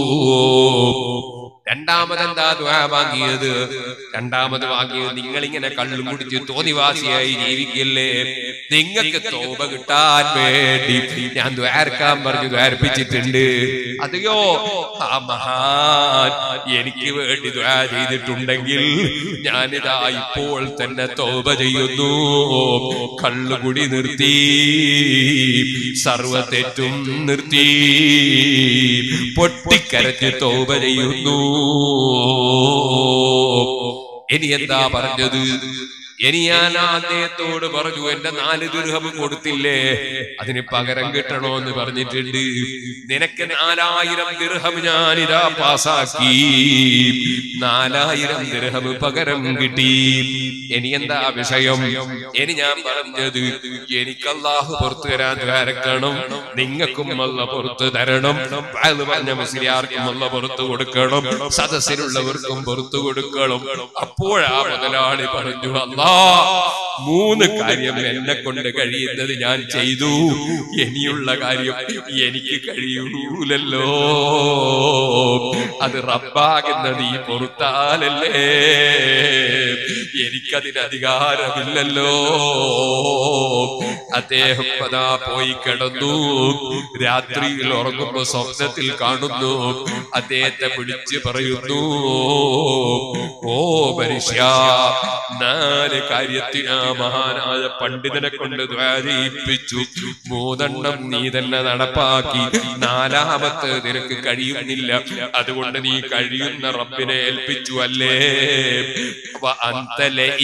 Speaker 2: രണ്ടാമതെന്താ ദുആ വാങ്ങിയത് രണ്ടാമത് വാങ്ങിയത് നിങ്ങൾ ഇങ്ങനെ കള്ളും കുടിച്ച് തോന്നിവാസിയായി ജീവിക്കല്ലേ നിങ്ങൾക്ക് തോപ കിട്ടാൻ വേണ്ടി ഞാൻ ദ്വാരക്കാൻ പറഞ്ഞു ദ്വാരപ്പിച്ചിട്ടുണ്ട് അതെയോ ആ മഹാൻ എനിക്ക് വേണ്ടി ദ്വാ ചെയ്തിട്ടുണ്ടെങ്കിൽ ഞാനിതാ ഇപ്പോൾ തന്നെ തോപ ചെയ്യുന്നു കള്ളുകുടി നിർത്തി സർവത്തെറ്റും നിർത്തി പൊട്ടിക്കരച്ച് തോപ ചെയ്യുന്നു ഇനി എന്താ പറഞ്ഞത് ഇനി ഞാൻ അദ്ദേഹത്തോട് പറഞ്ഞു എന്റെ നാല് ദുർഹം കൊടുത്തില്ലേ അതിന് പകരം കിട്ടണോ എന്ന് പറഞ്ഞിട്ടുണ്ട് നിനക്ക് നാലായിരം ദിർഹം ഞാൻ ഇതാ പാസാക്കി നാലായിരം ദിർഹം പകരം കിട്ടി ഇനി എന്താ വിഷയം ഇനി ഞാൻ പറഞ്ഞത് എനിക്ക് അള്ളാഹു പുറത്തു തരാൻ ദ്വാരക്കണം നിങ്ങൾക്കും അല്ല പുറത്തു തരണം അത് പറഞ്ഞ മുസ്ലിയാർക്കും അല്ല പുറത്തു കൊടുക്കണം സദസ്സിലുള്ളവർക്കും പുറത്തു കൊടുക്കണം അപ്പോഴാ മുതലാളി പറഞ്ഞു അല്ലാ മൂന്ന് കാര്യം എന്നെ കൊണ്ട് കഴിയുന്നത് ഞാൻ ചെയ്തു ഇനിയുള്ള കാര്യം എനിക്ക് കഴിയൂലല്ലോ അത് റബ്ബാകുന്ന നീ പുറത്താലല്ലേ എനിക്കതിന് അധികാരമില്ലല്ലോ അദ്ദേഹം അതാ പോയി കിടന്നു രാത്രിയിൽ ഉറങ്ങുമ്പോ സ്വപ്നത്തിൽ കാണുന്നു അദ്ദേഹത്തെ വിളിച്ച് പറയുന്നു ഓ മനുഷ്യ നാല് കാര്യത്തിനാ മഹാനായ പണ്ഡിതനെ കൊണ്ട് ദ്വാരിപ്പിച്ചു മൂന്നെണ്ണം നീ തന്നെ നടപ്പാക്കി നാലാമത്തെ നിനക്ക് കഴിയുന്നില്ല അതുകൊണ്ട് നീ കഴിയുന്ന റബ്ബിനെ ഏൽപ്പിച്ചു അല്ലേ വ അന്ത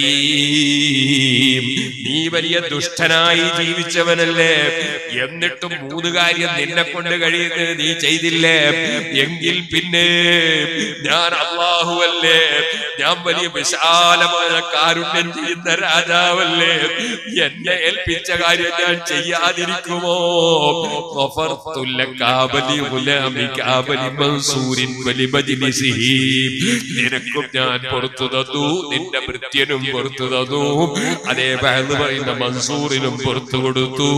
Speaker 2: ലഈം. നീ വലിയ ദുഷ്ടനായി ജീവിച്ചവനല്ലേ എന്നിട്ടും മൂന്ന് കാര്യം നിന്നെ കൊണ്ട് കഴിയുന്നത് നീ ചെയ്തില്ലേ എങ്കിൽ പിന്നെ ഞാൻ അള്ളാഹുവല്ലേ ഞാൻ വലിയ വിശാലമായ കാരുണ്യം ചെയ്യുന്ന രാജാവല്ലേ എന്നെ ഏൽപ്പിച്ച കാര്യം ഞാൻ ചെയ്യാതിരിക്കുമോ ഗഫർതു ലക വലി ഗുലാമി കാബലി മൻസൂരിൻ വലി മജ്ലിസിഹി. നിനക്കും ഞാൻ പുറത്തു തന്നു നിന്റെ ഭൃത്യനും പുറത്തു തന്നു അതേ എന്ന് പറയുന്ന മൻസൂറിനും പുറത്തു കൊടുത്തു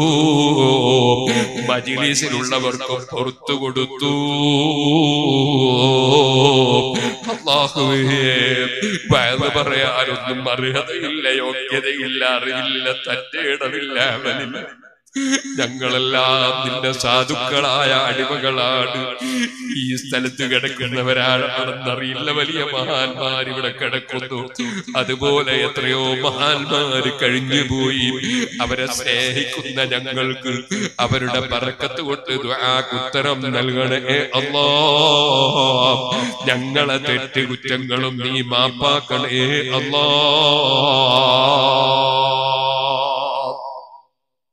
Speaker 2: മജിലിസിലുള്ളവർക്കും പുറത്തു കൊടുത്തു അള്ളാഹുവേ വയത് പറയാനൊന്നും അർഹതയില്ല യോഗ്യതയില്ല അറിവില്ല തന്റെ ഇടമില്ല അവനില്ല ഞങ്ങളെല്ലാം നിന്റെ സാധുക്കളായ അടിമകളാണ് ഈ സ്ഥലത്ത് കിടക്കുന്നവരാണെന്നറിയില്ല വലിയ മഹാന്മാർ ഇവിടെ കിടക്കുന്നു അതുപോലെ എത്രയോ മഹാന്മാർ കഴിഞ്ഞുപോയി അവരെ സ്നേഹിക്കുന്ന ഞങ്ങൾക്ക് അവരുടെ പറക്കത്ത് കൊണ്ട് ദുആക്ക് ഉത്തരം നൽകണേ അല്ലാ ഞങ്ങളെ തെറ്റ് കുറ്റങ്ങളും നീ മാപ്പാക്കണേ അല്ലാ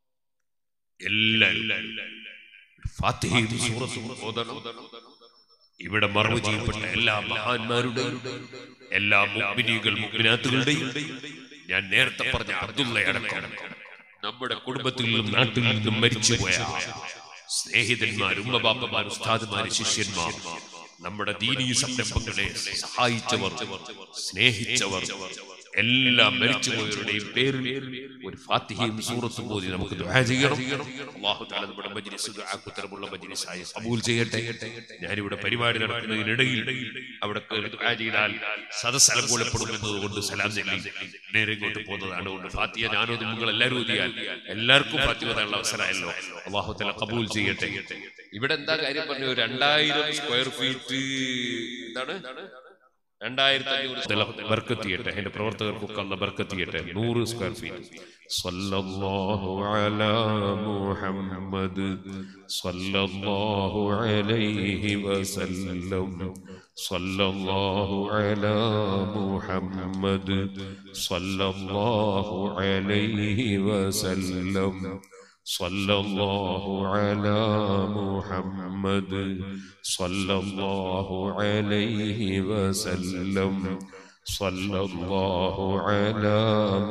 Speaker 2: എല്ലാവരും ഫാത്തിഹയും സൂറത്തും ഓതണം ഇവിടെ മറവ് ചെയ്യപ്പെട്ട എല്ലാ മഹാന്മാരുടെയും എല്ലാ മുഗ്മിനികൾ മുഗ്മിനാത്തുകളുടെയും ഞാൻ നേരത്തെ പറഞ്ഞ അബ്ദുള്ള അടക്കം നമ്മുടെ കുടുംബത്തിൽ നിന്നും നാട്ടിൽ നിന്നും മരിച്ചുപോയ സ്നേഹിതന്മാർ ഉമ്മബാപ്പമാർ ഉസ്താദുമാർ ശിഷ്യന്മാർ നമ്മുടെ ദീനീ സംരംഭങ്ങളെ സഹായിച്ചവർ സ്നേഹിച്ചവർ എല്ലാം മരിച്ചുപോയവരുടെയും പേരിൽ ഒരു ഫാത്തിഹയും സൂറത്തും പോതി നമുക്ക് ദുആ ചെയ്യണം അല്ലാഹു തആല നമ്മുടെ മജ്ലിസ് ദുആക്ക് ഉത്തരമുള്ള മജ്ലിസായി കബൂൽ ചെയ്യട്ടെ ഞാനിവിടെ പരിപാടി നടക്കുന്നതിനിടയിൽ അവിടെ കയറി ദുആ ചെയ്താൽ സദസ്സ് അലങ്കോലപ്പെടും എന്നതുകൊണ്ട് സലാം ചൊല്ലി നേരെ ഇങ്ങോട്ട് പോകുന്നതാണ് കൊണ്ട് ഫാത്തിഹ ഞാനോ നിങ്ങൾ എല്ലാവരും ഓതിയാൽ എല്ലാവർക്കും ഫാത്തിഹ ഓതാനുള്ള അവസരമായല്ലോ അല്ലാഹു തആല കബൂൽ ചെയ്യട്ടെ ഇവിടെ എന്താ കാര്യം പറഞ്ഞു രണ്ടായിരം സ്ക്വയർ ഫീറ്റ് എന്താണ് രണ്ടായിരത്തി അഞ്ഞൂറ് ബർക്കത്തിയട്ടെ അതിന്റെ പ്രവർത്തകർക്കൊക്കെ അല്ല ബർക്കത്തിയട്ടെ നൂറ് സ്ക്വയർ ഫീറ്റ് സല്ലല്ലാഹു അലാ മുഹമ്മദ് സല്ലല്ലാഹു അലൈഹി വസല്ലം സല്ലല്ലാഹു അലാ മുഹമ്മദ് സല്ലല്ലാഹു അലൈഹി വസല്ലം صلى الله على محمد صلى الله عليه وسلم صلى الله على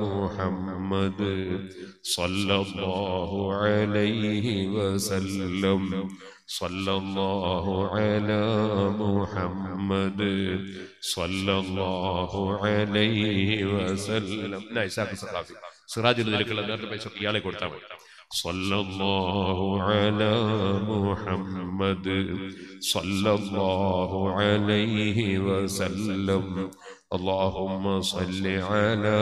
Speaker 2: محمد صلى الله عليه وسلم صلى الله على محمد صلى الله عليه وسلم لا يساق الصحافي സിറാജുൽ നിലക്കുള്ള നേരത്തെ പൈസ ഇയാളെ കൊടുത്താൽ മതി صلى الله على محمد صلى الله عليه وسلم اللهم صل على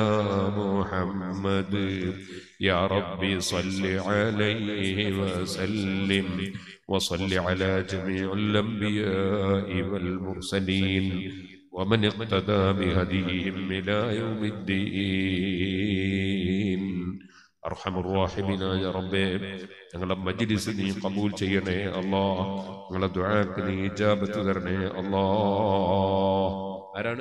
Speaker 2: محمد يا ربي صل عليه وسلم وصل على جميع الأنبياء والمرسلين ومن اقتدى بهديهم إلى يوم الدين അർഹമുറാഹിമിനായ റബ്ബേ ഞങ്ങളുടെ മജ്ലിസ് നീ കബൂൽ ചെയ്യണേ അല്ലാ ഞങ്ങളുടെ ദുആക്ക് നീ ഇജാബത്ത് തരണേ അല്ലാ ആരാണ്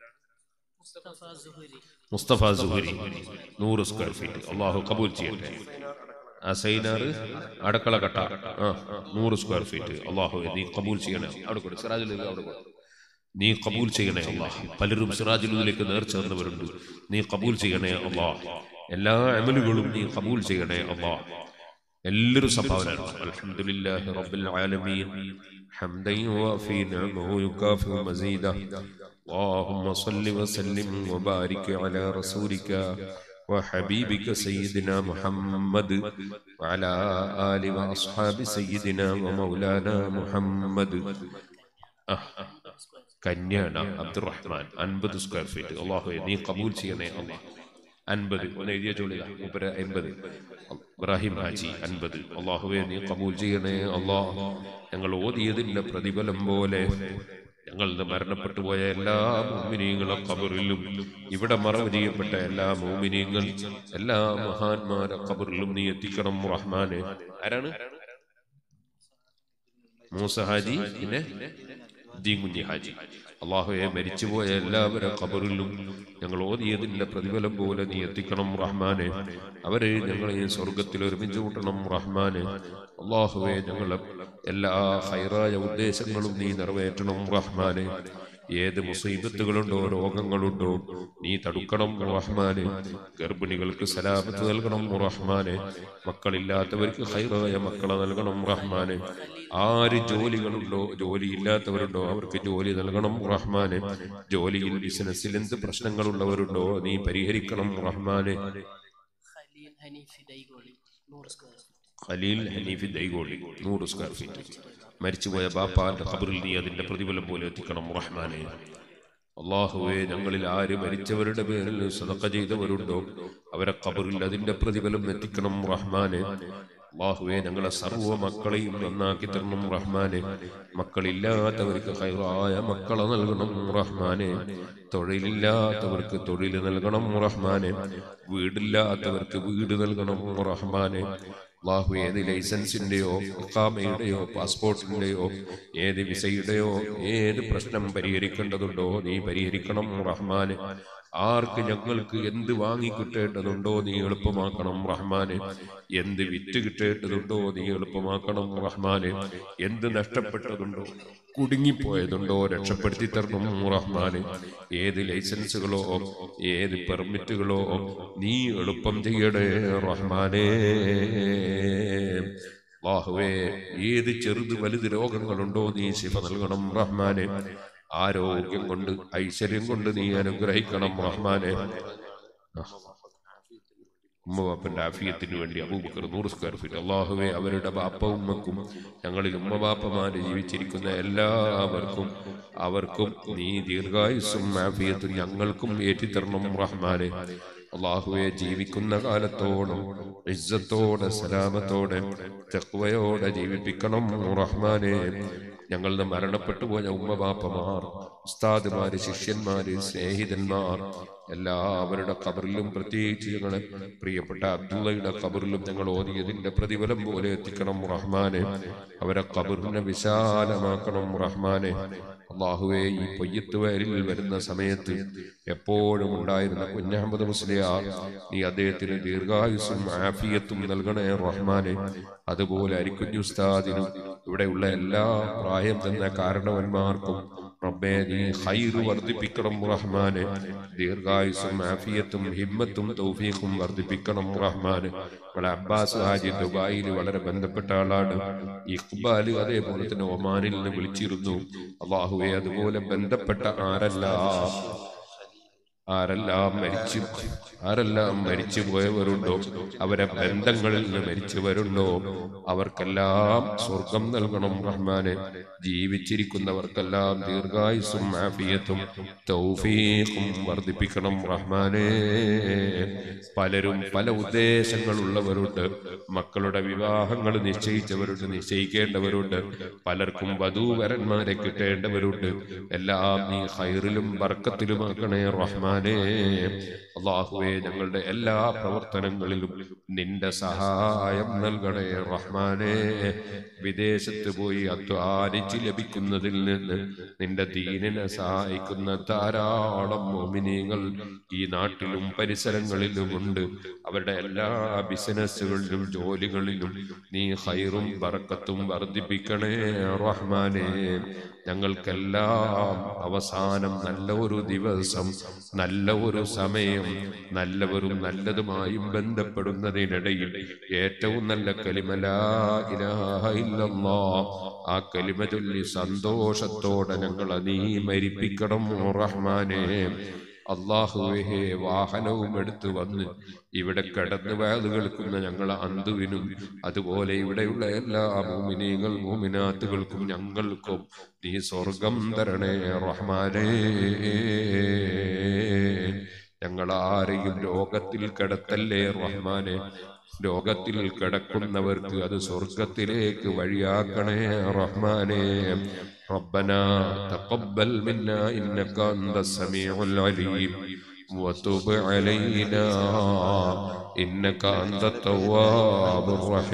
Speaker 2: മുസ്തഫ സുഹരി നൂറ് സ്ക്വയർ ഫീറ്റ് അള്ളാഹു കബൂൽ ചെയ്യട്ടെ ആ സൈനാറ് അടക്കള കട്ട ആ നൂറ് സ്ക്വയർ ഫീറ്റ് അള്ളാഹു നീ കബൂൽ ചെയ്യണേ അവിടെ കൊടു സിറാജുൽ അവിടെ കൊടു നീ കബൂൽ ചെയ്യണേ അള്ളാഹ് പലരും സിറാജുലിലേക്ക് നേർച്ചേർന്നവരുണ്ട് നീ കബൂൽ ചെയ്യണേ അള്ളാഹ് എല്ലാ അമലുകളും നീ കബൂൽ ചെയ്യണേ അള്ളാഹ് എല്ലാവരും സംഭാവന അൽഹംദുലില്ലാഹി റബ്ബിൽ ആലമീൻ حمدا يوافي نعمه يكافئ مزيدا اللهم صل وسلم وبارك على رسولك وحبيبك سيدنا محمد وعلى آل وأصحاب سيدنا ومولانا محمد أه. കന്യാണ അബ്ദുറഹ്മാൻ അൻപത് സ്ക്വയർ ഫീറ്റ് അള്ളാഹു നീ കബൂൽ ചെയ്യണേ അള്ളാഹ് അൻപത് ഒന്ന് എഴുതിയ ജോലി മൂപ്പര എൺപത് ഇബ്രാഹിം ഹാജി അൻപത് അള്ളാഹുവെ നീ കബൂൽ ചെയ്യണേ അള്ളാഹ് ഞങ്ങൾ ഓതിയതിന്റെ പ്രതിഫലം പോലെ ഞങ്ങൾ മരണപ്പെട്ടു പോയ എല്ലാ മോമിനീങ്ങളും കബറിലും ഇവിടെ മറവ് ചെയ്യപ്പെട്ട എല്ലാ മോമിനീങ്ങൾ എല്ലാ മഹാന്മാരെ കബറിലും നീ എത്തിക്കണം റഹ്മാനെ ആരാണ് മൂസ ഹാജി പിന്നെ ദീങ്കുഞ്ഞി ഹാജി അള്ളാഹുയെ മരിച്ചുപോയ എല്ലാവരും ഖബറിലും ഞങ്ങൾ ഓതിയതിന്റെ പ്രതിഫലം പോലെ നീ എത്തിക്കണം റഹ്മാനെ അവരെ ഞങ്ങളെ സ്വർഗത്തിൽ ഒരുമിച്ച് കൂട്ടണം റഹ്മാനെ അള്ളാഹുവെ ഞങ്ങളെ എല്ലാ ഹൈറായ ഉദ്ദേശങ്ങളും നീ നിറവേറ്റണം റഹ്മാനെ ഏത് മുസീബത്തുകളുണ്ടോ രോഗങ്ങളുണ്ടോ നീ തടുക്കണം റഹ്മാനെ ഗർഭിണികൾക്ക് സലാമത്ത് നൽകണം റഹ്മാനെ മക്കളില്ലാത്തവർക്ക് ഹൈറായ മക്കളെ നൽകണം റഹ്മാനെ ആര് ജോലികളുണ്ടോ ജോലി ഇല്ലാത്തവരുണ്ടോ അവർക്ക് ജോലി നൽകണം റഹ്മാനെ ജോലിയിൽ ബിസിനസ്സിൽ എന്ത് പ്രശ്നങ്ങളുള്ളവരുണ്ടോ നീ പരിഹരിക്കണം റഹ്മാനെ
Speaker 3: ഖലീൽ ഹനീഫ് ദൈഗോളി നൂറ് സ്ക്വയർ
Speaker 2: ഖലീൽ ഹനീഫി ദൈഗോളി നൂറ് സ്ക്വയർ ഫീറ്റ് മരിച്ചുപോയ ബാപ്പാന്റെ ഖബറിൽ നീ അതിന്റെ പ്രതിഫലം പോലെ എത്തിക്കണം റഹ്മാനെ അള്ളാഹുവെ ഞങ്ങളിൽ ആര് മരിച്ചവരുടെ പേരിൽ സദക്ക ചെയ്തവരുണ്ടോ അവരെ ഖബറിൽ അതിന്റെ പ്രതിഫലം എത്തിക്കണം റഹ്മാനെ അള്ളാഹുവെ ഞങ്ങളെ സർവ്വ മക്കളെയും നന്നാക്കി തരണം റഹ്മാനെ മക്കളില്ലാത്തവർക്ക് ഹൈറായ മക്കളെ നൽകണം റഹ്മാനെ തൊഴിലില്ലാത്തവർക്ക് തൊഴിൽ നൽകണം റഹ്മാനെ വീടില്ലാത്തവർക്ക് വീട് നൽകണം റഹ്മാനെ അള്ളാഹു ഏത് ലൈസൻസിന്റെയോ ഇഖാമയുടെയോ പാസ്പോർട്ടിന്റെയോ ഏത് വിസയുടെയോ ഏത് പ്രശ്നം പരിഹരിക്കേണ്ടതുണ്ടോ നീ പരിഹരിക്കണം റഹ്മാനെ ആർക്ക് ഞങ്ങൾക്ക് എന്ത് വാങ്ങി കിട്ടേണ്ടതുണ്ടോ നീ എളുപ്പമാക്കണം റഹ്മാനെ എന്ത് വിറ്റ് കിട്ടേണ്ടതുണ്ടോ നീ എളുപ്പമാക്കണം റഹ്മാനെ എന്ത് നഷ്ടപ്പെട്ടതുണ്ടോ കുടുങ്ങിപ്പോയതുണ്ടോ രക്ഷപ്പെടുത്തി തരണം റഹ്മാനെ ഏത് ലൈസൻസുകളോ ഏത് പെർമിറ്റുകളോ നീ എളുപ്പം ചെയ്യണേ റഹ്മാനേ അല്ലാഹുവേ ഏത് ചെറുത് വലുത് രോഗങ്ങളുണ്ടോ നീ ശിഫ നൽകണം റഹ്മാനെ ആരോഗ്യം കൊണ്ട് ഐശ്വര്യം കൊണ്ട് നീ അനുഗ്രഹിക്കണം റഹ്മാനെ ഉമ്മ ബാപ്പന്റെ ആഫിയത്തിന് വേണ്ടി അബൂബക്കർ നൂറ് സ്ക്വയർ ഫീറ്റ് അള്ളാഹുവെ അവരുടെ ബാപ്പ ഉമ്മക്കും ഞങ്ങളിൽ ഉമ്മ ബാപ്പമാര് ജീവിച്ചിരിക്കുന്ന എല്ലാവർക്കും അവർക്കും നീ ദീർഘായുസ്സും ആഫിയത്തും ഞങ്ങൾക്കും ഏറ്റിത്തരണം റഹ്മാനെ അള്ളാഹുവെ ജീവിക്കുന്ന കാലത്തോടും ഇസ്സത്തോടെ സലാമത്തോടെ തെക്കുവയോടെ ജീവിപ്പിക്കണം റഹ്മാനെ ഞങ്ങളുടെ മരണപ്പെട്ടു പോയ ഉമ്മ ബാപ്പമാർ ഉസ്താദുമാര് ശിഷ്യന്മാര് സ്നേഹിതന്മാർ എല്ലാവരുടെ കബറിലും പ്രത്യേകിച്ച് ഞങ്ങളെ പ്രിയപ്പെട്ട അബ്ദുള്ളയുടെ കബറിലും ഞങ്ങൾ ഓതിയതിന്റെ പ്രതിഫലം പോലെ എത്തിക്കണം റഹ്മാനെ അവരെ കബറിനെ വിശാലമാക്കണം റഹ്മാനെ അള്ളാഹുവെ ഈ പൊയ്യത്ത് വയലിൽ വരുന്ന സമയത്ത് എപ്പോഴും ഉണ്ടായിരുന്ന കുഞ്ഞഹമ്മദ് മുസ്ലിയാർ നീ അദ്ദേഹത്തിന് ദീർഘായുസും ആഫിയത്തും നൽകണേ റഹ്മാനെ അതുപോലെ അരിക്കുഞ്ഞു ഉസ്താദിനും ഇവിടെയുള്ള എല്ലാ പ്രായം തന്ന കാരണവന്മാർക്കും റബ്ബേ നീ ഹൈറ് വർദ്ധിപ്പിക്കണം റഹ്മാനെ ദീർഘായുസും ആഫിയത്തും ഹിമ്മത്തും തൗഫീഖും വർദ്ധിപ്പിക്കണം റഹ്മാനെ ഇവിടെ അബ്ബാസ് ഹാജി ദുബായിൽ വളരെ ബന്ധപ്പെട്ട ആളാണ് ഇഖ്ബാൽ അതേപോലെ തന്നെ ഒമാനിൽ നിന്ന് വിളിച്ചിരുന്നു അള്ളാഹുവെ അതുപോലെ ബന്ധപ്പെട്ട ആരെല്ലാം ആരെല്ലാം മരിച്ചു ആരെല്ലാം മരിച്ചു പോയവരുണ്ടോ അവരെ ബന്ധങ്ങളിൽ നിന്ന് മരിച്ചവരുണ്ടോ അവർക്കെല്ലാം സ്വർഗം നൽകണം റഹ്മാനെ ജീവിച്ചിരിക്കുന്നവർക്കെല്ലാം ദീർഘായുസും ആഫിയത്തും തൗഫീഖും വർദ്ധിപ്പിക്കണം റഹ്മാനെ പലരും പല ഉദ്ദേശങ്ങളുള്ളവരുണ്ട് മക്കളുടെ വിവാഹങ്ങൾ നിശ്ചയിച്ചവരുണ്ട് നിശ്ചയിക്കേണ്ടവരുണ്ട് പലർക്കും വധൂവരന്മാരെ കിട്ടേണ്ടവരുണ്ട് എല്ലാം നീ ഹൈറിലും ബർക്കത്തിലുമാക്കണേ റഹ്മാനെ അള്ളാഹുവെ ഞങ്ങളുടെ എല്ലാ പ്രവർത്തനങ്ങളിലും നിന്റെ സഹായം നൽകണേ റഹ്മാനെ വിദേശത്ത് പോയി അധ്വാനിച്ച് ലഭിക്കുന്നതിൽ നിന്ന് നിന്റെ ദീനിനെ സഹായിക്കുന്ന ധാരാളം മോമിനിയങ്ങൾ ഈ നാട്ടിലും പരിസരങ്ങളിലുമുണ്ട് അവരുടെ എല്ലാ ബിസിനസ്സുകളിലും ജോലികളിലും നീ ഹൈറും ബറക്കത്തും വർദ്ധിപ്പിക്കണേ റഹ്മാനെ ഞങ്ങൾക്കെല്ലാം അവസാനം നല്ല ഒരു ദിവസം നല്ല ഒരു സമയം നല്ലവരും നല്ലതുമായും ബന്ധപ്പെടുന്നതിനിടയിൽ ഏറ്റവും നല്ല കലിമലാ ഇലാഹ ഇല്ലല്ലാ ആ കലിമ ചൊല്ലി സന്തോഷത്തോടെ ഞങ്ങളെ നീ മരിപ്പിക്കണം റഹ്മാനെ അള്ളാഹുവേ വാഹനവും എടുത്തു വന്ന് ഇവിടെ കിടന്ന് വയത് കേൾക്കുന്ന ഞങ്ങളെ അന്തുവിനും അതുപോലെ ഇവിടെയുള്ള എല്ലാ മൂമിനീകൾ മൂമിനാത്തുകൾക്കും ഞങ്ങൾക്കും നീ സ്വർഗം തരണേ റഹ്മാനേ ഞങ്ങൾ ആരെയും രോഗത്തിൽ കിടത്തല്ലേ റഹ്മാനെ രോഗത്തിൽ കിടക്കുന്നവർക്ക് അത് സ്വർഗത്തിലേക്ക് വഴിയാക്കണേ റഹ്മാനെ ربنا تقبل منا إنك أنت السميع العليم وتب علينا إنك أنت التواب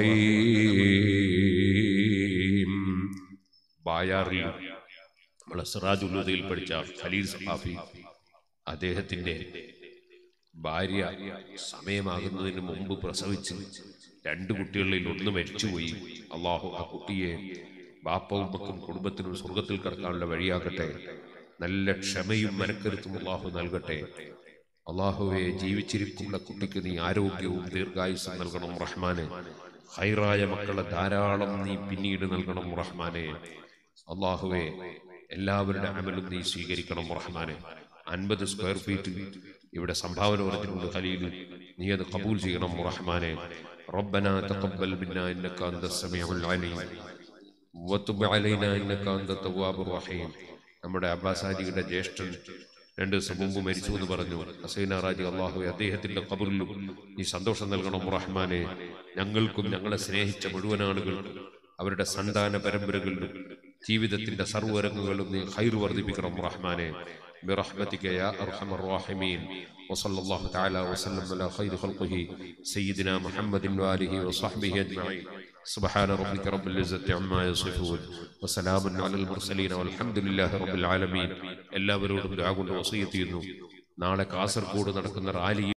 Speaker 2: الرحيم ബായാറിൽ നമ്മളെ സിറാജുല്ലുദയിൽ പഠിച്ച ഖലീൽ സഹാഫി അദ്ദേഹത്തിന്റെ ഭാര്യ സമയമാകുന്നതിന് മുമ്പ് പ്രസവിച്ച് രണ്ട് കുട്ടികളിൽ ഒന്ന് മരിച്ചുപോയി അള്ളാഹു ആ കുട്ടിയെ ബാപ്പവും മക്കും കുടുംബത്തിനും സ്വർഗത്തിൽ കിടക്കാനുള്ള വഴിയാകട്ടെ നല്ല ക്ഷമയും മനക്കരുത്തും അള്ളാഹു നൽകട്ടെ അള്ളാഹുവെ ജീവിച്ചിരിക്കുന്ന കുട്ടിക്ക് നീ ആരോഗ്യവും ദീർഘായുസ്സും നൽകണം റഹ്മാനെ ഹൈറായ മക്കളെ ധാരാളം നീ പിന്നീട് നൽകണം റഹ്മാനെ അള്ളാഹുവെ എല്ലാവരുടെ അമലും നീ സ്വീകരിക്കണം റഹ്മാനെ അൻപത് സ്ക്വയർ ഫീറ്റ് ഇവിടെ സംഭാവന പറഞ്ഞിട്ടുണ്ട് ഖലീൽ നീ അത് കബൂൽ ചെയ്യണം റഹ്മാനെ ربنا تقبل منا انك انت السميع العليم وتب علينا انك انت التواب الرحيم നമ്മുടെ അബ്ബാസ് ഹാജിയുടെ ജ്യേഷ്ഠൻ രണ്ട് ദിവസം മുമ്പ് മരിച്ചു എന്ന് പറഞ്ഞു ഹസൈന റാജി അള്ളാഹു അദ്ദേഹത്തിന്റെ കബറിലും നീ സന്തോഷം നൽകണം റഹ്മാനെ ഞങ്ങൾക്കും ഞങ്ങളെ സ്നേഹിച്ച മുഴുവൻ ആളുകൾക്കും അവരുടെ സന്താന പരമ്പരകളിലും ജീവിതത്തിന്റെ സർവ്വരംഗങ്ങളും നീ ഹൈർ വർദ്ധിപ്പിക്കണം റഹ്മാനെ برحمتك يا ارحم الراحمين وصلى الله تعالى وسلم على خير خلقه سيدنا محمد واله وصحبه اجمعين سبحان ربك رب العزة عما يصفون وسلام على المرسلين والحمد لله رب العالمين എല്ലാവരോടും ദുആ കൊണ്ട് വസിയത്ത് ചെയ്യുന്നു നാളെ കാസർഗോഡ് നടക്കുന്ന റാലി